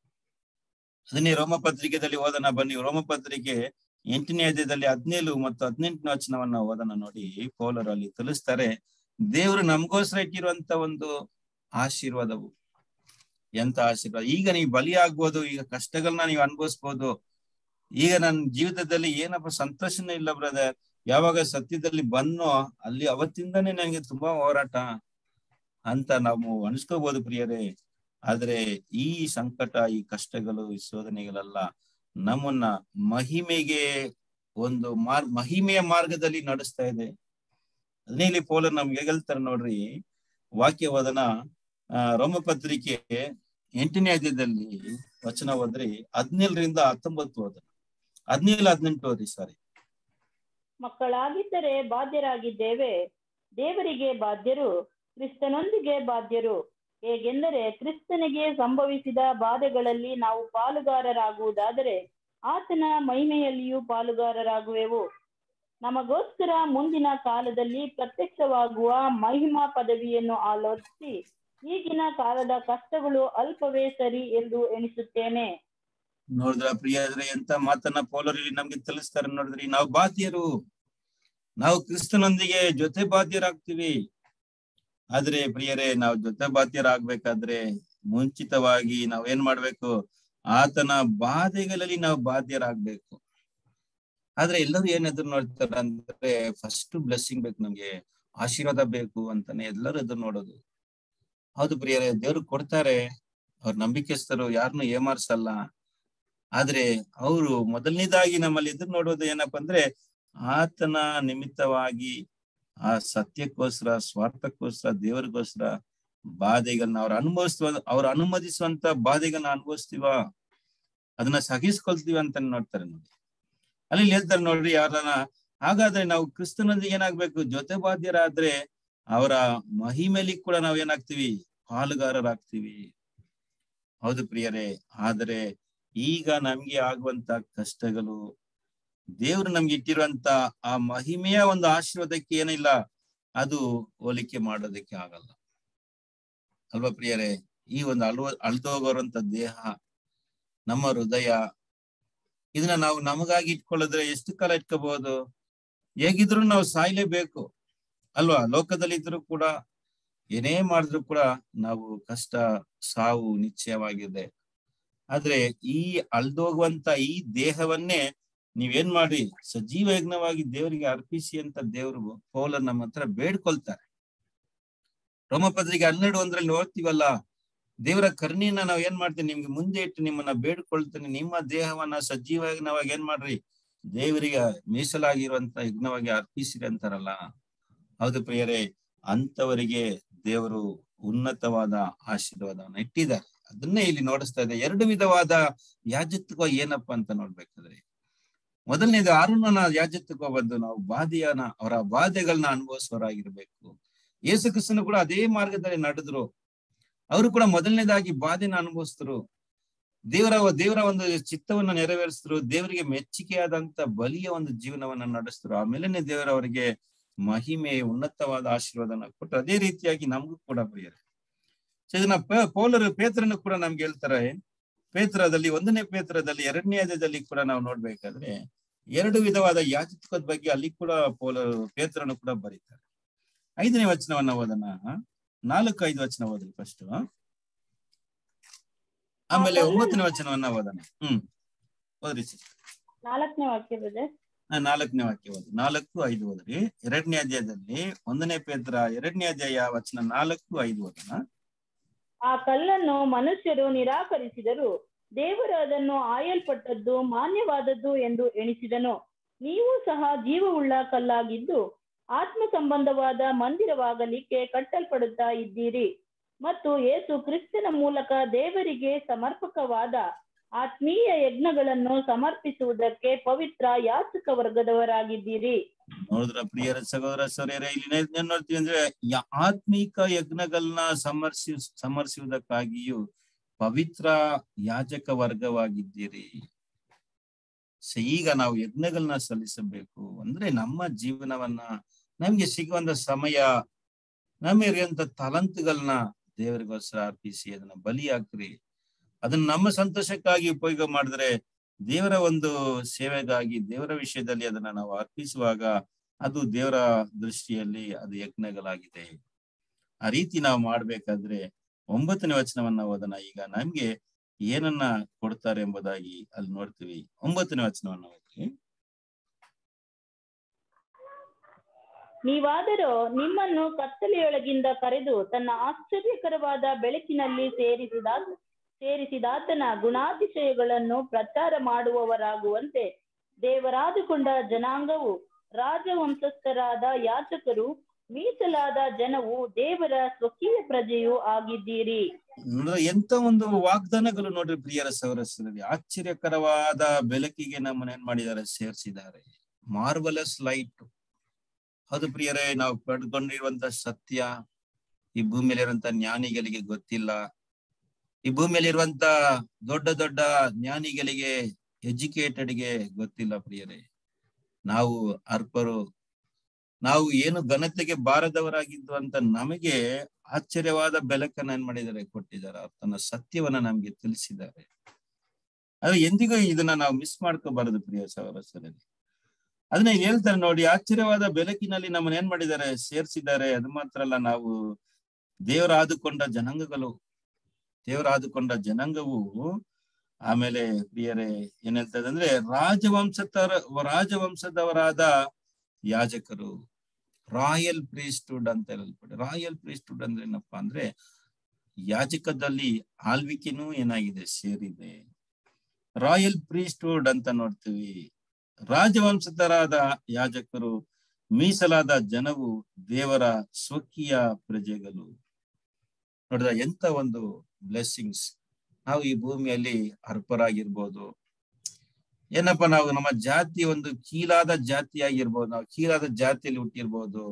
ಅದನ್ನೇ ರೋಮ ಪತ್ರಿಕೆದಲ್ಲಿ ಓದೋಣ ಬನ್ನಿ ರೋಮ ಪತ್ರಿಕೆ ಎಂಟನೇ ಅಧ್ಯಾಯದಲ್ಲಿ ಹದಿನೇಳು ಮತ್ತು ಹದಿನೆಂಟನೇ ವಚನವನ್ನ ಓದೋಣ ನೋಡಿ ಪೌಲರು ಅಲ್ಲಿ ತಿಳಿಸ್ತಾರೆ ದೇವರು ನಮಗೋಸ್ಕರ ಇಟ್ಟಿರುವಂತ ಒಂದು ಆಶೀರ್ವಾದವು ಎಂತ ಆಶೀರ್ವಾದ ಈಗ ನೀವು ಬಲಿ ಆಗ್ಬೋದು ಈಗ ಕಷ್ಟಗಳನ್ನ ನೀವು ಅನುಭವಿಸ್ಬೋದು ಈಗ ನನ್ನ ಜೀವಿತದಲ್ಲಿ ಏನಪ್ಪ ಸಂತೋಷನೇ ಇಲ್ಲ ಬ್ರದರ್ ಯಾವಾಗ ಸತ್ಯದಲ್ಲಿ ಬನ್ನೋ ಅಲ್ಲಿ ಅವತ್ತಿಂದಾನೇ ನನಗೆ ತುಂಬಾ ಹೋರಾಟ ಅಂತ ನಾವು ಅನ್ಸ್ಕೋಬಹುದು ಪ್ರಿಯರೇ ಆದ್ರೆ ಈ ಸಂಕಟ ಈ ಕಷ್ಟಗಳು ಈ ಶೋಧನೆಗಳೆಲ್ಲ ನಮ್ಮನ್ನ ಮಹಿಮೆಗೆ ಒಂದು ಮಾರ್ ಮಹಿಮೆಯ ಮಾರ್ಗದಲ್ಲಿ ನಡೆಸ್ತಾ ಇದೆ ಅದನ್ನೇ ಇಲ್ಲಿ ಪೌಲ ನಮ್ಗೆ ಹೇಳ್ತಾರೆ ನೋಡ್ರಿ ವಾಕ್ಯವದನ ಆ ರೋಮಪತ್ರಿಕೆ ಎಂಟನೇ ಅಧ್ಯಾಯದಲ್ಲಿ ವಚನ ಓದ್ರಿ ಹದಿನೇಳರಿಂದ ಹತ್ತೊಂಬತ್ತು ಓದನ ಹದಿನೇಳು ಹದಿನೆಂಟು ಓದಿ ಸಾರಿ ಮಕ್ಕಳಾಗಿದ್ದರೆ ಬಾಧ್ಯರಾಗಿದ್ದೇವೆ ದೇವರಿಗೆ ಬಾಧ್ಯರು ಕ್ರಿಸ್ತನೊಂದಿಗೆ ಬಾಧ್ಯರು ಹೇಗೆಂದರೆ ಕ್ರಿಸ್ತನಿಗೆ ಸಂಭವಿಸಿದ ಬಾಧೆಗಳಲ್ಲಿ ನಾವು ಪಾಲುಗಾರರಾಗುವುದಾದರೆ ಆತನ ಮಹಿಮೆಯಲ್ಲಿಯೂ ಪಾಲುಗಾರರಾಗುವೆವು ನಮಗೋಸ್ಕರ ಮುಂದಿನ ಕಾಲದಲ್ಲಿ ಪ್ರತ್ಯಕ್ಷವಾಗುವ ಮಹಿಮಾ ಪದವಿಯನ್ನು ಆಲೋಚಿಸಿ ಈಗಿನ ಕಾಲದ ಕಷ್ಟಗಳು ಅಲ್ಪವೇ ಸರಿ ಎಂದು ಎಣಿಸುತ್ತೇನೆ ನೋಡಿದ್ರ ಪ್ರಿಯದ್ರೆ ಎಂತ ಮಾತನ್ನ ಪೌಲರಲ್ಲಿ ನಮ್ಗೆ ತಿಳಿಸ್ತಾರೆ ನೋಡಿದ್ರಿ ನಾವು ಬಾಧ್ಯರು ನಾವು ಕ್ರಿಸ್ತನೊಂದಿಗೆ ಜೊತೆ ಬಾಧ್ಯರಾಗ್ತೀವಿ ಆದ್ರೆ ಪ್ರಿಯರೇ ನಾವು ಜೊತೆ ಬಾಧ್ಯರಾಗ್ಬೇಕಾದ್ರೆ ಮುಂಚಿತವಾಗಿ ನಾವ್ ಏನ್ ಮಾಡ್ಬೇಕು ಆತನ ಬಾಧೆಗಳಲ್ಲಿ ನಾವು ಬಾಧ್ಯರಾಗ್ಬೇಕು ಆದ್ರೆ ಎಲ್ಲರೂ ಏನ್ ಎದುರು ನೋಡ್ತಾರೆ ಅಂದ್ರೆ ಫಸ್ಟ್ ಬ್ಲೆಸ್ಸಿಂಗ್ ಬೇಕು ನಮ್ಗೆ ಆಶೀರ್ವಾದ ಬೇಕು ಅಂತಾನೆ ಎಲ್ಲರೂ ಎದುರು ನೋಡೋದು ಹೌದು ಪ್ರಿಯರೇ ದೇವ್ರು ಕೊಡ್ತಾರೆ ಅವ್ರ ನಂಬಿಕೆಸ್ತರು ಯಾರನ್ನು ಏಮಾರ್ಸಲ್ಲ ಆದ್ರೆ ಅವರು ಮೊದಲನೇದಾಗಿ ನಮ್ಮಲ್ಲಿ ಎದುರು ನೋಡೋದು ಏನಪ್ಪಾ ಅಂದ್ರೆ ಆತನ ನಿಮಿತ್ತವಾಗಿ ಆ ಸತ್ಯಕ್ಕೋಸ್ಕರ ಸ್ವಾರ್ಥಕ್ಕೋಸ್ಕರ ದೇವರಿಗೋಸ್ಕರ ಬಾಧೆಗಳನ್ನ ಅವ್ರು ಅನುಭವಿಸುವ ಅವ್ರು ಅನುಮತಿಸುವಂತ ಬಾಧೆಗಳನ್ನ ಅನುಭವಿಸ್ತೀವ ಅದನ್ನ ಸಹಿಸ್ಕೊಳ್ತೀವ ಅಂತ ನೋಡ್ತಾರೆ ನೋಡಿ ಅಲ್ಲಿ ಹೇಳ್ತಾರೆ ನೋಡ್ರಿ ಯಾರನ್ನ ಹಾಗಾದ್ರೆ ನಾವು ಕ್ರಿಸ್ತನೊಂದಿಗೆ ಏನಾಗ್ಬೇಕು ಜೊತೆ ಬಾಧ್ಯರಾದ್ರೆ ಅವರ ಮಹಿಮೇಲಿ ಕೂಡ ನಾವ್ ಏನಾಗ್ತೀವಿ ಪಾಲುಗಾರರಾಗ್ತೀವಿ ಹೌದು ಪ್ರಿಯರೇ ಆದರೆ ಈಗ ನಮ್ಗೆ ಆಗುವಂತ ಕಷ್ಟಗಳು ದೇವ್ರು ನಮ್ಗೆ ಇಟ್ಟಿರುವಂತ ಆ ಮಹಿಮೆಯ ಒಂದು ಆಶೀರ್ವಾದಕ್ಕೆ ಏನಿಲ್ಲ ಅದು ಹೋಲಿಕೆ ಮಾಡೋದಕ್ಕೆ ಆಗಲ್ಲ ಅಲ್ವಾ ಪ್ರಿಯರೇ ಈ ಒಂದು ಅಲ್ವ ಅಳ್ದೋಗೋರಂತ ದೇಹ ನಮ್ಮ ಹೃದಯ ಇದನ್ನ ನಾವು ನಮಗಾಗಿ ಇಟ್ಕೊಳ್ಳಿದ್ರೆ ಎಷ್ಟು ಕಾಲ ಇಟ್ಕೋಬಹುದು ಹೇಗಿದ್ರು ನಾವು ಸಾಯ್ಲೇಬೇಕು ಅಲ್ವಾ ಲೋಕದಲ್ಲಿ ಇದ್ರು ಕೂಡ ಏನೇ ಮಾಡಿದ್ರು ಕೂಡ ನಾವು ಕಷ್ಟ ಸಾವು ನಿಶ್ಚಯವಾಗಿದೆ ಆದ್ರೆ ಈ ಅಳ್ದೋಗುವಂತ ಈ ದೇಹವನ್ನೇ ನೀವೇನ್ ಮಾಡಿ ಸಜೀವ ಯಜ್ಞವಾಗಿ ದೇವರಿಗೆ ಅರ್ಪಿಸಿ ಅಂತ ದೇವರು ಪೌಲ ನಮ್ಮ ಹತ್ರ ಬೇಡ್ಕೊಳ್ತಾರೆ ರೋಮಪತ್ರಿಕೆ ಹನ್ನೆರಡು ಒಂದ್ರಲ್ಲಿ ನೋಡ್ತೀವಲ್ಲ ದೇವರ ಕರ್ಣಿಯನ್ನ ನಾವ್ ಏನ್ ಮಾಡ್ತೀವಿ ನಿಮ್ಗೆ ಮುಂದೆ ಇಟ್ಟು ನಿಮ್ಮನ್ನ ಬೇಡ್ಕೊಳ್ತೇನೆ ನಿಮ್ಮ ದೇಹವನ್ನ ಸಜೀವ ಯಜ್ಞವಾಗಿ ಏನ್ ಮಾಡ್ರಿ ದೇವರಿಗೆ ಮೀಸಲಾಗಿರುವಂತ ಯಜ್ಞವಾಗಿ ಅರ್ಪಿಸಿರಿ ಅಂತಾರಲ್ಲ ಹೌದು ಪ್ರಿಯರೇ ಅಂತವರಿಗೆ ದೇವರು ಉನ್ನತವಾದ ಆಶೀರ್ವಾದವನ್ನ ಇಟ್ಟಿದ್ದಾರೆ ಅದನ್ನೇ ಇಲ್ಲಿ ನೋಡಿಸ್ತಾ ಇದೆ ಎರಡು ವಿಧವಾದ ಯಾಜತ್ವ ಏನಪ್ಪಾ ಅಂತ ನೋಡ್ಬೇಕಾದ್ರೆ ಮೊದಲನೇದು ಆರುಣನ ಯಾಜತ್ವ ಬಂದು ನಾವು ಬಾಧೆಯನ್ನ ಅವರ ಬಾಧೆಗಳನ್ನ ಅನುಭವಿಸುವರಾಗಿರ್ಬೇಕು ಯೇಸು ಕ್ರಿಸ್ತನು ಕೂಡ ಅದೇ ಮಾರ್ಗದಲ್ಲಿ ನಡೆದ್ರು ಅವರು ಕೂಡ ಮೊದಲನೇದಾಗಿ ಬಾಧೆನ ಅನುಭವಿಸಿದ್ರು ದೇವರ ದೇವರ ಒಂದು ಚಿತ್ತವನ್ನ ನೆರವೇರಿಸಿದ್ರು ದೇವರಿಗೆ ಮೆಚ್ಚುಗೆಯಾದಂತ ಬಲಿಯ ಒಂದು ಜೀವನವನ್ನ ನಡೆಸಿದ್ರು ಆಮೇಲೆ ದೇವರ ಅವರಿಗೆ ಮಹಿಮೆ ಉನ್ನತವಾದ ಆಶೀರ್ವಾದನ ಕೊಟ್ಟು ಅದೇ ರೀತಿಯಾಗಿ ನಮಗೂ ಕೂಡ ಪ್ರಿಯರೇ ಸೊ ಇದನ್ನ ಪೌಲರು ಪೇತ್ರನು ಕೂಡ ನಮ್ಗೆ ಹೇಳ್ತಾರೆ ಪೇತ್ರದಲ್ಲಿ ಒಂದನೇ ಪೇತ್ರದಲ್ಲಿ ಎರಡನೇ ಅಧ್ಯಾಯದಲ್ಲಿ ಕೂಡ ನಾವು ನೋಡ್ಬೇಕಾದ್ರೆ ಎರಡು ವಿಧವಾದ ಯಾಜತ್ವದ ಬಗ್ಗೆ ಅಲ್ಲಿ ಕೂಡ ಪೌಲರು ಪೇತ್ರನು ಕೂಡ ಬರೀತಾರೆ ಐದನೇ ವಚನವನ್ನ ಓದನ ನಾಲ್ಕು ಐದು ವಚನ ಓದ್ರಿ ಫಸ್ಟ್ ಆಮೇಲೆ ಒಂಬತ್ತನೇ ವಚನವನ್ನ ಓದನ ಹ್ಮ್ ಓದ್ರಿ ನಾಲ್ಕನೇ ವಾಕ್ಯ ಬ್ರದರ್ ನಾಲ್ಕನೇ ವಾಕ್ಯ ಓದಿ ನಾಲ್ಕು ಐದು ಓದ್ರಿ ಎರಡನೇ ಅಧ್ಯಾಯದಲ್ಲಿ ಒಂದನೇ ಪೇತ್ರ ಎರಡನೇ ಅಧ್ಯಾಯ ವಚನ ನಾಲ್ಕು ಐದು ಓದನ ಆ ಕಲ್ಲನ್ನು ಮನುಷ್ಯರು ನಿರಾಕರಿಸಿದರು ದೇವರು ಅದನ್ನು ಆಯಲ್ಪಟ್ಟದ್ದು ಮಾನ್ಯವಾದದ್ದು ಎಂದು ಎಣಿಸಿದನು ನೀವು ಸಹ ಜೀವವುಳ್ಳ ಕಲ್ಲಾಗಿದ್ದು ಆತ್ಮ ಸಂಬಂಧವಾದ ಮಂದಿರವಾಗಲಿಕ್ಕೆ ಕಟ್ಟಲ್ಪಡುತ್ತಾ ಇದ್ದೀರಿ ಮತ್ತು ಯೇಸು ಕ್ರಿಸ್ತನ ಮೂಲಕ ದೇವರಿಗೆ ಸಮರ್ಪಕವಾದ ಆತ್ಮೀಯ ಯಜ್ಞಗಳನ್ನು ಸಮರ್ಪಿಸುವುದಕ್ಕೆ ಪವಿತ್ರ ಯಾಚಕ ವರ್ಗದವರಾಗಿದ್ದೀರಿ ನೋಡಿದ್ರ ಪ್ರಿಯರ ಸಹೋದರ ಸರಿಯರ ಇಲ್ಲಿ ಏನ್ ನೋಡ್ತೀವಿ ಅಂದ್ರೆ ಆತ್ಮೀಕ ಯಜ್ಞಗಳನ್ನ ಸಮರ್ಸಿ ಸಮರ್ಸುವುದಕ್ಕಾಗಿಯೂ ಪವಿತ್ರ ಯಾಜಕ ವರ್ಗವಾಗಿದ್ದೀರಿ ಸೊ ಈಗ ನಾವು ಯಜ್ಞಗಳನ್ನ ಸಲ್ಲಿಸಬೇಕು ಅಂದ್ರೆ ನಮ್ಮ ಜೀವನವನ್ನ ನಮ್ಗೆ ಸಿಗುವಂತ ಸಮಯ ನಮ್ಮಿರುವಂತ ತಲಂತುಗಳನ್ನ ದೇವರಿಗೋಸ್ಕರ ಅರ್ಪಿಸಿ ಅದನ್ನ ಬಲಿ ಹಾಕ್ರಿ ಅದನ್ನ ನಮ್ಮ ಸಂತೋಷಕ್ಕಾಗಿ ಉಪಯೋಗ ಮಾಡಿದ್ರೆ ದೇವರ ಒಂದು ಸೇವೆಗಾಗಿ ದೇವರ ವಿಷಯದಲ್ಲಿ ಅದನ್ನ ನಾವು ಅರ್ಪಿಸುವಾಗ ಅದು ದೇವರ ದೃಷ್ಟಿಯಲ್ಲಿ ಅದು ಯಜ್ಞಗಳಾಗಿದೆ ಆ ರೀತಿ ನಾವು ಮಾಡ್ಬೇಕಾದ್ರೆ ಒಂಬತ್ತನೇ ವಚನವನ್ನ ಓದೋಣ ಈಗ ನಮ್ಗೆ ಏನನ್ನ ಕೊಡ್ತಾರೆ ಎಂಬುದಾಗಿ ಅಲ್ಲಿ ನೋಡ್ತೀವಿ ಒಂಬತ್ತನೇ ವಚನವನ್ನ ಓದ್ತೀವಿ ನೀವಾದರೂ ನಿಮ್ಮನ್ನು ಕತ್ತಲೆಯೊಳಗಿಂದ ಕರೆದು ತನ್ನ ಆಶ್ಚರ್ಯಕರವಾದ ಬೆಳಕಿನಲ್ಲಿ ಸೇರಿಸಿದ ಸೇರಿಸಿದಾತನ ಗುಣಾತಿಶಯಗಳನ್ನು ಪ್ರಚಾರ ಮಾಡುವವರಾಗುವಂತೆ ದೇವರಾದುಕೊಂಡ ಜನಾಂಗವು ರಾಜವಂಶಸ್ಥರಾದ ಯಾಚಕರು ಮೀಸಲಾದ ಜನವು ದೇವರ ಸ್ವಕೀಯ ಪ್ರಜೆಯೂ ಆಗಿದ್ದೀರಿ ಅಂದ್ರೆ ಎಂತ ಒಂದು ವಾಗ್ದಾನಗಳು ನೋಡ್ರಿ ಪ್ರಿಯರ ಸೌರಸ್ಯರಲ್ಲಿ ಆಶ್ಚರ್ಯಕರವಾದ ಬೆಳಕಿಗೆ ನಮ್ಮನ್ನ ಏನ್ ಮಾಡಿದ್ದಾರೆ ಸೇರಿಸಿದ್ದಾರೆ ಮಾರ್ವಲಸ್ ಲೈಟ್ ಹೌದು ಪ್ರಿಯರೇ ನಾವು ಪಡ್ಕೊಂಡಿರುವಂತ ಸತ್ಯ ಈ ಭೂಮಿಯಲ್ಲಿ ಇರುವಂತ ಜ್ಞಾನಿಗಳಿಗೆ ಗೊತ್ತಿಲ್ಲ ಈ ಭೂಮಿಯಲ್ಲಿ ಇರುವಂತ ದೊಡ್ಡ ದೊಡ್ಡ ಜ್ಞಾನಿಗಳಿಗೆ ಎಜುಕೇಟೆಡ್ಗೆ ಗೊತ್ತಿಲ್ಲ ಪ್ರಿಯರೇ ನಾವು ಅರ್ಪರು ನಾವು ಏನು ಘನತೆಗೆ ಬಾರದವರಾಗಿದ್ದು ಅಂತ ನಮಗೆ ಆಶ್ಚರ್ಯವಾದ ಬೆಳಕನ್ನ ಏನ್ ಮಾಡಿದ್ದಾರೆ ಕೊಟ್ಟಿದ್ದಾರೆ ಅವ್ರು ತನ್ನ ಸತ್ಯವನ್ನ ನಮ್ಗೆ ತಿಳಿಸಿದ್ದಾರೆ ಆದ್ರೆ ಎಂದಿಗೂ ಇದನ್ನ ನಾವು ಮಿಸ್ ಮಾಡ್ಕೋಬಾರದು ಪ್ರಿಯ ಸಹೋದರರಲ್ಲಿ ಅದನ್ನ ಇಲ್ಲಿ ಹೇಳ್ತಾರೆ ನೋಡಿ ಆಶ್ಚರ್ಯವಾದ ಬೆಳಕಿನಲ್ಲಿ ನಮ್ಮನ್ನ ಏನ್ ಮಾಡಿದ್ದಾರೆ ಸೇರ್ಸಿದ್ದಾರೆ ಅದು ಮಾತ್ರ ಅಲ್ಲ ನಾವು ದೇವರ ಆದುಕೊಂಡ ಜನಾಂಗಗಳು ದೇವರ ಆದುಕೊಂಡ ಜನಾಂಗವು ಆಮೇಲೆ ಪ್ರಿಯರೇ ಏನ್ ಹೇಳ್ತದೆ ಅಂದ್ರೆ ರಾಜವಂಶತರ ರಾಜವಂಶದವರಾದ ಯಾಜಕರು ರಾಯಲ್ ಪ್ರೀಸ್ಟುಡ್ ಅಂತ ಹೇಳಲ್ಪಡೆ ರಾಯಲ್ ಪ್ರೀಸ್ಟುಡ್ ಅಂದ್ರೆ ಏನಪ್ಪಾ ಅಂದ್ರೆ ಯಾಜಕದಲ್ಲಿ ಆಳ್ವಿಕೆನೂ ಏನಾಗಿದೆ ಸೇರಿದೆ ರಾಯಲ್ ಪ್ರೀಸ್ಟುಡ್ ಅಂತ ನೋಡ್ತೀವಿ ರಾಜವಂಶದರಾದ ಯಾಜಕರು ಮೀಸಲಾದ ಜನವು ದೇವರ ಸ್ವಕೀಯ ಪ್ರಜೆಗಳು ನೋಡಿದ ಎಂತ ಒಂದು ಬ್ಲೆಸ್ಸಿಂಗ್ಸ್ ನಾವು ಈ ಭೂಮಿಯಲ್ಲಿ ಅರ್ಪರಾಗಿರ್ಬೋದು ಏನಪ್ಪ ನಾವು ನಮ್ಮ ಜಾತಿ ಒಂದು ಕೀಲಾದ ಜಾತಿಯಾಗಿರ್ಬೋದು ನಾವು ಕೀಲಾದ ಜಾತಿಯಲ್ಲಿ ಹುಟ್ಟಿರ್ಬೋದು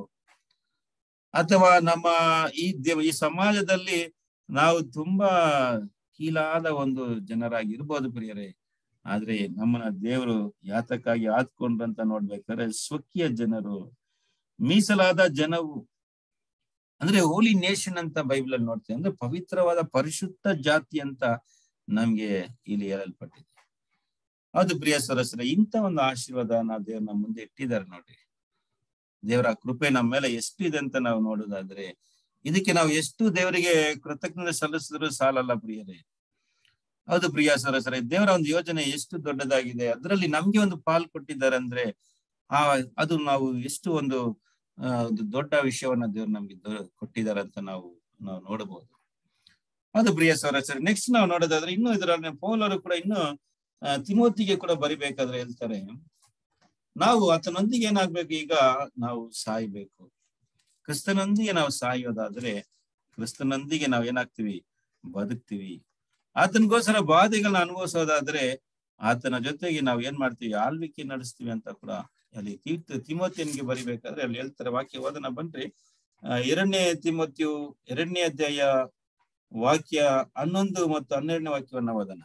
ಅಥವಾ ನಮ್ಮ ಈ ದೇವ ಈ ಸಮಾಜದಲ್ಲಿ ನಾವು ತುಂಬಾ ಕೀಲಾದ ಒಂದು ಜನರಾಗಿರ್ಬೋದು ಪ್ರಿಯರೇ ಆದ್ರೆ ನಮ್ಮನ್ನ ದೇವರು ಯಾತಕ್ಕಾಗಿ ಆದ್ಕೊಂಡ್ರಂತ ನೋಡ್ಬೇಕಾದ್ರೆ ಸ್ವಕೀಯ ಜನರು ಮೀಸಲಾದ ಜನವು ಅಂದ್ರೆ ಹೋಲಿ ನೇಷನ್ ಅಂತ ಬೈಬಲ್ ಅಲ್ಲಿ ನೋಡ್ತೀವಿ ಅಂದ್ರೆ ಪವಿತ್ರವಾದ ಪರಿಶುದ್ಧ ಜಾತಿ ಅಂತ ನಮ್ಗೆ ಇಲ್ಲಿ ಹೇಳಲ್ಪಟ್ಟಿದೆ ಹೌದು ಪ್ರಿಯ ಸರಸ್ರ ಇಂಥ ಒಂದು ಆಶೀರ್ವಾದ ನಾವು ದೇವ್ರ ನಮ್ಮ ಮುಂದೆ ಇಟ್ಟಿದ್ದಾರೆ ನೋಡ್ರಿ ದೇವರ ಕೃಪೆ ನಮ್ಮ ಮೇಲೆ ಎಷ್ಟಿದೆ ಅಂತ ನಾವು ನೋಡೋದಾದ್ರೆ ಇದಕ್ಕೆ ನಾವು ಎಷ್ಟು ದೇವರಿಗೆ ಕೃತಜ್ಞತೆ ಸಲ್ಲಿಸಿದ್ರು ಸಾಲಲ್ಲ ಪ್ರಿಯರೇ ಹೌದು ಪ್ರಿಯ ಸರಸರ ದೇವರ ಒಂದು ಯೋಜನೆ ಎಷ್ಟು ದೊಡ್ಡದಾಗಿದೆ ಅದರಲ್ಲಿ ನಮ್ಗೆ ಒಂದು ಪಾಲ್ ಕೊಟ್ಟಿದ್ದಾರೆ ಅಂದ್ರೆ ಆ ಅದು ನಾವು ಎಷ್ಟು ಒಂದು ಒಂದು ದೊಡ್ಡ ವಿಷಯವನ್ನ ದೇವ್ರು ನಮ್ಗೆ ಕೊಟ್ಟಿದ್ದಾರೆ ಅಂತ ನಾವು ನಾವು ನೋಡಬಹುದು ಅದು ಪ್ರಿಯ ಸರಸರ ನೆಕ್ಸ್ಟ್ ನಾವು ನೋಡೋದಾದ್ರೆ ಇನ್ನು ಇದರ ಪೌಲರು ಕೂಡ ಇನ್ನು ತಿಮೋತಿಗೆ ಕೂಡ ಬರಿಬೇಕಾದ್ರೆ ಹೇಳ್ತಾರೆ ನಾವು ಆತನೊಂದಿಗೆ ಏನಾಗ್ಬೇಕು ಈಗ ನಾವು ಸಾಯ್ಬೇಕು ಕ್ರಿಸ್ತನೊಂದಿಗೆ ನಾವು ಸಾಯೋದಾದ್ರೆ ಕ್ರಿಸ್ತನೊಂದಿಗೆ ನಾವು ಏನಾಗ್ತೀವಿ ಬದುಕ್ತಿವಿ ಆತನಿಗೋಸ್ಕರ ಬಾಧೆಗಳನ್ನ ಅನುಭವಿಸೋದಾದ್ರೆ ಆತನ ಜೊತೆಗೆ ನಾವು ಏನ್ ಮಾಡ್ತೀವಿ ಆಳ್ವಿಕೆ ನಡೆಸ್ತೀವಿ ಅಂತ ಕೂಡ ಅಲ್ಲಿ ತೀರ್ಥ ತಿಮೋತಿಯನ್ಗೆ ಬರಿಬೇಕಾದ್ರೆ ಅಲ್ಲಿ ಹೇಳ್ತಾರೆ ವಾಕ್ಯ ಓದನ ಬನ್ರಿ ಎರಡನೇ ತಿಮೋತಿಯು ಎರಡನೇ ಅಧ್ಯಾಯ ವಾಕ್ಯ ಹನ್ನೊಂದು ಮತ್ತು ಹನ್ನೆರಡನೇ ವಾಕ್ಯವನ್ನ ಓದನ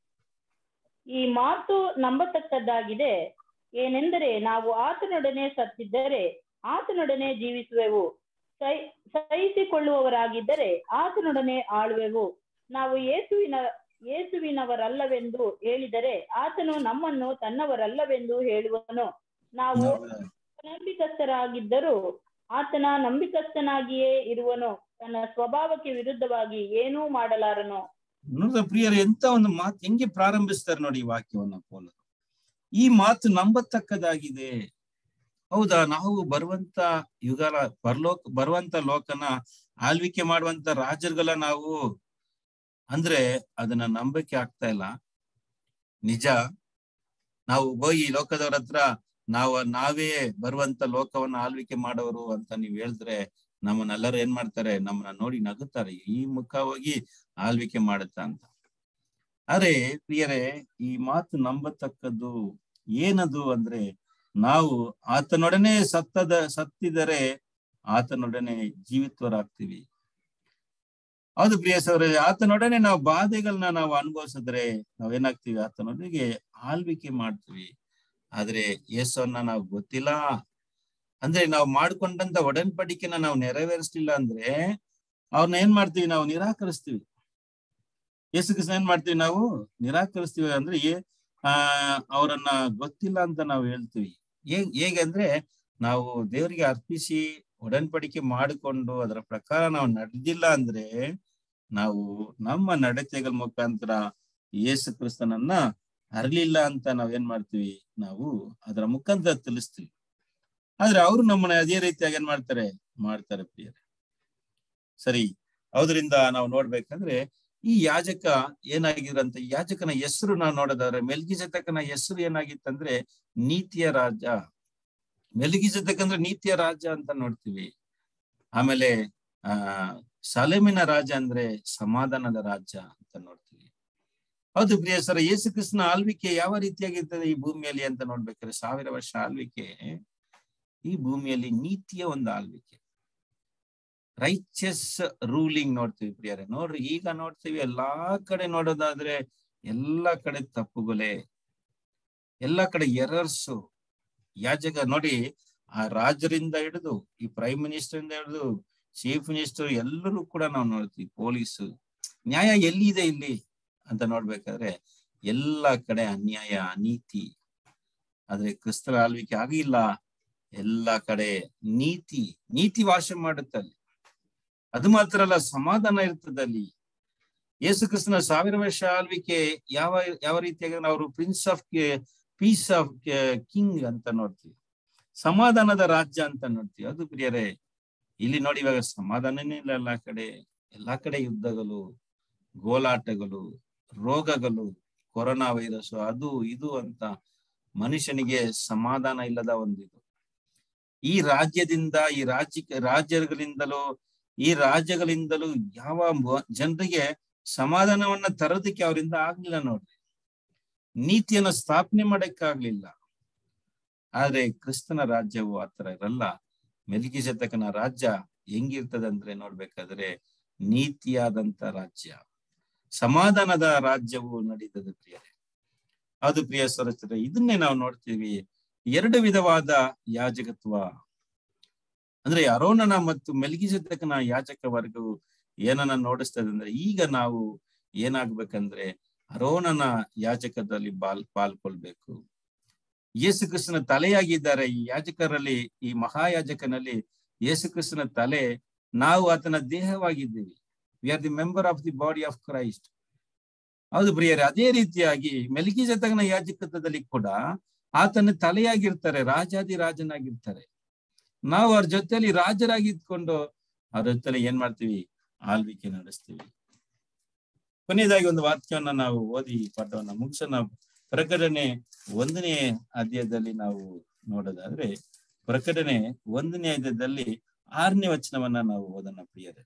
ಈ ಮಾತು ನಂಬತಕ್ಕದ್ದಾಗಿದೆ ಏನೆಂದರೆ ನಾವು ಆತನೊಡನೆ ಸತ್ತಿದ್ದರೆ ಆತನೊಡನೆ ಜೀವಿಸುವೆವು ಸೈ ಸಹಿಸಿಕೊಳ್ಳುವವರಾಗಿದ್ದರೆ ಆತನೊಡನೆ ಆಳುವೆವು ನಾವು ಯೇಸುವಿನ ಯೇಸುವಿನವರಲ್ಲವೆಂದು ಹೇಳಿದರೆ ಆತನು ನಮ್ಮನ್ನು ತನ್ನವರಲ್ಲವೆಂದು ಹೇಳುವನು ನಾವು ನಂಬಿಕಸ್ಥರಾಗಿದ್ದರೂ ಆತನ ನಂಬಿಕಸ್ಥನಾಗಿಯೇ ಇರುವನು ತನ್ನ ಸ್ವಭಾವಕ್ಕೆ ವಿರುದ್ಧವಾಗಿ ಏನೂ ಮಾಡಲಾರನು ನೋಡಿದ ಪ್ರಿಯರು ಎಂತ ಒಂದು ಮಾತು ಹೆಂಗೆ ಪ್ರಾರಂಭಿಸ್ತಾರೆ ನೋಡಿ ಈ ವಾಕ್ಯವನ್ನ ಪೋಲರು ಈ ಮಾತು ನಂಬತಕ್ಕದಾಗಿದೆ ಹೌದಾ ನಾವು ಬರುವಂತ ಯುಗಾಲ ಬರ್ಲೋಕ ಬರುವಂತ ಲೋಕನ ಆಳ್ವಿಕೆ ಮಾಡುವಂತ ರಾಜರುಗಳ ನಾವು ಅಂದ್ರೆ ಅದನ್ನ ನಂಬಿಕೆ ಆಗ್ತಾ ಇಲ್ಲ ನಿಜ ನಾವು ಹೋಗಿ ಲೋಕದವ್ರ ಹತ್ರ ನಾವು ನಾವೇ ಬರುವಂತ ಲೋಕವನ್ನ ಆಳ್ವಿಕೆ ಮಾಡೋರು ಅಂತ ನೀವ್ ಹೇಳಿದ್ರೆ ನಮ್ಮನ್ನೆಲ್ಲರೂ ಏನ್ ಮಾಡ್ತಾರೆ ನಮ್ಮನ್ನ ನೋಡಿ ನಗುತ್ತಾರೆ ಈ ಮುಖ ಹೋಗಿ ಆಳ್ವಿಕೆ ಮಾಡುತ್ತ ಅಂತ ಅರೆ ಪ್ರಿಯರೇ ಈ ಮಾತು ನಂಬತಕ್ಕದ್ದು ಏನದು ಅಂದ್ರೆ ನಾವು ಆತನೊಡನೆ ಸತ್ತದ ಸತ್ತಿದರೆ ಆತನೊಡನೆ ಜೀವಿತ್ವರಾಗ್ತೀವಿ ಹೌದು ಪ್ರಿಯ ಸೌರ ಆತನೊಡನೆ ನಾವು ಬಾಧೆಗಳನ್ನ ನಾವು ಅನುಭವಿಸಿದ್ರೆ ನಾವೇನಾಗ್ತೀವಿ ಆತನೊಂದಿಗೆ ಆಳ್ವಿಕೆ ಮಾಡ್ತೀವಿ ಆದ್ರೆ ಯೇಸನ್ನ ನಾವು ಗೊತ್ತಿಲ್ಲ ಅಂದ್ರೆ ನಾವು ಮಾಡ್ಕೊಂಡಂತ ಒಡನ್ಬಡಿಕೆನ ನಾವು ನೆರವೇರಿಸ್ಲಿಲ್ಲ ಅಂದ್ರೆ ಅವ್ರನ್ನ ಏನ್ ಮಾಡ್ತೀವಿ ನಾವು ನಿರಾಕರಿಸ್ತೀವಿ ಯೇಸು ಕೃಷ್ಣ ಏನ್ ಮಾಡ್ತೀವಿ ನಾವು ನಿರಾಕರಿಸ್ತೀವಿ ಅಂದ್ರೆ ಏ- ಆ ಅವರನ್ನ ಗೊತ್ತಿಲ್ಲ ಅಂತ ನಾವು ಹೇಳ್ತೀವಿ ಹೇಗ್ ಹೇಗೆ ಅಂದ್ರೆ ನಾವು ದೇವರಿಗೆ ಅರ್ಪಿಸಿ ಒಡನ್ಬಡಿಕೆ ಮಾಡಿಕೊಂಡು ಅದರ ಪ್ರಕಾರ ನಾವು ನಡೆದಿಲ್ಲ ಅಂದ್ರೆ ನಾವು ನಮ್ಮ ನಡತೆಗಳ ಮುಖಾಂತರ ಯೇಸು ಕ್ರಿಸ್ತನನ್ನ ಅರಲಿಲ್ಲ ಅಂತ ನಾವ್ ಏನ್ ಮಾಡ್ತೀವಿ ನಾವು ಅದರ ಮುಖಾಂತರ ತಿಳಿಸ್ತೀವಿ ಆದ್ರೆ ಅವರು ನಮ್ಮನ್ನ ಅದೇ ರೀತಿಯಾಗಿ ಏನ್ ಮಾಡ್ತಾರೆ ಮಾಡ್ತಾರೆ ಪ್ರಿಯರೇ ಸರಿ ಹೌದ್ರಿಂದ ನಾವು ನೋಡ್ಬೇಕಂದ್ರೆ ಈ ಯಾಜಕ ಏನಾಗಿದ್ರಂತ ಈ ಯಾಜಕನ ಹೆಸರು ನಾವು ನೋಡೋದಾದ್ರೆ ಮೆಲ್ಗಿಜತಕನ ಹೆಸರು ಏನಾಗಿತ್ತಂದ್ರೆ ನೀತಿಯ ರಾಜ ಮೆಲ್ಗಿಜತಕ್ ಅಂದ್ರೆ ನೀತಿಯ ರಾಜ ಅಂತ ನೋಡ್ತೀವಿ ಆಮೇಲೆ ಆ ಸಲೆಮಿನ ರಾಜ ಅಂದ್ರೆ ಸಮಾಧಾನದ ರಾಜ ಅಂತ ನೋಡ್ತೀವಿ ಹೌದು ಪ್ರಿಯ ಸರ ಯೇಸು ಕ್ರಿಸ್ತನ ಆಳ್ವಿಕೆ ಯಾವ ರೀತಿಯಾಗಿರ್ತದೆ ಈ ಭೂಮಿಯಲ್ಲಿ ಅಂತ ನೋಡ್ಬೇಕಾದ್ರೆ ಸಾವಿರ ವರ್ಷ ಆಳ್ವಿಕೆ ಈ ಭೂಮಿಯಲ್ಲಿ ನೀತಿಯ ಒಂದು ಆಳ್ವಿಕೆ ರೈಚಸ್ ರೂಲಿಂಗ್ ನೋಡ್ತೀವಿ ಪ್ರಿಯರೇ ನೋಡ್ರಿ ಈಗ ನೋಡ್ತೀವಿ ಎಲ್ಲಾ ಕಡೆ ನೋಡೋದಾದ್ರೆ ಎಲ್ಲಾ ಕಡೆ ತಪ್ಪುಗಳೇ ಎಲ್ಲಾ ಕಡೆ ಎರರ್ಸು ಯಾಜಕ ನೋಡಿ ಆ ರಾಜರಿಂದ ಹಿಡಿದು ಈ ಪ್ರೈಮ್ ಮಿನಿಸ್ಟರ್ ಇಂದ ಹಿಡಿದು ಚೀಫ್ ಮಿನಿಸ್ಟರ್ ಎಲ್ಲರೂ ಕೂಡ ನಾವು ನೋಡ್ತೀವಿ ಪೊಲೀಸ್ ನ್ಯಾಯ ಎಲ್ಲಿದೆ ಇಲ್ಲಿ ಅಂತ ನೋಡ್ಬೇಕಾದ್ರೆ ಎಲ್ಲಾ ಕಡೆ ಅನ್ಯಾಯ ಅನೀತಿ ಆದ್ರೆ ಕ್ರಿಸ್ತರ ಆಳ್ವಿಕೆ ಆಗಿಲ್ಲ ಎಲ್ಲಾ ಕಡೆ ನೀತಿ ನೀತಿ ವಾಸ ಮಾಡುತ್ತಲ್ಲಿ ಅದು ಮಾತ್ರ ಅಲ್ಲ ಸಮಾಧಾನ ಇರ್ತದೆ ಅಲ್ಲಿ ಯೇಸು ಕ್ರಿಸ್ತನ ಸಾವಿರ ವರ್ಷ ಆಳ್ವಿಕೆ ಯಾವ ಯಾವ ರೀತಿಯಾಗಿ ಅವರು prince of peace of king ಅಂತ ನೋಡ್ತೀವಿ ಸಮಾಧಾನದ ರಾಜ್ಯ ಅಂತ ನೋಡ್ತೀವಿ ಅದು ಪ್ರಿಯರೇ ಇಲ್ಲಿ ನೋಡಿ ಇವಾಗ ಸಮಾಧಾನನೇ ಇಲ್ಲ ಎಲ್ಲಾ ಕಡೆ ಎಲ್ಲಾ ಕಡೆ ಯುದ್ಧಗಳು ಗೋಲಾಟಗಳು ರೋಗಗಳು ಕೊರೋನಾ ವೈರಸ್ ಅದು ಇದು ಅಂತ ಮನುಷ್ಯನಿಗೆ ಸಮಾಧಾನ ಇಲ್ಲದ ಒಂದಿದು ಈ ರಾಜ್ಯದಿಂದ ಈ ರಾಜ್ಯ ರಾಜ್ಯಗಳಿಂದಲೂ ಈ ರಾಜ್ಯಗಳಿಂದಲೂ ಯಾವ ಜನರಿಗೆ ಸಮಾಧಾನವನ್ನ ತರೋದಕ್ಕೆ ಅವರಿಂದ ಆಗ್ಲಿಲ್ಲ ನೋಡ್ರಿ ನೀತಿಯನ್ನ ಸ್ಥಾಪನೆ ಮಾಡಕ್ಕಾಗ್ಲಿಲ್ಲ ಆದ್ರೆ ಕ್ರಿಸ್ತನ ರಾಜ್ಯವು ಆತರ ಇರಲ್ಲ ಮೆಲ್ಗಿಜತಕನ ರಾಜ್ಯ ಹೆಂಗಿರ್ತದೆ ಅಂದ್ರೆ ನೋಡ್ಬೇಕಾದ್ರೆ ನೀತಿಯಾದಂತ ರಾಜ್ಯ ಸಮಾಧಾನದ ರಾಜ್ಯವು ನಡೀತದೆ ಪ್ರಿಯರೇ ಅದು ಪ್ರಿಯ ಸರಸ್ವರ ಇದನ್ನೇ ನಾವು ನೋಡ್ತೀವಿ ಎರಡು ವಿಧವಾದ ಯಾಜಕತ್ವ ಅಂದ್ರೆ ಅರೋನನ ಮತ್ತು ಮೆಲ್ಗಿಜತಕನ ಯಾಜಕ ವರ್ಗವು ಏನನ್ನ ನೋಡಿಸ್ತದೆ ಅಂದ್ರೆ ಈಗ ನಾವು ಏನಾಗ್ಬೇಕಂದ್ರೆ ಅರೋನನ ಯಾಜಕದಲ್ಲಿ ಬಾಲ್ ಪಾಲ್ಕೊಳ್ಬೇಕು ಯೇಸು ಕ್ರಿಸ್ತನ ತಲೆಯಾಗಿದ್ದಾರೆ ಈ ಯಾಜಕರಲ್ಲಿ ಈ ಮಹಾಯಾಜಕನಲ್ಲಿ ಯೇಸು ಕ್ರಿಸ್ತನ ತಲೆ ನಾವು ಆತನ ದೇಹವಾಗಿದ್ದೀವಿ we are the member of the body of Christ ಹೌದು ಪ್ರಿಯರೇ ಅದೇ ರೀತಿಯಾಗಿ ಮೆಲ್ಗಿಜತಕನ ಯಾಜಕತ್ವದಲ್ಲಿ ಕೂಡ ಆತನ ತಲೆಯಾಗಿರ್ತಾರೆ ರಾಜಾದಿ ರಾಜನಾಗಿರ್ತಾರೆ ನಾವು ಅವ್ರ ಜೊತೆಲಿ ರಾಜರಾಗಿ ಇದ್ಕೊಂಡು ಅವ್ರ ಜೊತೆಲಿ ಏನ್ ಮಾಡ್ತೀವಿ ಆಳ್ವಿಕೆ ನಡೆಸ್ತೀವಿ ಕೊನೆಯದಾಗಿ ಒಂದು ವಾಕ್ಯವನ್ನ ನಾವು ಓದಿ ಈ ಪಾಠವನ್ನ ಮುಗಿಸೋಣ ಪ್ರಕಟಣೆ ಒಂದನೇ ಅಧ್ಯಾಯದಲ್ಲಿ ನಾವು ನೋಡೋದಾದ್ರೆ ಪ್ರಕಟಣೆ ಒಂದನೇ ಅಧ್ಯಾಯದಲ್ಲಿ ಆರನೇ ವಚನವನ್ನ ನಾವು ಓದೋಣ ಪ್ರಿಯರೇ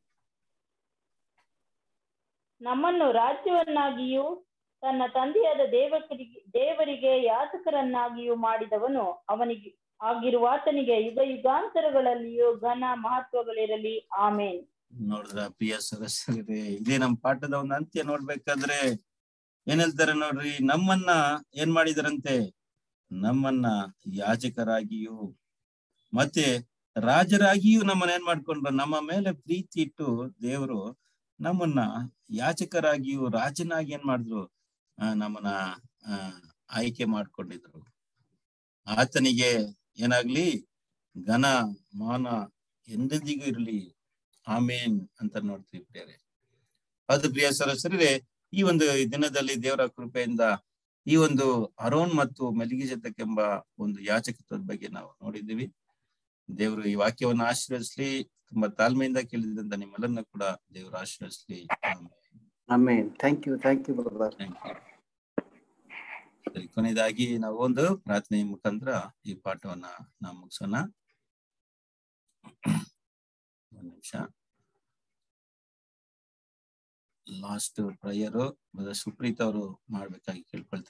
ನಮ್ಮನ್ನು ರಾಜ್ಯವನ್ನಾಗಿಯೂ ತನ್ನ ತಂದೆಯಾದ ದೇವಕರಿಗೆ ದೇವರಿಗೆ ಯಾಜಕರನ್ನಾಗಿಯೂ ಮಾಡಿದವನು ಅವನಿಗೆ ಆಗಿರುವಾತನಿಗೆ ಯುಗ ಯುಗಾಂತರಗಳಲ್ಲಿಯೂ ಘನ ಮಹತ್ವಗಳಿರಲಿ ಆಮೇನ್ ನೋಡಿದ್ರ ಪ್ರಿಯ ಸದಸ್ಯರೇ ಇದೇ ನಮ್ಮ ಪಾಠದ ಒಂದು ಅಂತ್ಯ ನೋಡ್ಬೇಕಾದ್ರೆ ಏನ್ ಹೇಳ್ತಾರೆ ನೋಡ್ರಿ ನಮ್ಮನ್ನ ಏನ್ ಮಾಡಿದರಂತೆ ನಮ್ಮನ್ನ ಯಾಜಕರಾಗಿಯೂ ಮತ್ತೆ ರಾಜರಾಗಿಯೂ ನಮ್ಮನ್ನ ಏನ್ ಮಾಡ್ಕೊಂಡ್ರು ನಮ್ಮ ಮೇಲೆ ಪ್ರೀತಿ ಇಟ್ಟು ದೇವರು ನಮ್ಮನ್ನ ಯಾಚಕರಾಗಿಯೂ ರಾಜನಾಗಿ ಏನ್ ಮಾಡಿದ್ರು ಆ ನಮ್ಮನ್ನ ಆ ಆಯ್ಕೆ ಮಾಡ್ಕೊಂಡಿದ್ರು ಆತನಿಗೆ ಏನಾಗ್ಲಿ ಘನ ಮಾನ ಎಂದೆಂದಿಗೂ ಇರಲಿ ಆಮೇನ್ ಅಂತ ನೋಡ್ತೀವಿ ಪ್ರಿಯರೇ ಅದು ಪ್ರಿಯ ಸರಸರೇ ಈ ಒಂದು ದಿನದಲ್ಲಿ ದೇವರ ಕೃಪೆಯಿಂದ ಈ ಒಂದು ಅರೋನ್ ಮತ್ತು ಮೆಲ್ಗಿಜತಕ್ಕೆಂಬ ಒಂದು ಯಾಚಕತ್ವದ ಬಗ್ಗೆ ನಾವು ನೋಡಿದ್ದೀವಿ ದೇವರು ಈ ವಾಕ್ಯವನ್ನು ಆಶೀರ್ವದಿಸ್ಲಿ ತುಂಬಾ ತಾಳ್ಮೆಯಿಂದ ಕೇಳಿದಂತ ನಿಮ್ಮೆಲ್ಲರನ್ನ ಕೂಡ ದೇವರು ಆಶೀರ್ವದಿಸ್ಲಿ Amen. Thank you. Thank you, brother. Thank you ಸರಿ ಕೊನೆಯದಾಗಿ ನಾವು ಒಂದು ಪ್ರಾರ್ಥನೆ ಮುಖಾಂತರ ಈ ಪಾಠವನ್ನ ನಾವು ಮುಗಿಸೋಣ ಒಂದ್ ನಿಮಿಷ ಲಾಸ್ಟ್ ಪ್ರೇಯರು ಸುಪ್ರೀತ್ ಅವರು ಮಾಡ್ಬೇಕಾಗಿ ಕೇಳ್ಕೊಳ್ತೀನಿ